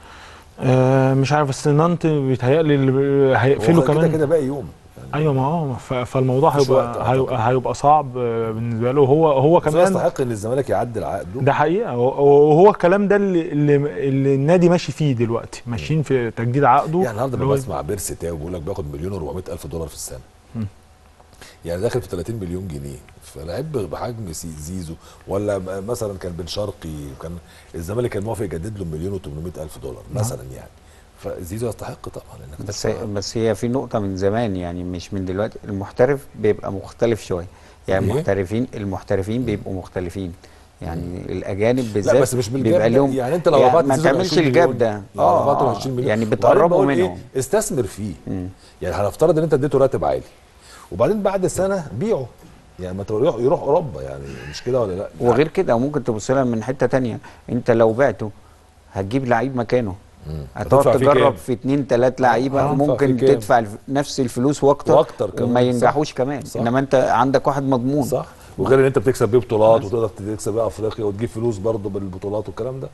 آه مش عارف بس نانت بيتهيألي اللي هو هيقفله كده كمان كده باقي يوم ايوه ما هو ف- فالموضوع مفيش وقت هيبقى أعتقد. هيبقى, هيبقى صعب آه، بالنسبه له هو هو بس هو كمان يستحق ان الزمالك يعدل عقده ده حقيقه وهو هو الكلام ده اللي, اللي, اللي النادي ماشي فيه دلوقتي ماشيين في تجديد عقده يعني النهارده اللي لما هو- بسمع بيرسي تاو بيقول لك بياخد مليون و400 الف دولار في السنه يعني داخل في 30 مليون جنيه فلعيب بحجم سي- زيزو ولا م- مثلا كان بن شرقي كان الزمالك كان موافق يجدد له مليون و800 الف دولار مثلا يعني فزيزو يستحق طبعا انك بس تدفع. بس هي في نقطة من زمان يعني مش من دلوقتي المحترف بيبقى مختلف شوية يعني إيه؟ المحترفين المحترفين بيبقوا مختلفين يعني الأجانب بالذات لا بس مش بالجاب بيبقى ده. لهم يعني انت لو يعني رفعت ما زيزو ل تعملش 20 الجاب مليون، ده لو رفعته ل 20 مليون يعني وبعدين بتقربوا بقول منهم ايه استثمر فيه يعني هنفترض ان انت اديته راتب عالي وبعدين بعد سنه بيعه يعني ما تروح يروح اوروبا يعني مش كده ولا لا وغير كده ممكن تبص لها من حتة تانية انت لو بعته هتجيب لعيب مكانه هتدفع هتقعد فيه كام؟ تجرب في اتنين تلات لعيبه هتدفع ممكن فيه كام؟ تدفع الف- نفس الفلوس واكتر وأكتر كمان، وما صح. ينجحوش كمان صح. انما انت عندك واحد مضمون صح وغير ان انت بتكسب بيه بطولات وتقدر تكسب بيه افريقيا وتجيب فلوس برضه بالبطولات والكلام ده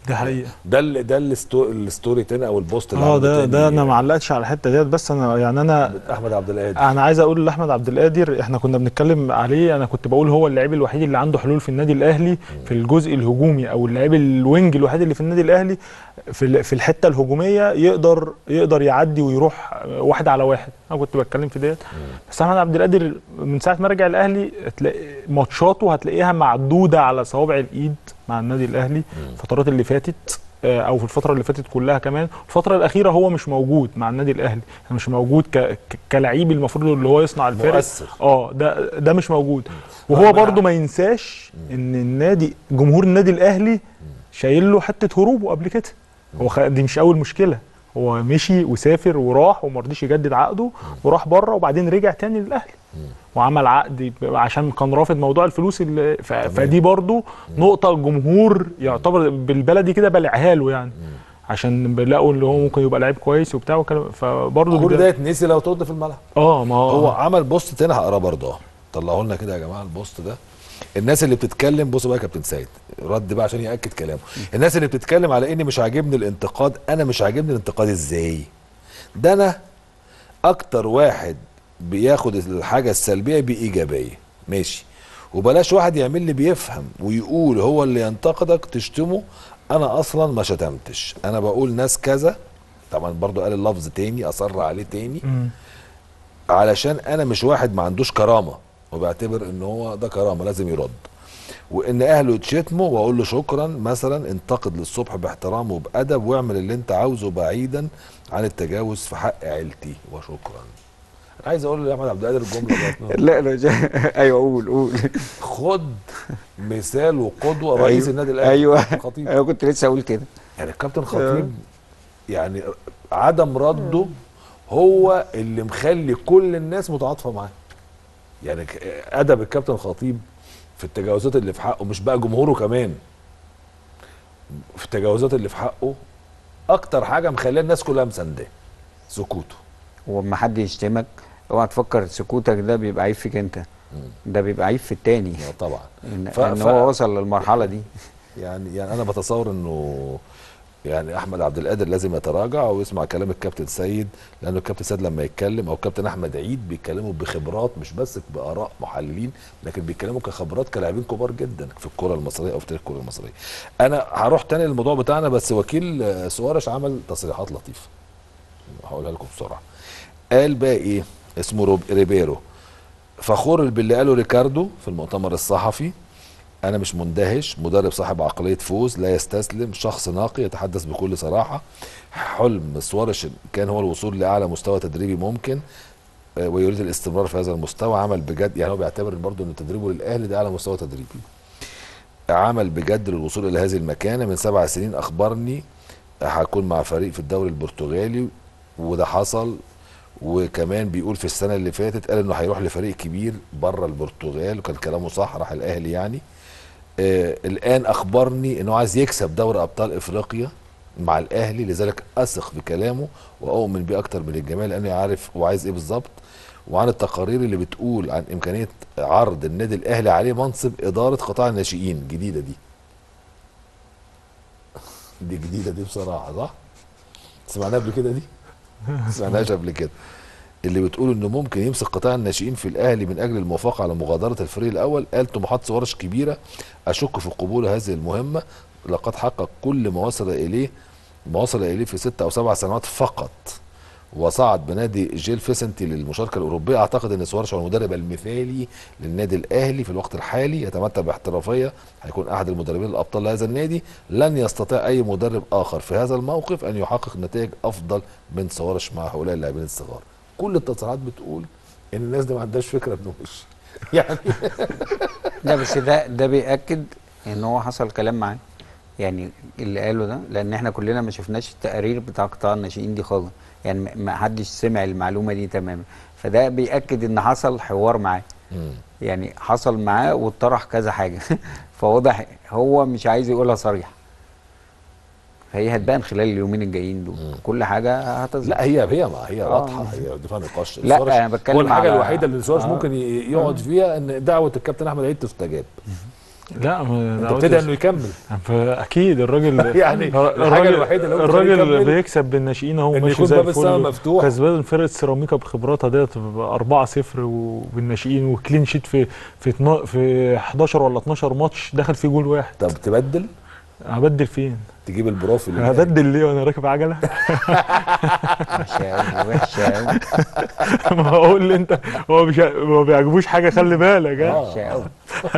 دي حقيقه ده ال ده الستو- الستوري تاني او البوست اللي اه عمله ده تاني ده انا ما علقتش على الحته ديت بس انا يعني انا احمد عبد القادر انا عايز اقول لاحمد عبد القادر احنا كنا بنتكلم عليه انا كنت بقول هو اللاعب الوحيد اللي عنده حلول في النادي الاهلي في الجزء الهجومي او اللاعب الوينج الوحيد اللي في النادي الاهلي في ال- في الحته الهجوميه يقدر يقدر يعدي ويروح واحد على واحد انا كنت بتكلم في ديت بس احمد عبد القادر من ساعه ما رجع الاهلي هتلاقي ماتشاته هتلاقيها معدوده على صوابع الايد مع النادي الاهلي الفترات اللي فاتت آه، او في الفتره اللي فاتت كلها كمان الفتره الاخيره هو مش موجود مع النادي الاهلي مش موجود ك... ك- كلعيب المفروض اللي هو يصنع الفارق مؤثر. اه ده ده مش موجود وهو آه، برضو ما ينساش ان النادي جمهور النادي الاهلي شايل له حته هروبه قبل كده هو خ... دي مش اول مشكله هو مشي وسافر وراح وما رضيش يجدد عقده وراح بره وبعدين رجع تاني للاهلي وعمل عقد عشان كان رافض موضوع الفلوس اللي ف... فدي برضو نقطه الجمهور يعتبر بالبلدي كده بلعها له يعني عشان بيلاقوا اللي هو ممكن يبقى لعيب كويس وبتاع وكلام فبرضه كل بيبقى- ده يتنسي لو ترد في الملعب اه ما هو عمل بوست تاني هقراه برضه اه طلعوا لنا كده يا جماعه البوست ده الناس اللي بتتكلم بصوا بقى يا كابتن سيد رد بقى عشان ياكد كلامه الناس اللي بتتكلم على اني مش عاجبني الانتقاد انا مش عاجبني الانتقاد ازاي ده انا اكتر واحد بياخد الحاجه السلبيه بايجابيه ماشي وبلاش واحد يعمل لي بيفهم ويقول هو اللي ينتقدك تشتمه انا اصلا ما شتمتش انا بقول ناس كذا طبعا برضو قال اللفظ تاني اصر عليه تاني مم. علشان انا مش واحد ما عندوش كرامه وبعتبر ان هو ده كرامه لازم يرد وان اهله يتشتموا واقول له شكرا مثلا انتقد للصبح باحترام وبادب واعمل اللي انت عاوزه بعيدا عن التجاوز في حق عيلتي وشكرا انا عايز اقول لاحمد عبد القادر الجمله دي لا لا جا- ايوه قول قول خد مثال وقدوه رئيس أيوة. النادي الاهلي ايوه خطيب انا كنت لسه اقول كده يعني الكابتن خطيب يعني عدم رده هو اللي مخلي كل الناس متعاطفه معاه يعني ك- ادب الكابتن خطيب في التجاوزات اللي في حقه مش بقى جمهوره كمان في التجاوزات اللي في حقه اكتر حاجه مخليه الناس كلها مسانداه سكوته وما حد يشتمك اوعى تفكر سكوتك ده بيبقى عيب فيك انت ده بيبقى عيب في التاني آه طبعا ان, ف- إن ف- هو وصل للمرحله دي يعني يعني انا بتصور انه يعني احمد عبد القادر لازم يتراجع ويسمع كلام الكابتن سيد لانه الكابتن سيد لما يتكلم او الكابتن احمد عيد بيتكلموا بخبرات مش بس باراء محللين لكن بيتكلموا كخبرات كلاعبين كبار جدا في الكره المصريه او في تاريخ الكره المصريه. انا هروح تاني للموضوع بتاعنا بس وكيل آه، سوارش عمل تصريحات لطيفه. هقولها لكم بسرعه. قال بقى ايه؟ اسمه روب ريبيرو فخور باللي قاله ريكاردو في المؤتمر الصحفي انا مش مندهش مدرب صاحب عقليه فوز لا يستسلم شخص ناقي يتحدث بكل صراحه حلم سوارش كان هو الوصول لاعلى مستوى تدريبي ممكن آه، ويريد الاستمرار في هذا المستوى عمل بجد يعني هو بيعتبر برضه ان تدريبه للاهلي ده اعلى مستوى تدريبي عمل بجد للوصول الى هذه المكانه من سبع سنين اخبرني هكون مع فريق في الدوري البرتغالي وده حصل وكمان بيقول في السنه اللي فاتت قال انه هيروح لفريق كبير بره البرتغال وكان كلامه صح راح الاهلي يعني آه الان اخبرني انه عايز يكسب دوري ابطال افريقيا مع الاهلي لذلك اثق بكلامه واؤمن بيه اكتر من الجميع لانه عارف هو عايز ايه بالظبط وعن التقارير اللي بتقول عن امكانيه عرض النادي الاهلي عليه منصب اداره قطاع الناشئين جديده دي دي جديده دي بصراحه صح سمعناها قبل كده دي ما سمعناهاش قبل كده اللي بتقول انه ممكن يمسك قطاع الناشئين في الاهلي من اجل الموافقه على مغادره الفريق الاول قال طموحات سوارش كبيره اشك في قبول هذه المهمه لقد حقق كل ما وصل اليه ما وصل اليه في ست او سبع سنوات فقط وصعد بنادي جيل فيسنتي للمشاركه الاوروبيه اعتقد ان سوارش هو المدرب المثالي للنادي الاهلي في الوقت الحالي يتمتع باحترافيه هيكون احد المدربين الابطال لهذا النادي لن يستطيع اي مدرب اخر في هذا الموقف ان يحقق نتائج افضل من سوارش مع هؤلاء اللاعبين الصغار كل التصريحات بتقول ان الناس دي ما عندهاش فكره انه مش يعني لا بس ده ده بيأكد ان هو حصل كلام معاه يعني اللي قاله ده لان احنا كلنا ما شفناش التقارير بتاع قطاع الناشئين دي خالص يعني ما- ما حدش سمع المعلومه دي تماما فده بيأكد ان حصل حوار معاه مم. يعني حصل معاه واتطرح كذا حاجه فواضح هو مش عايز يقولها صريح فهي هتبان خلال اليومين الجايين دول كل حاجه هتظهر لا هي هي ما هي آه. واضحه هي دي فيها نقاش لا، سوارش أنا بتكلم هو الحاجه على- الوحيده اللي سوارش آه. ممكن ي- يقعد فيها ان دعوه الكابتن احمد عيد تستجاب لا ما انت دعوتي بتدعي بس- انه يكمل اكيد الراجل يعني الحاجة الراجل الوحيدة اللي ممكن يخليه الراجل يكمل بيكسب بالناشئين اهو إن ماشي يكون زي باب السما الفل مفتوح. كسبان فرقه سيراميكا بخبراتها ديت 4-0 وبالناشئين وكلين شيت في في اتنا- في 11 ولا 12 ماتش دخل فيه جول واحد طب تبدل هبدل فين؟ تجيب البروفيل اللي هناك. هبدل ليه وانا راكب عجله؟ وحشه قوي وحشه قوي ما هقول لي انت هو مش ما بيعجبوش حاجه خلي بالك ها وحشه قوي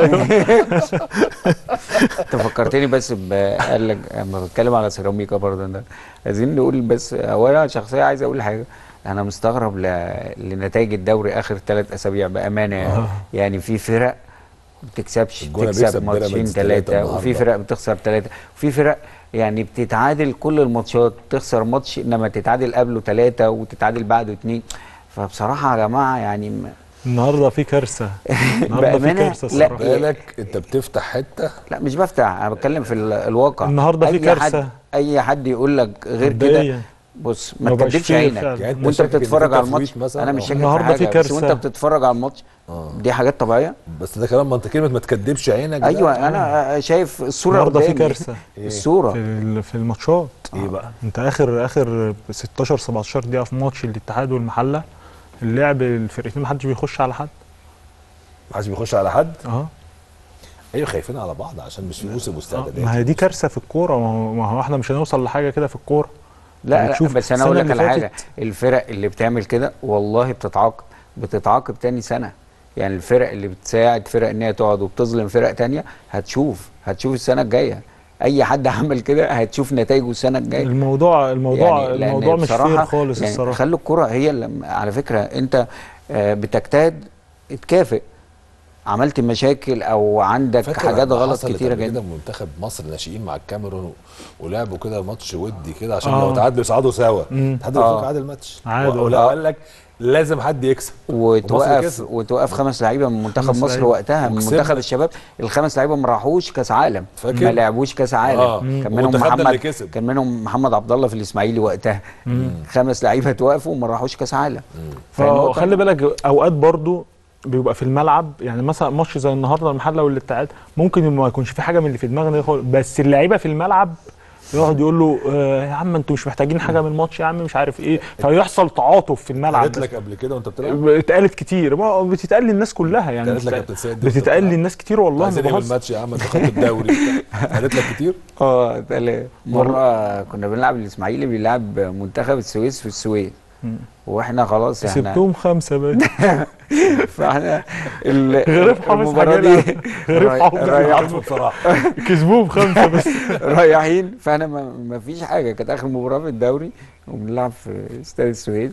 انت فكرتني بس ب قال لك لما بتكلم على سيراميكا برضه ده عايزين نقول بس هو انا شخصيا عايز اقول حاجه انا مستغرب ل... لنتائج الدوري اخر ثلاث اسابيع بامانه يعني, يعني في فرق ما بتكسبش الجونة بتكسب بيكسب ماتشين بيراميدز تلاتة ثلاثه وفي النهاردة. فرق بتخسر ثلاثه وفي فرق يعني بتتعادل كل الماتشات تخسر ماتش انما تتعادل قبله ثلاثه وتتعادل بعده اثنين فبصراحه يا جماعه يعني م- النهارده في كارثه النهارده في بأمانة كارثه لا. الصراحه بالك انت بتفتح حته لا مش بفتح انا بتكلم في ال- الواقع النهاردة في أي كارثة. حد اي حد يقول لك غير كده مبدئيا بص ما ما بقاش تكدبش فيه عينك فعلا. يعني انت وانت شاكك إن بتتفرج في على تفويت الماتش مثلا؟ انا مش آه. شاكك في النهاردة في حاجه بس كارثة. وانت بتتفرج على الماتش آه. دي حاجات طبيعيه بس ده كلام منطقي كلمه ما تكدبش عينك ده. ايوه انا شايف الصوره النهارده في قدامي كارثه الصوره في ال- في الماتشات ايه بقى انت اخر اخر 16 17 دقيقه في ماتش الاتحاد والمحله اللعب الفرقتين ما حدش بيخش على حد محدش بيخش على حد اه ايوه خايفين على بعض عشان مش في موسم آه، واستعدادات ما هي دي كارثه في الكوره ما هو, ما هو احنا مش هنوصل لحاجه كده في الكوره لا لا بتشوف بس انا اقول السنة لك على اللي حاجه فاتت- الفرق اللي بتعمل كده والله بتتعاقب بتتعاقب تاني سنه يعني الفرق اللي بتساعد فرق ان هي تقعد وبتظلم فرق تانية هتشوف هتشوف السنه الجايه اي حد عمل كده هتشوف نتائجه السنه الجايه الموضوع الموضوع يعني لأن الموضوع مش بصراحة فير خالص يعني الصراحه خلوا الكرة هي اللي على فكرة انت آه، بتجتهد اتكافئ عملت مشاكل او عندك فاكر حاجات لما غلط حصلت كتيرة قبل جدا كده منتخب مصر ناشئين مع الكاميرون و- ولعبوا كده ماتش ودي كده عشان آه. لو تعادلوا يصعدوا سوا مم. الاتحاد آه. الافريقي عادل ماتش عادوا. ولا آه. قال لك لازم حد يكسب ومصر وتوقف كسب. وتوقف خمس لعيبه من منتخب خمس مصر لعيبة. وقتها من وكسبنا. منتخب الشباب الخمس لعيبه ما راحوش كاس عالم فاكر؟ ما لعبوش كاس عالم آه. كان منهم ومنتخبنا اللي محمد كسب. كان منهم محمد عبد الله في الاسماعيلي وقتها خمس لعيبه توقفوا وما راحوش كاس عالم فالنقطة- فخلي بالك اوقات برضو بيبقى في الملعب يعني مثلا ماتش زي النهارده المحله والاتحاد ممكن ما يكونش في حاجه من اللي في دماغنا دي خالص بس اللعيبه في الملعب يقعد يقول له آه يا عم انتوا مش محتاجين حاجه من الماتش يا عم مش عارف ايه فيحصل تعاطف في الملعب قالت لك قبل كده وانت بتلعب اتقالت كتير ما هو بتتقال للناس كلها يعني قالت لك يا بتتقال- كابتن سيد بتتقال للناس كتير والله عايزين ما ايه من بهزر. الماتش يا عم انت خدت الدوري قالت لك كتير اه تل- مره كنا بنلعب الاسماعيلي بيلعب منتخب السويس في السويس واحنا خلاص احنا كسبتهم خمسه بقى فاحنا ال- غريب حافظ المباراه حاجة دي غريب راي- حافظ رايح- عطف بصراحه كسبوهم خمسه بس رايحين فاحنا ما ما فيش حاجه كانت اخر مباراه في الدوري وبنلعب في استاد السويس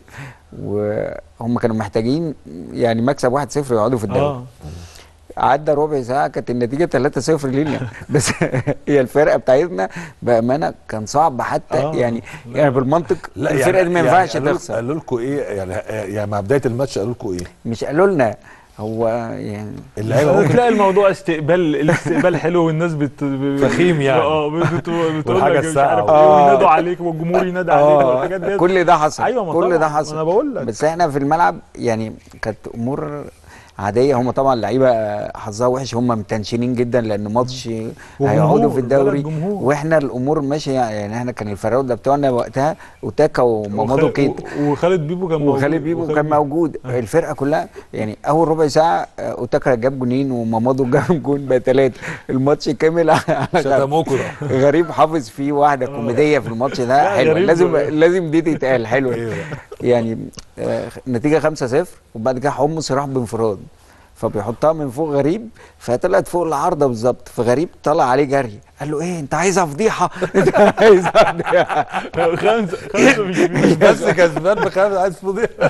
وهم كانوا محتاجين يعني مكسب 1-0 يقعدوا في الدوري اه عدى ربع ساعه كانت النتيجه 3-0 لينا بس هي الفرقه بتاعتنا بامانه كان صعب حتى آه. يعني يعني بالمنطق الفرقه دي ما ينفعش قالوا- تخسر قالوا لكم ايه يعني يعني مع بدايه الماتش قالوا لكم ايه مش قالوا لنا هو يعني اللعيبه ممكن تلاقي الموضوع استقبال الاستقبال حلو والناس بت ب- فخيم يعني. اه بت- بت- بتقول والحاجة لك مش الساقعة. عارف ايه آه. وينادوا عليك والجمهور ينادي عليك والحاجات دي كل ده حصل ايوه ما كل طبعاً، ده حصل انا بقول لك بس احنا في الملعب يعني كانت امور عاديه هم طبعا اللعيبه حظها وحش هم متنشنين جدا لان ماتش هيقعدوا في الدوري بلد جمهور. واحنا الامور ماشيه يعني احنا كان الفراوده بتوعنا وقتها اوتاكا ومامادو وخ- كيت و- وخالد بيبو كان موجود وخالد بيبو كان موجود الفرقه كلها يعني اول ربع ساعه آه، اوتاكا جاب جونين ومامادو جاب جون بقى ثلاثه الماتش كامل على شتموكوا ده غريب حافظ فيه واحده كوميديه في الماتش ده لا، حلوه غريب لازم ده. لازم دي تتقال حلوه ايوه يعني آه، نتيجه 5-0 وبعد كده حمص راح بانفراد فبيحطها من فوق غريب فطلعت فوق العارضه بالظبط فغريب طلع عليه جري قال له ايه انت عايزها فضيحه انت عايزها فضيحه خمسه خمسه مش مش بس كسبان بخمس عايز فضيحه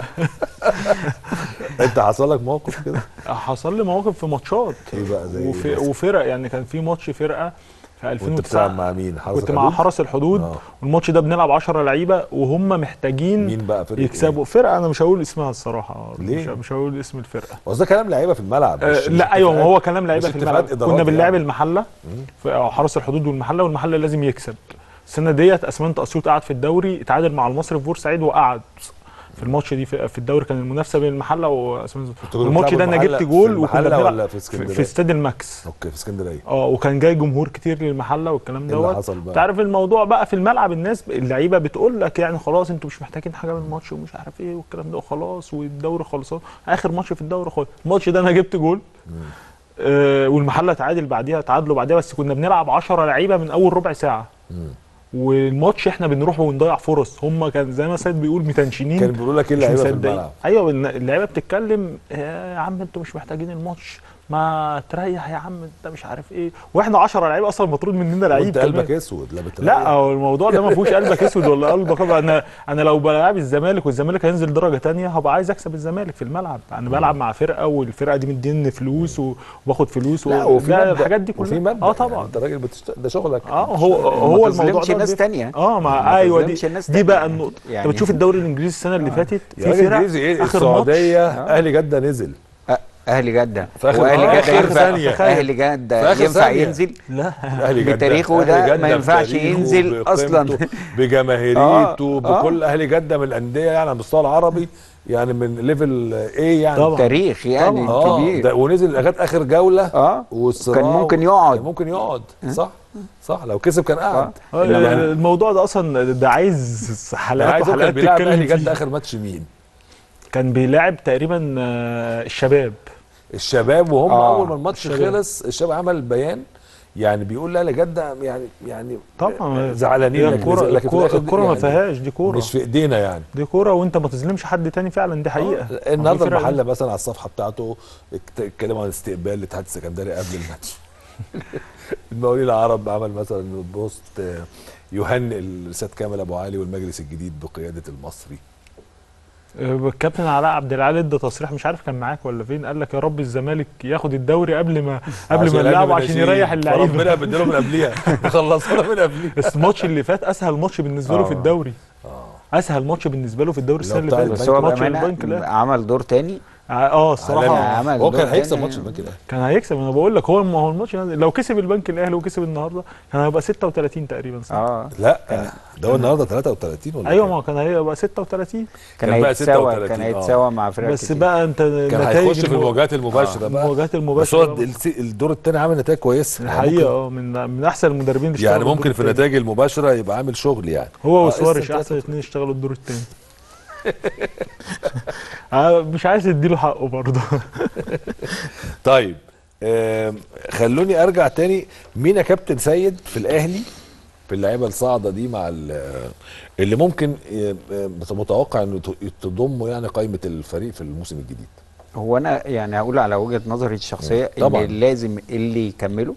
انت حصل لك موقف كده حصل لي مواقف في ماتشات ايه بقى زي وفي إيه مثلا؟ وفرق يعني كان في ماتش فرقه في وانت 2009 بتلعب مع مين حرس كنت مع الحدود؟ حرس الحدود آه. والماتش ده بنلعب 10 لعيبه وهم محتاجين مين بقى فرقه يكسبوا فرقه انا مش هقول اسمها الصراحه ليه؟ مش, مش هقول اسم الفرقه بس ده كلام لعيبه في الملعب آه مش- مش لا ايوه ما اتفاقات. هو كلام لعيبه مش في اتفاقات الملعب إدارات كنا بنلعب يعني. المحله في أو حرس الحدود والمحله والمحله لازم يكسب السنه ديت اسمنت اسيوط قعد في الدوري اتعادل مع المصري في بورسعيد وقعد في الماتش دي في في الدوري كان المنافسه بين المحله واسمنت كنتوا الماتش ده بتلعبوا انا المحلة جبت في جول وكنا المحلة بنلعب ولا في في, اسكندرية؟ في استاد الماكس اوكي في اسكندريه اه وكان جاي جمهور كتير للمحله والكلام إيه اللي دوت حصل بقى؟ تعرف الموضوع بقى في الملعب الناس اللعيبه بتقول لك يعني خلاص انتوا مش محتاجين حاجه من الماتش ومش عارف ايه والكلام ده وخلاص والدوري خلصان اخر ماتش في الدوري خالص الماتش ده انا جبت جول آه والمحله تعادل بعديها تعادلوا بعديها بس كنا بنلعب 10 لعيبه من اول ربع ساعه والماتش احنا بنروح ونضيع فرص هم كان زي ما سيد بيقول متنشنين كان بيقولوا لك ايه مش اللعيبه في مصدقين. الملعب ايوه الن- اللعيبه بتتكلم يا عم انتوا مش محتاجين الماتش ما تريح يا عم انت مش عارف ايه واحنا 10 لعيبه اصلا المفروض مننا لعيب وانت كمان. قلبك اسود لا بتريح. لا هو الموضوع ده ما فيهوش قلبك اسود ولا قلبك ابيض انا انا لو بلعب الزمالك والزمالك هينزل درجه تانية هبقى عايز اكسب الزمالك في الملعب انا بلعب مع فرقه والفرقه دي مديني فلوس وباخد فلوس لا و- وفي لا، مبدأ الحاجات دي كلها وفي مبدأ اه طبعا يعني انت راجل بتشت... ده شغلك اه هو هو الموضوع تظلمش ده ناس بيف- تانية. اه ما ما ايوه دي تظلمش ناس دي تانية. بقى النقطه يعني- يعني انت بتشوف الدوري الانجليزي السنه اللي فاتت يا في راجل فرق انجليزي ايه آخر السعوديه ماتش. اهلي جده نزل أ- اهلي جده في آخر- واهلي آه، جده آخر ينفع ثانية. اهلي في جده آخر ينفع ثانية. ينزل لا اهلي جده بتاريخه أهلي ده جدة ما ينفعش بتاريخه، ينزل أصلاً. بقيمته، بجماهيريته بكل اهلي جده من الانديه يعني على المستوى العربي يعني من ليفل ايه يعني طبعا. تاريخ يعني اه كبير ده ونزل لغايه اخر جوله اه والصراع كان ممكن يقعد. كان ممكن يقعد صح صح لو كسب كان قعد آه، إنما الموضوع ده اصلا ده عايز انا حلقات عايز كان وحلقات بيلعب اهلي تتكلم جده فيه اخر ماتش مين كان بيلاعب تقريبا آه، الشباب الشباب وهم آه، اول ما الماتش الشباب. خلص الشباب عمل بيان يعني بيقول لا جده يعني يعني طبعا زعلانين هي لكن- الكوره لكن في الكوره الآخر الكوره ما يعني فيهاش دي كوره مش في ايدينا يعني دي كوره وانت ما تظلمش حد تاني فعلا دي حقيقه النهارده في فرق- المحله مثلا على الصفحه بتاعته ات- اتكلموا عن استقبال الاتحاد السكندري قبل الماتش المقاولين العرب عمل مثلا بوست آه، يهنئ الاستاذ كامل ابو علي والمجلس الجديد بقياده المصري آه، الكابتن علاء عبد العال ادى تصريح مش عارف كان معاك ولا فين قال لك يا رب الزمالك ياخد الدوري قبل ما قبل ما نلعبه عشان يريح ربنا اللعيبه بديله من قبليها خلصنا من قبليه بس الماتش اللي فات اسهل ماتش بالنسبه له في آه. الدوري اسهل ماتش بالنسبه له في الدوري اللي هو السنه اللي بتاع فاتت بس هو ماتش بامانه البنك الاهلي عمل دور تاني اه الصراحه عمل هو دور كان هيكسب تاني. ماتش البنك الاهلي كان هيكسب انا بقول لك هو ما هو الماتش لو كسب البنك الاهلي وكسب النهارده كان هيبقى 36 تقريبا صح؟ اه لا ده هو النهارده 33 ولا ايوه كام؟ ما هو كان هيبقى 36 كان كان بقى هيتساوى 36 كان آه. هيتساوى مع فرق بس كتير. بقى انت كان نتائج هيخش في المو- المواجهات المباشره بقى المواجهات بس المباشره هو الس- الدور الثاني عامل نتائج كويسه يعني الحقيقه ممكن- اه من من احسن المدربين اللي يعني اشتغلوا ممكن الدور في التاني. النتائج المباشره يبقى عامل شغل يعني هو آه، وسوارش لسه احسن اثنين اشتغلوا الدور الثاني آه، مش عايز اديله حقه برضه طيب آم، خلوني ارجع تاني مين يا كابتن سيد في الاهلي في اللعيبه الصاعده دي مع ال- اللي ممكن آم، آم، متوقع انه ت- تضمه يعني قائمه الفريق في الموسم الجديد هو انا يعني هقول على وجهه نظري الشخصيه طبعاً. اللي لازم اللي يكملوا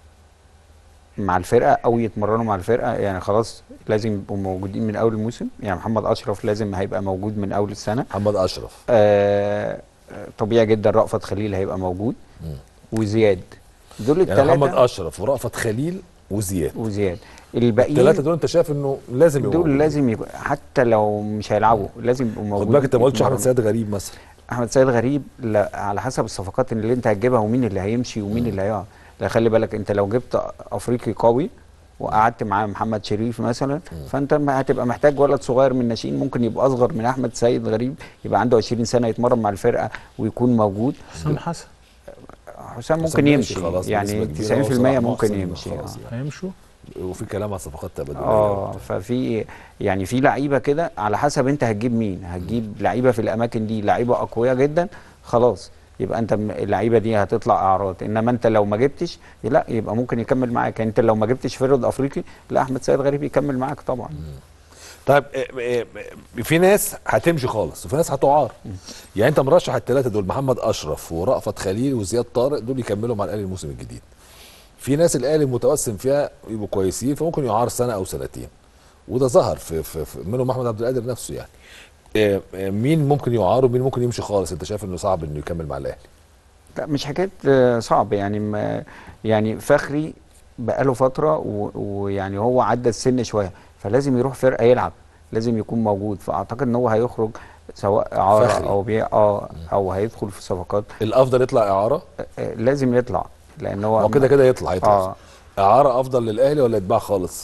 مع الفرقه او يتمرنوا مع الفرقه يعني خلاص لازم يبقوا موجودين من اول الموسم يعني محمد اشرف لازم هيبقى موجود من اول السنه محمد اشرف آه طبيعي جدا رأفت خليل هيبقى موجود وزياد دول يعني الثلاثه محمد اشرف ورأفت خليل وزياد وزياد الباقيين الثلاثه دول انت شايف انه لازم يبقوا دول موجودين. لازم يبقى حتى لو مش هيلعبوا لازم يبقوا خد موجودين بالك انت ما قلتش احمد يتمرنوا. سيد غريب مثلا احمد سيد غريب لا على حسب الصفقات اللي انت هتجيبها ومين اللي هيمشي ومين اللي هيقعد لا خلي بالك انت لو جبت افريقي قوي وقعدت معاه محمد شريف مثلا فانت ما هتبقى محتاج ولد صغير من الناشئين ممكن يبقى اصغر من احمد سيد غريب يبقى عنده 20 سنه يتمرن مع الفرقه ويكون موجود حسام حسن حسام ممكن ماشي يمشي خلاص يعني بنسبة كبيرة 90% وصلاح ممكن محسن يمشي خلاص آه. يعني. هيمشوا وفي كلام عن صفقات تبادليه اه وبتاع. ففي يعني في لعيبه كده على حسب انت هتجيب مين هتجيب لعيبه في الاماكن دي لعيبه اقوياء جدا خلاص يبقى انت م- اللعيبه دي هتطلع اعراض انما انت لو ما جبتش لا يبقى ممكن يكمل معاك يعني انت لو ما جبتش فرد افريقي لا احمد سيد غريب يكمل معاك طبعا طيب آه، آه، آه، في ناس هتمشي خالص وفي ناس هتعار يعني انت مرشح الثلاثه دول محمد اشرف ورأفت خليل وزياد طارق دول يكملوا مع الاهلي الموسم الجديد في ناس الاهلي متوسم فيها يبقوا كويسين فممكن يعار سنه او سنتين وده ظهر في, في, في منهم احمد عبد القادر نفسه يعني آه، آه، مين ممكن يعار ومين ممكن يمشي خالص انت شايف انه صعب انه يكمل مع الاهلي لا مش حكايه آه، صعب يعني ما يعني فخري بقاله فتره و- ويعني هو عدى السن شويه فلازم يروح فرقه يلعب لازم يكون موجود فاعتقد ان هو هيخرج سواء اعاره فخري. او بيع اه او هيدخل في صفقات الافضل يطلع اعاره آه، لازم يطلع لان هو هو كده كده يطلع يطلع اه اعاره افضل للاهلي ولا يتباع خالص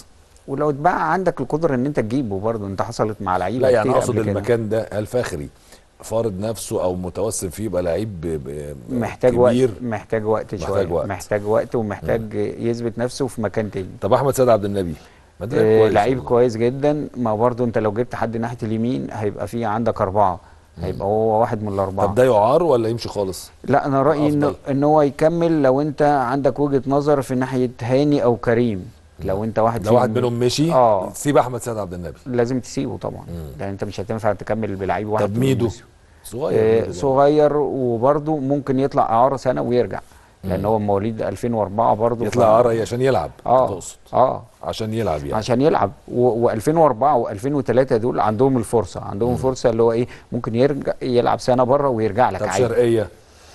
ولو اتباع عندك القدره ان انت تجيبه برضه انت حصلت مع لعيبه لا يعني كتير اقصد قبل كده. المكان ده هل فخري فارض نفسه او متوسم فيه يبقى لعيب ب- ب- محتاج كبير وقت محتاج وقت محتاج شويه وقت. محتاج وقت ومحتاج يثبت نفسه في مكان تاني طب احمد سيد عبد النبي ما ده آه، كويس لعيب والله. كويس جدا ما برضه انت لو جبت حد ناحيه اليمين هيبقى في عندك اربعه هيبقى هو واحد من الاربعه طب ده يعار ولا يمشي خالص لا انا رايي ان أفضل. ان هو يكمل لو انت عندك وجهه نظر في ناحيه هاني او كريم لو انت واحد لو واحد فيهم منهم مشي آه. سيب احمد سيد عبد النبي لازم تسيبه طبعا لان انت مش هتنفع تكمل بلعيب واحد طب طول ميدو الموسم. صغير آه، ميدو برضه. صغير وبرضه ممكن يطلع اعاره سنه ويرجع لان هو مواليد 2004 برضه يطلع عري عشان يلعب اه تقصد اه عشان يلعب يعني عشان يلعب و2004 و2003 دول عندهم الفرصه عندهم فرصه اللي هو ايه ممكن يرجع يلعب سنه بره ويرجع لك طب عادي شرقيه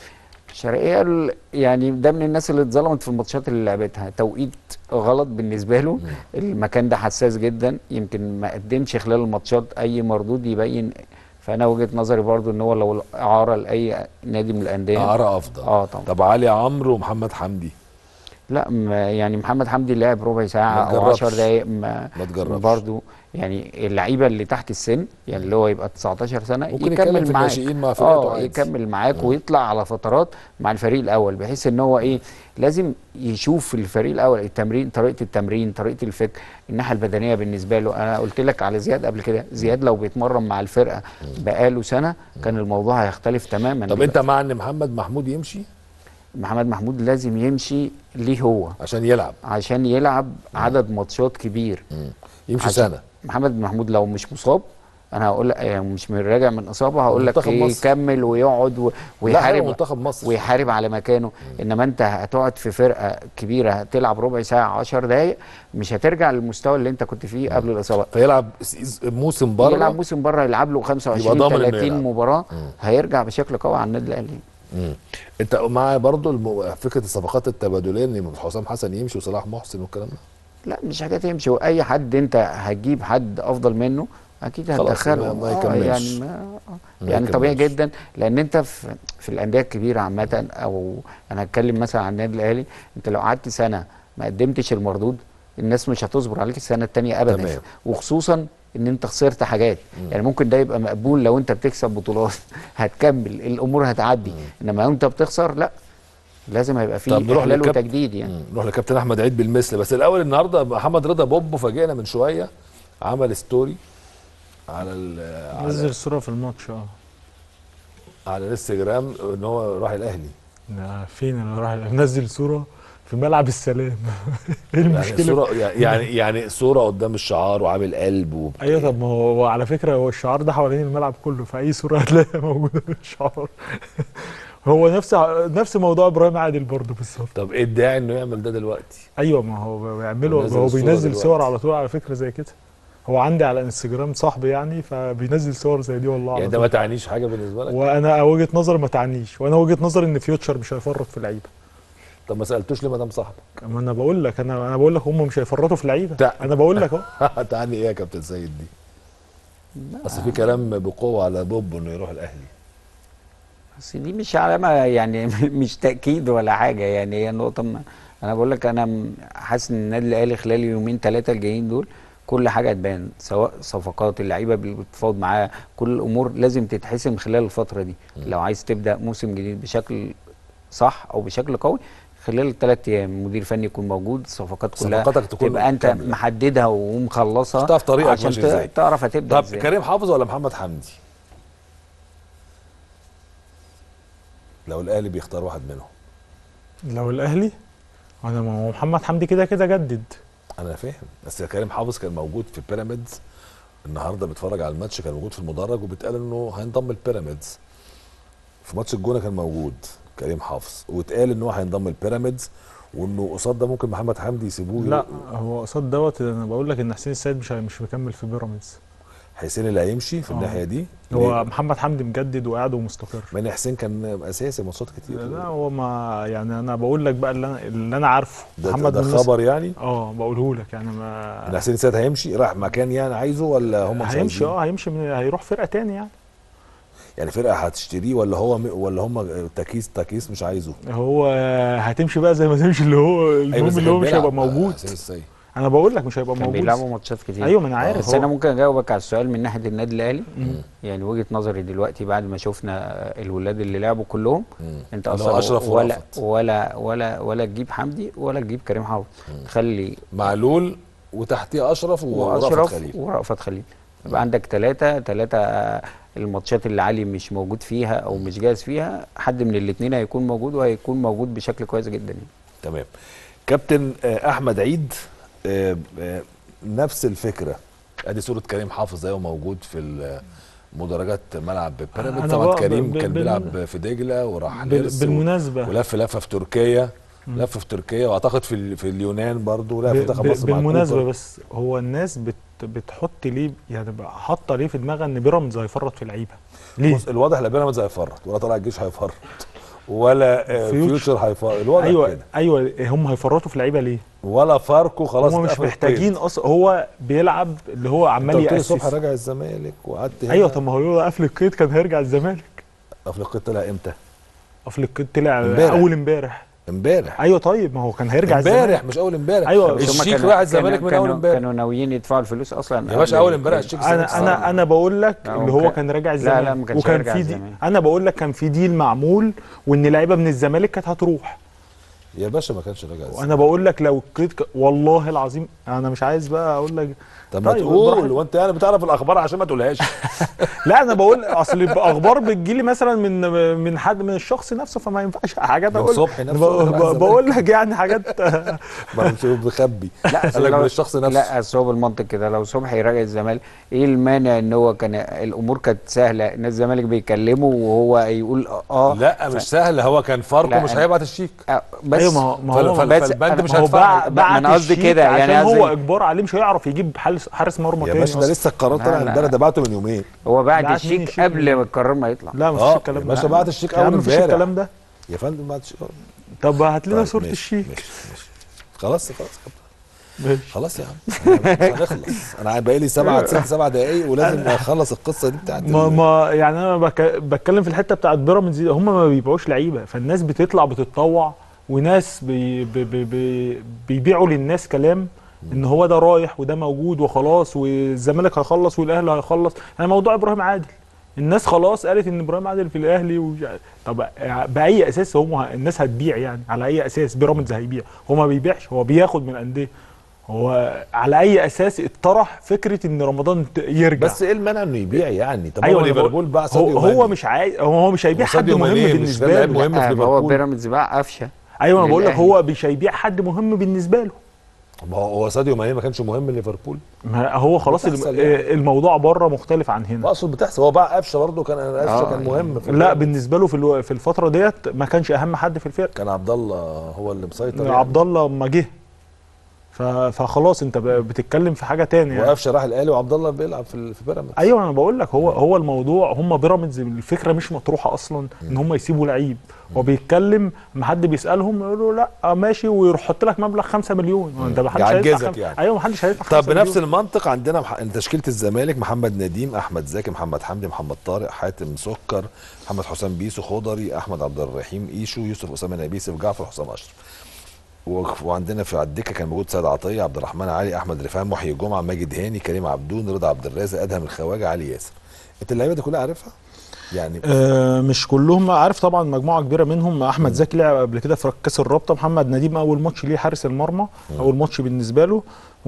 شرقية ال- يعني ده من الناس اللي اتظلمت في الماتشات اللي لعبتها توقيت غلط بالنسبة له المكان ده حساس جدا يمكن ما قدمش خلال الماتشات أي مردود يبين فأنا وجهة نظري برضو إن هو لو إعارة لأي نادي من الأندية عرى افضل اه طبعا طب علي عمرو ومحمد حمدي لا ما يعني محمد حمدي لعب ربع ساعة ما أو 10 تجربش. دقايق ما ما تجربش. برضو يعني اللعيبة اللي تحت السن يعني اللي هو يبقى 19 سنة ممكن يكمل في معاك الناشئين مع فرقته اه عادي. يكمل معاك ويطلع على فترات مع الفريق الأول بحيث إن هو إيه لازم يشوف الفريق الأول التمرين طريقة التمرين طريقة الفكر الناحية البدنية بالنسبة له أنا قلت لك على زياد قبل كده زياد لو بيتمرن مع الفرقة بقاله سنة كان الموضوع هيختلف تماما طب انت مع ان محمد محمود يمشي محمد محمود لازم يمشي ليه هو عشان يلعب عشان يلعب عدد ماتشات كبير يمشي عشان سنه محمد محمود لو مش مصاب انا هقول لك يعني مش من راجع من اصابه هقول لك منتخب إيه مصر. يكمل ويقعد و- لا ويحارب حارب منتخب مصر ويحارب على مكانه انما انت هتقعد في فرقه كبيره هتلعب ربع ساعه 10 دقائق مش هترجع للمستوى اللي انت كنت فيه قبل الاصابه فيلعب س- موسم بره يلعب موسم بره يلعب له يبقى 25 ضامن إنه 30 يلعب. مباراه هيرجع بشكل قوي على النادي الاهلي مم. انت مع برضو الم... فكره الصفقات التبادليه ان حسام حسن يمشي وصلاح محسن والكلام ده لا مش حاجه تمشي واي حد انت هتجيب حد افضل منه اكيد خلاص، هتدخله ما- ما آه، يكملش. يعني ما آه. ما يعني طبيعي يكملش. جدا لان انت في في الانديه الكبيره عامه او انا هتكلم مثلا عن النادي الاهلي انت لو قعدت سنه ما قدمتش المردود الناس مش هتصبر عليك السنه الثانيه ابدا تمام. وخصوصا ان انت خسرت حاجات يعني ممكن ده يبقى مقبول لو انت بتكسب بطولات هتكمل الامور هتعدي انما انت بتخسر لا لازم هيبقى طب فيه نروح احلال للكابتن. وتجديد يعني مم. نروح لكابتن احمد عيد بالمثل بس الاول النهارده محمد رضا بوبو فاجئنا من شويه عمل ستوري على ال- على, نزل صوره في الماتش اه على الانستجرام ان هو راح الاهلي ده فين اللي راح منزل صوره في ملعب السلام ايه يعني المشكله صوره يعني يعني صوره قدام الشعار وعامل قلب و... ايوه طب ما هو هو على فكره هو الشعار ده حوالين الملعب كله فاي صوره هتلاقيها موجوده في الشعار هو نفس نفس موضوع ابراهيم عادل برضه بالظبط طب ايه الداعي انه يعمل ده دلوقتي؟ ايوه ما هو بيعمله بينزل هو الصورة بينزل دلوقتي. صور على طول على فكره زي كده هو عندي على انستجرام صاحبي يعني فبينزل صور زي دي والله يعني على ده طول ما تعنيش حاجه بالنسبه لك؟ وانا وجهه نظري ما تعنيش وانا وجهه نظري ان فيوتشر مش هيفرط في لعيبه طب ما سالتوش ليه مدام صاحبك؟ ما انا بقول لك انا انا بقول لك هم مش هيفرطوا في لعيبه تع- انا بقول لك اهو تعني ايه يا كابتن سيد دي؟ اصل في كلام بقوه على بوبو انه يروح الاهلي بس دي مش علامة يعني مش تأكيد ولا حاجة يعني هي نقطة ما أنا بقول لك أنا م- حاسس إن النادي الأهلي خلال اليومين ثلاثة الجايين دول كل حاجة هتبان سواء صفقات اللعيبة اللي بتتفاوض معاها كل الأمور لازم تتحسم خلال الفترة دي لو عايز تبدأ موسم جديد بشكل صح أو بشكل قوي خلال الثلاث أيام مدير فني يكون موجود الصفقات كلها صفقاتك تكون تبقى أنت كاملة. محددها ومخلصها حطها في طريقك عشان ماشي ت- إزاي. تعرف هتبدأ طب إزاي كريم حافظ ولا محمد حمدي؟ لو الاهلي بيختار واحد منهم لو الاهلي انا ما هو محمد حمدي كده كده جدد انا فاهم بس كريم حافظ كان موجود في بيراميدز النهارده بيتفرج على الماتش كان موجود في المدرج وبيتقال انه هينضم البيراميدز في ماتش الجونه كان موجود كريم حافظ واتقال ان هو هينضم البيراميدز وانه قصاد ده ممكن محمد حمدي يسيبوه لا هو قصاد دوت انا بقول لك ان حسين السيد مش مش مكمل في بيراميدز حسين اللي هيمشي في آه. الناحيه دي هو ليه؟ محمد حمدي مجدد وقاعد ومستقر مع ان حسين كان اساسي ماتشات كتير لا هو ما يعني انا بقول لك بقى اللي انا اللي انا عارفه ده, محمد ده بن نصر- خبر يعني اه بقوله لك يعني ان ما حسين السيد هيمشي راح مكان يعني عايزه ولا هم مش هيمشي عايزين؟ اه هيمشي من هيروح فرقه تاني يعني يعني فرقه هتشتريه ولا هو م... ولا هم تكيس تكيس مش عايزه هو هتمشي بقى زي ما تمشي اللي هو أيوة، المهم بس اللي هو كان مش بيلعب هيبقى موجود حسين السيد انا بقول لك مش هيبقى كان موجود بيلعبوا ماتشات كتير ايوه ما انا عارف بس هو- انا ممكن اجاوبك على السؤال من ناحيه النادي الاهلي يعني وجهه نظري دلوقتي بعد ما شفنا الولاد اللي لعبوا كلهم انت اللي هو اصلا أشرف ولا ورأفت. ولا ولا ولا تجيب حمدي ولا تجيب كريم حافظ تخلي معلول وتحتيه اشرف ورافت واشرف خليل ورأفت خليل يبقى عندك ثلاثه ثلاثه الماتشات اللي علي مش موجود فيها او مش جاهز فيها حد من الاثنين هيكون موجود وهيكون موجود بشكل كويس جدا يعني. تمام كابتن آه، احمد عيد آه، آه، نفس الفكره ادي صوره كريم حافظ زي موجود في مدرجات ملعب بيراميدز أنا طبعا بقى كريم ب- كان بال- بيلعب في دجله وراح بال- نرس بالمناسبة. ولف لفه في تركيا لف في تركيا واعتقد في ال- في اليونان برضه لف ب- منتخب ب- مصر مع بالمناسبه كوبر. بس هو الناس بت بتحط ليه يعني بقى حاطه ليه في دماغها ان بيراميدز هيفرط في لعيبه ليه؟ بص الواضح لا بيراميدز هيفرط ولا طلع الجيش هيفرط ولا آه، فيوتشر. فيوتشر هيفرط الواضح ايوه كده ايوه هم هيفرطوا في لعيبه ليه؟ ولا فاركو خلاص هم مش اتقفل محتاجين القيد. اصلا هو بيلعب اللي هو انت عمال قلت لي الصبح ياسس راجع الزمالك وقعدت هنا ايوه طب ما هو لولا قفل القيد كان هيرجع الزمالك افريقيا طلع امتى؟ قفل القيد طلع امبارح. اول امبارح امبارح ايوه طيب ما هو كان هيرجع امبارح الزمالك مش اول امبارح أيوة، بس هما الشيك كانوا- راح الزمالك من كانوا- اول امبارح كانوا ناويين يدفعوا الفلوس اصلا يا باشا قبل اول امبارح القيد. الشيك انا انا انا بقول لك لا، اللي هو هو كان- كان راجع لا، الزمالك لا، ما كانش وكان هيرجع في دي الزمالك. انا بقول لك كان في ديل معمول وان لعيبه من الزمالك كانت هتروح يا باشا ما كانش راجع الزمالك وانا بقول لك لو القيد ك... والله العظيم انا مش عايز بقى اقول لك طب ما طيب، تقول براحتك. وانت يعني بتعرف الاخبار عشان ما تقولهاش لا انا بقول اصل اخبار بتجيلي مثلا من من حد من الشخص نفسه فما ينفعش حاجات من اقول صبحي نفسه ب- ولا ب- الزمالك؟ بقول لك يعني حاجات ما مش بخبي لا أصل قال لك لو- من الشخص نفسه لا اصل هو بالمنطق كده لو صبحي راجع الزمالك ايه المانع ان هو كان الامور كانت سهله ان الزمالك بيكلمه وهو يقول اه لا مش سهل هو كان فاركو لا، مش أنا- هيبعت الشيك آه، بس ايوه ما هو ما فال- هو فال- بس فالبند أنا- مش ما هو هيدفع بع- ما بعت أنا قصدي الشيك كده، عشان يعني هو قصدي- اجبار عليه مش هيعرف يجيب حارس حارس مرمى يا تاني باشا ده أصلاً. لسه القرار لا، طلع لا. امبارح ده بعته من يومين هو بعد بعت مين الشيك الشيك قبل من- ما القرار ما يطلع لا مفيش اه الكلام يا ده باشا بعت الشيك يا عم اول مفيش امبارح الكلام ده يا فندم بعت الشيك طب هات لنا طيب، صوره ماشي، الشيك ماشي ماشي خلاص خلاص ماشي. خلاص يا عم مش هنخلص انا بقى لي سبعة ست سبع دقايق ولازم اخلص القصه دي بتاعت ما ال- ما يعني انا بك بتكلم في الحته بتاعت بيراميدز دي هم ما بيبيعوش لعيبه فالناس بتطلع بتتطوع وناس بي بي بي بي بيبيعوا للناس كلام ان هو ده رايح وده موجود وخلاص والزمالك هيخلص والاهلي هيخلص انا موضوع ابراهيم عادل الناس خلاص قالت ان ابراهيم عادل في الاهلي ومش عارف. طب باي اساس هم الناس هتبيع يعني على اي اساس بيراميدز هيبيع هو ما بيبيعش هو بياخد من الانديه هو على اي اساس اطرح فكره ان رمضان ت- يرجع بس ايه المانع انه يبيع يعني طب ايوه هو أنا بقول- ليفربول باع هو, ساديو هو ماني. مش عايز هو مش هيبيع هو حد ساديو مهم ماني مش بالنسبه ده لعيب له مهم في آه، هو ليفربول بيراميدز باع قفشه ايوه انا بقول لك للأهلي. هو مش هيبيع حد مهم بالنسبه له ما هو هو ساديو ماني ما كانش مهم لليفربول ما هو خلاص الم- بتحصل يعني. آه، الموضوع بره مختلف عن هنا اقصد بتحصل هو باع قفشه برضه كان قفشه آه، كان مهم في لا البيراميدز. بالنسبه له في الو- في الفتره ديت ما كانش اهم حد في الفرقه كان عبد الله هو اللي مسيطر يعني. عبد الله اما جه ف- فخلاص انت ب- بتتكلم في حاجه تانية يعني. وقفشه راح الاهلي وعبد الله بيلعب في ال- في بيراميدز ايوه انا بقول لك هو هو الموضوع هم بيراميدز الفكره مش مطروحه اصلا ان هم يسيبوا لعيب هو بيتكلم ما حد بيسالهم يقولوا لا ماشي ويروح يحط لك مبلغ 5 مليون انت ما حدش هيدفع يعجزك خم... يعني. ايوه ما حدش هيدفع طب 5 بنفس مليون. المنطق عندنا مح... تشكيله الزمالك محمد نديم احمد زكي محمد حمدي محمد طارق حاتم سكر محمد حسام بيسو خضري احمد عبد الرحيم ايشو يوسف اسامه نبي يوسف جعفر حسام اشرف و- وعندنا في على الدكه كان موجود سيد عطيه عبد الرحمن علي احمد رفاعي محيي جمعه ماجد هاني كريم عبدون رضا عبد الرازق ادهم الخواجه علي ياسر انت اللعيبه دي كلها عارفها يعني آه مش كلهم عارف طبعا مجموعه كبيره منهم احمد زكي لعب قبل كده في كاس الرابطه محمد نديم اول ماتش ليه حارس المرمى اول ماتش بالنسبه له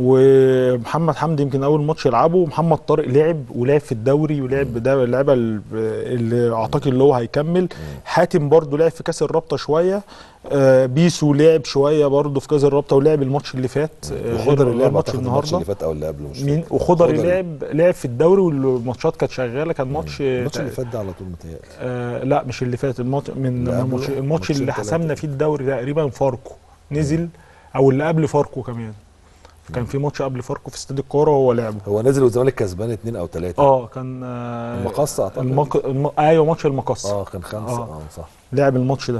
ومحمد حمدي يمكن اول ماتش يلعبه محمد طارق لعب ولعب في الدوري ولعب ده اللعبه ال- اللي اعتقد اللي هو هيكمل حاتم برضو لعب في كاس الرابطه شويه آه بيسو لعب شويه برضو في كاس الرابطه ولعب الماتش اللي فات آه، وخضر غير اللي لعب ماتش أعتقد الماتش النهارده اللي فات او اللي قبله مش مين فاكر. وخضري خضري. لعب لعب في الدوري والماتشات كانت شغاله كان ماتش الماتش اللي فات ده على طول متهيألي آه لا مش اللي فات الماتش من اللي قبله؟ الماتش, الماتش ماتشين اللي تلاتة. حسمنا فيه الدوري تقريبا فاركو نزل او اللي قبل فاركو كمان كان في ماتش قبل فاركو في استاد القاهره وهو لعبه هو نزل والزمالك كسبان اثنين او ثلاثه اه كان آه المقصة أعتقد. المق... الم... ايوه ماتش المقص اه كان خمسه آه. اه, صح لعب الماتش ده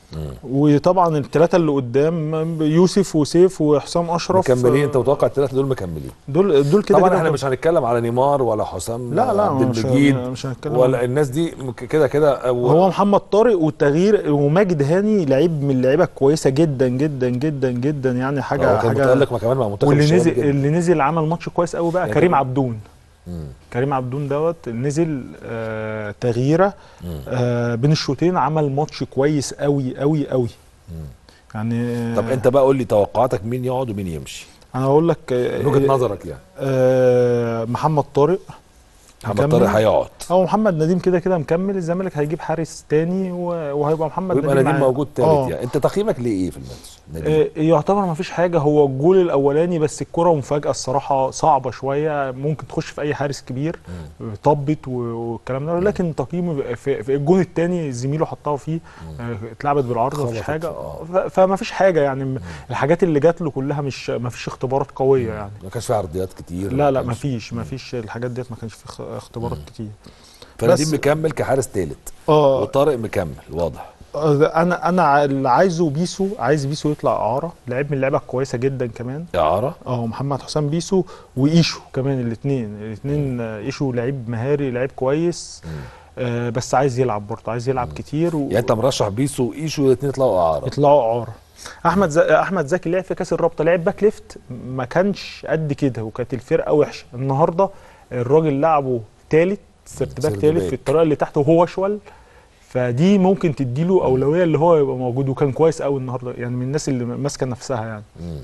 وطبعا الثلاثه اللي قدام يوسف وسيف وحسام اشرف مكملين انت متوقع الثلاثه دول مكملين دول دول كده طبعا كده احنا مش هنتكلم على نيمار ولا حسام لا لا عبد مش المجيد هن- مش هنتكلم ولا عن- الناس دي مك- كده كده هو محمد طارق والتغيير وماجد هاني لعيب من اللعيبه الكويسه جدا جدا جدا جدا يعني حاجه هو كان حاجه متالق ما كمان مع منتخب واللي الشباب نزل جدا. اللي نزل عمل ماتش كويس قوي بقى يعني كريم كان- عبدون مم. كريم عبدون دوت نزل آه تغييره آه بين الشوطين عمل ماتش كويس قوي قوي قوي يعني آه طب انت بقى قول لي توقعاتك مين يقعد ومين يمشي انا هقول لك آه من وجهه نظرك يعني آه محمد طارق محمد مكمل. طارق هيقعد هو محمد نديم كده كده مكمل الزمالك هيجيب حارس تاني و- وهيبقى محمد ويبقى نديم معاه. موجود تالت آه. يعني انت تقييمك ليه ايه في الماتش نديم آه، يعتبر ما فيش حاجه هو الجول الاولاني بس الكره مفاجاه الصراحه صعبه شويه ممكن تخش في اي حارس كبير طبت و- والكلام ده لكن تقييمه في, في الجون الثاني زميله حطها فيه آه، اتلعبت بالعرض ما فيش خبطت، حاجه آه. ف- فما فيش حاجه يعني م- الحاجات اللي جات له كلها مش ما فيش اختبارات قويه يعني ما كانش في عرضيات كتير لا لا كانش- ما فيش ما فيش الحاجات ديت ما كانش في اخ- اختبارات كتير فنديم بس- مكمل كحارس تالت اه وطارق مكمل واضح آه، انا انا ع- اللي عايزه بيسو عايز بيسو يطلع اعاره لعيب من اللعيبه الكويسه جدا كمان اعاره اه محمد حسام بيسو وايشو كمان الاثنين الاثنين ايشو لعيب مهاري لعيب كويس آه بس عايز يلعب برضه عايز يلعب كتير و... يعني انت مرشح بيسو وايشو الاثنين يطلعوا اعاره يطلعوا اعاره احمد ز... احمد زكي لعب في كاس الرابطه لعب باك ليفت ما كانش قد كده وكانت الفرقه وحشه النهارده الراجل لعبه ثالث سيرت باك سيرت ثالث باك. في الطريقه اللي تحته وهو اشول فدي ممكن تديله اولويه اللي هو يبقى موجود وكان كويس قوي النهارده يعني من الناس اللي ماسكه نفسها يعني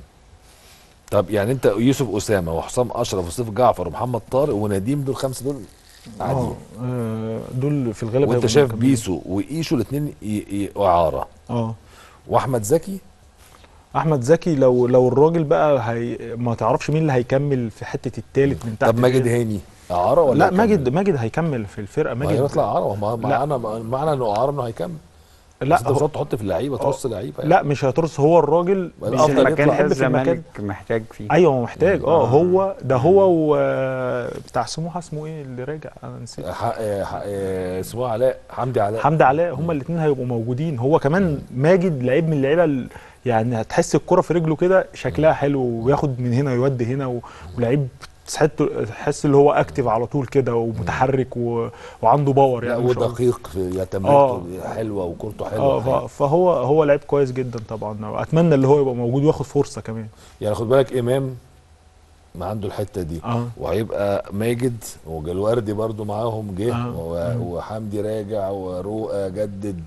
طب يعني انت يوسف اسامه وحسام اشرف وسيف جعفر ومحمد طارق ونديم دول خمسه دول عاديين آه، دول في الغالب وانت هيبقوا شايف مكملين. بيسو وايشو الاثنين اعاره اه واحمد زكي احمد زكي لو لو الراجل بقى هي ما تعرفش مين اللي هيكمل في حته التالت من تحت طب ماجد كده. هاني اعاره ولا لا هيكمل؟ ماجد ماجد هيكمل في الفرقه ما ماجد هيطلع اعاره ما لا. معانا معانا انه اعاره انه هيكمل لا لا انت مش هو- هتقعد تحط في اللعيبه ترص لعيبه لا مش هيترص هو الراجل بقى مش الأفضل المكان يطلع ده يحب في المكان الزمالك محتاج فيه ايوه هو محتاج اه هو ده هو و بتاع سموحه اسمه ايه اللي راجع انا نسيت ح- ح- ح- اسمه علاء حمدي علاء حمدي علاء هما الاثنين هيبقوا موجودين هو كمان ماجد لعيب من اللعيبه ال- يعني هتحس الكره في رجله كده شكلها حلو وياخد من هنا يودي هنا و- ولعيب تحس تحس اللي هو اكتف على طول كده ومتحرك و... وعنده باور لا يعني ما شاء الله. ودقيق في يعني آه. تمريرته حلوه وكورته حلوه اه الحقيقة. ف- فهو هو لعيب كويس جدا طبعا اتمنى اللي هو يبقى موجود وياخد فرصه كمان يعني خد بالك امام ما عنده الحته دي اه وهيبقى ماجد وجلوردي برضو معاهم جه آه. و- وحمدي راجع ورؤى جدد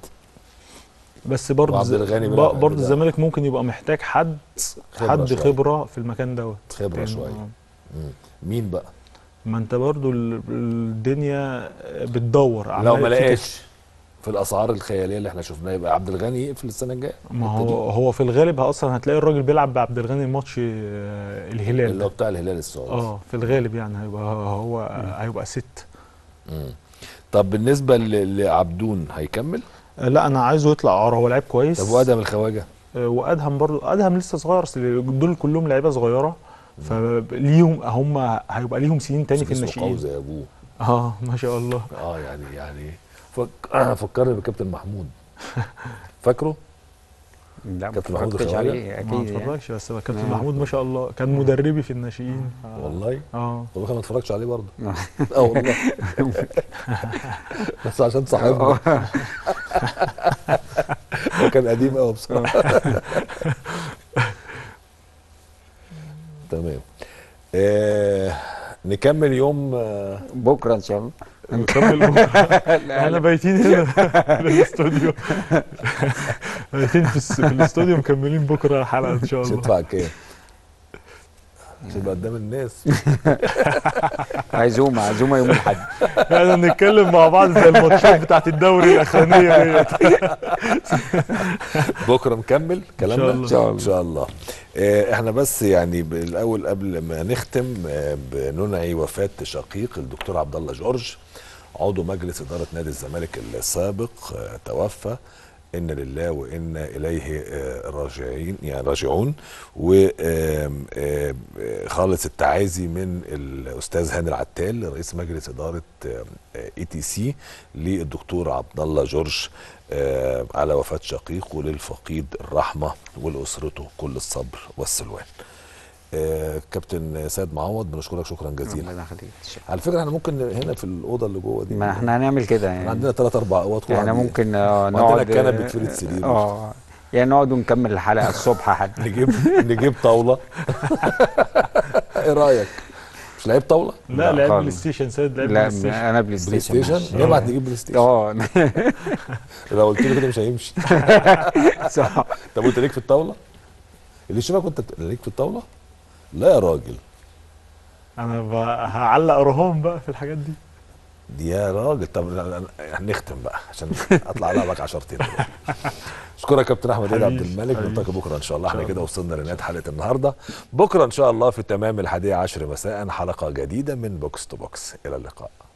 بس برضه وعبد ز- الغني ب- بيلعب برضه ده. الزمالك ممكن يبقى محتاج حد خبرة حد شوية. خبره في المكان دوت خبره لأن- شويه آه. مم. مين بقى ما انت برضه ال- الدنيا بتدور لو عمال ما في لقاش في الاسعار الخياليه اللي احنا شفناها يبقى عبد الغني يقفل السنه الجايه ما الحتة دي. هو هو في الغالب اصلا هتلاقي الراجل بيلعب بعبد الغني ماتش آه، الهلال اللي هو ده. بتاع الهلال السعودي اه في الغالب يعني هيبقى هو هيبقى ست مم. طب بالنسبه ل- لعبدون هيكمل آه، لا انا عايزه يطلع اعاره هو لعيب كويس طب وادم الخواجه آه، وادهم برضه ادهم لسه صغير أصل دول كلهم لعيبه صغيره فليهم هم هيبقى ليهم سنين تاني في جسمه قوي الناشئين زي ابوه اه ما شاء الله اه يعني يعني فك... فكرني بكابتن محمود فاكره لا ما كابتن محمود اتفرجتش الخواجة؟ عليه ما اكيد يعني. اتفرجش بس هو كابتن آه. محمود ما شاء الله كان مدربي في الناشئين ف- والله اه طب انا ما اتفرجتش عليه برضه اه والله بس عشان صاحبنا هو كان قديم قوي بصراحه تمام آه نكمل يوم آه بكره ان شاء الله نكمل بكرة. احنا بايتين هنا في الاستوديو بايتين في, الس- في الاستوديو مكملين بكره الحلقه ان شاء مش الله هتدفع كام عشان يبقى قدام الناس عزومه عزومه يوم الاحد احنا نتكلم مع بعض زي الماتشات بتاعت الدوري الاخرانيه ديت بكره نكمل كلامنا الله. إن شاء الله. ان شاء الله آه، احنا بس يعني بالاول قبل ما نختم آه، بننعي وفاه شقيق الدكتور عبد الله جورج عضو مجلس اداره نادي الزمالك السابق آه، توفى انا لله وانا اليه آه، راجعين يعني راجعون وخالص التعازي من الاستاذ هاني العتال رئيس مجلس اداره اي تي سي للدكتور عبد الله جورج آه، على وفاه شقيقه للفقيد الرحمه ولاسرته كل الصبر والسلوان. آه، كابتن سيد معوض بنشكرك شكرا جزيلا. ربنا يخليك على فكره احنا ممكن هنا في الاوضه اللي جوه دي ما احنا هنعمل كده احنا يعني عندنا ثلاث اربع اوض كل احنا واحد ممكن آه، وعندنا نقعد كنبة فريد سرير. اه يعني نقعد ونكمل الحلقه الصبح حتى نجيب نجيب طاوله ايه رايك؟ مش لعيب طاوله؟ لا لعب خالص. بلاي ستيشن سيد لعب لا بلاي ستيشن انا بلاي بلاي ستيشن ستيشن نبعت نجيب بلاي ستيشن اه لو قلت له كده مش هيمشي صح طب وانت ليك في الطاوله؟ اللي يشوفك وانت بت- ليك في الطاوله؟ لا يا راجل انا ب- هعلق رهان بقى في الحاجات دي دي يا راجل طب لا- لا- هنختم بقى عشان اطلع العبك عشرتين اشكرك يا كابتن احمد عيد عبد حبيبي، الملك حبيبي. نلتقي بكره ان شاء الله إن احنا شاء كده الله. وصلنا لنهايه حلقه النهارده بكره ان شاء الله في تمام الحادية عشر مساء حلقه جديده من بوكس تو بوكس الى اللقاء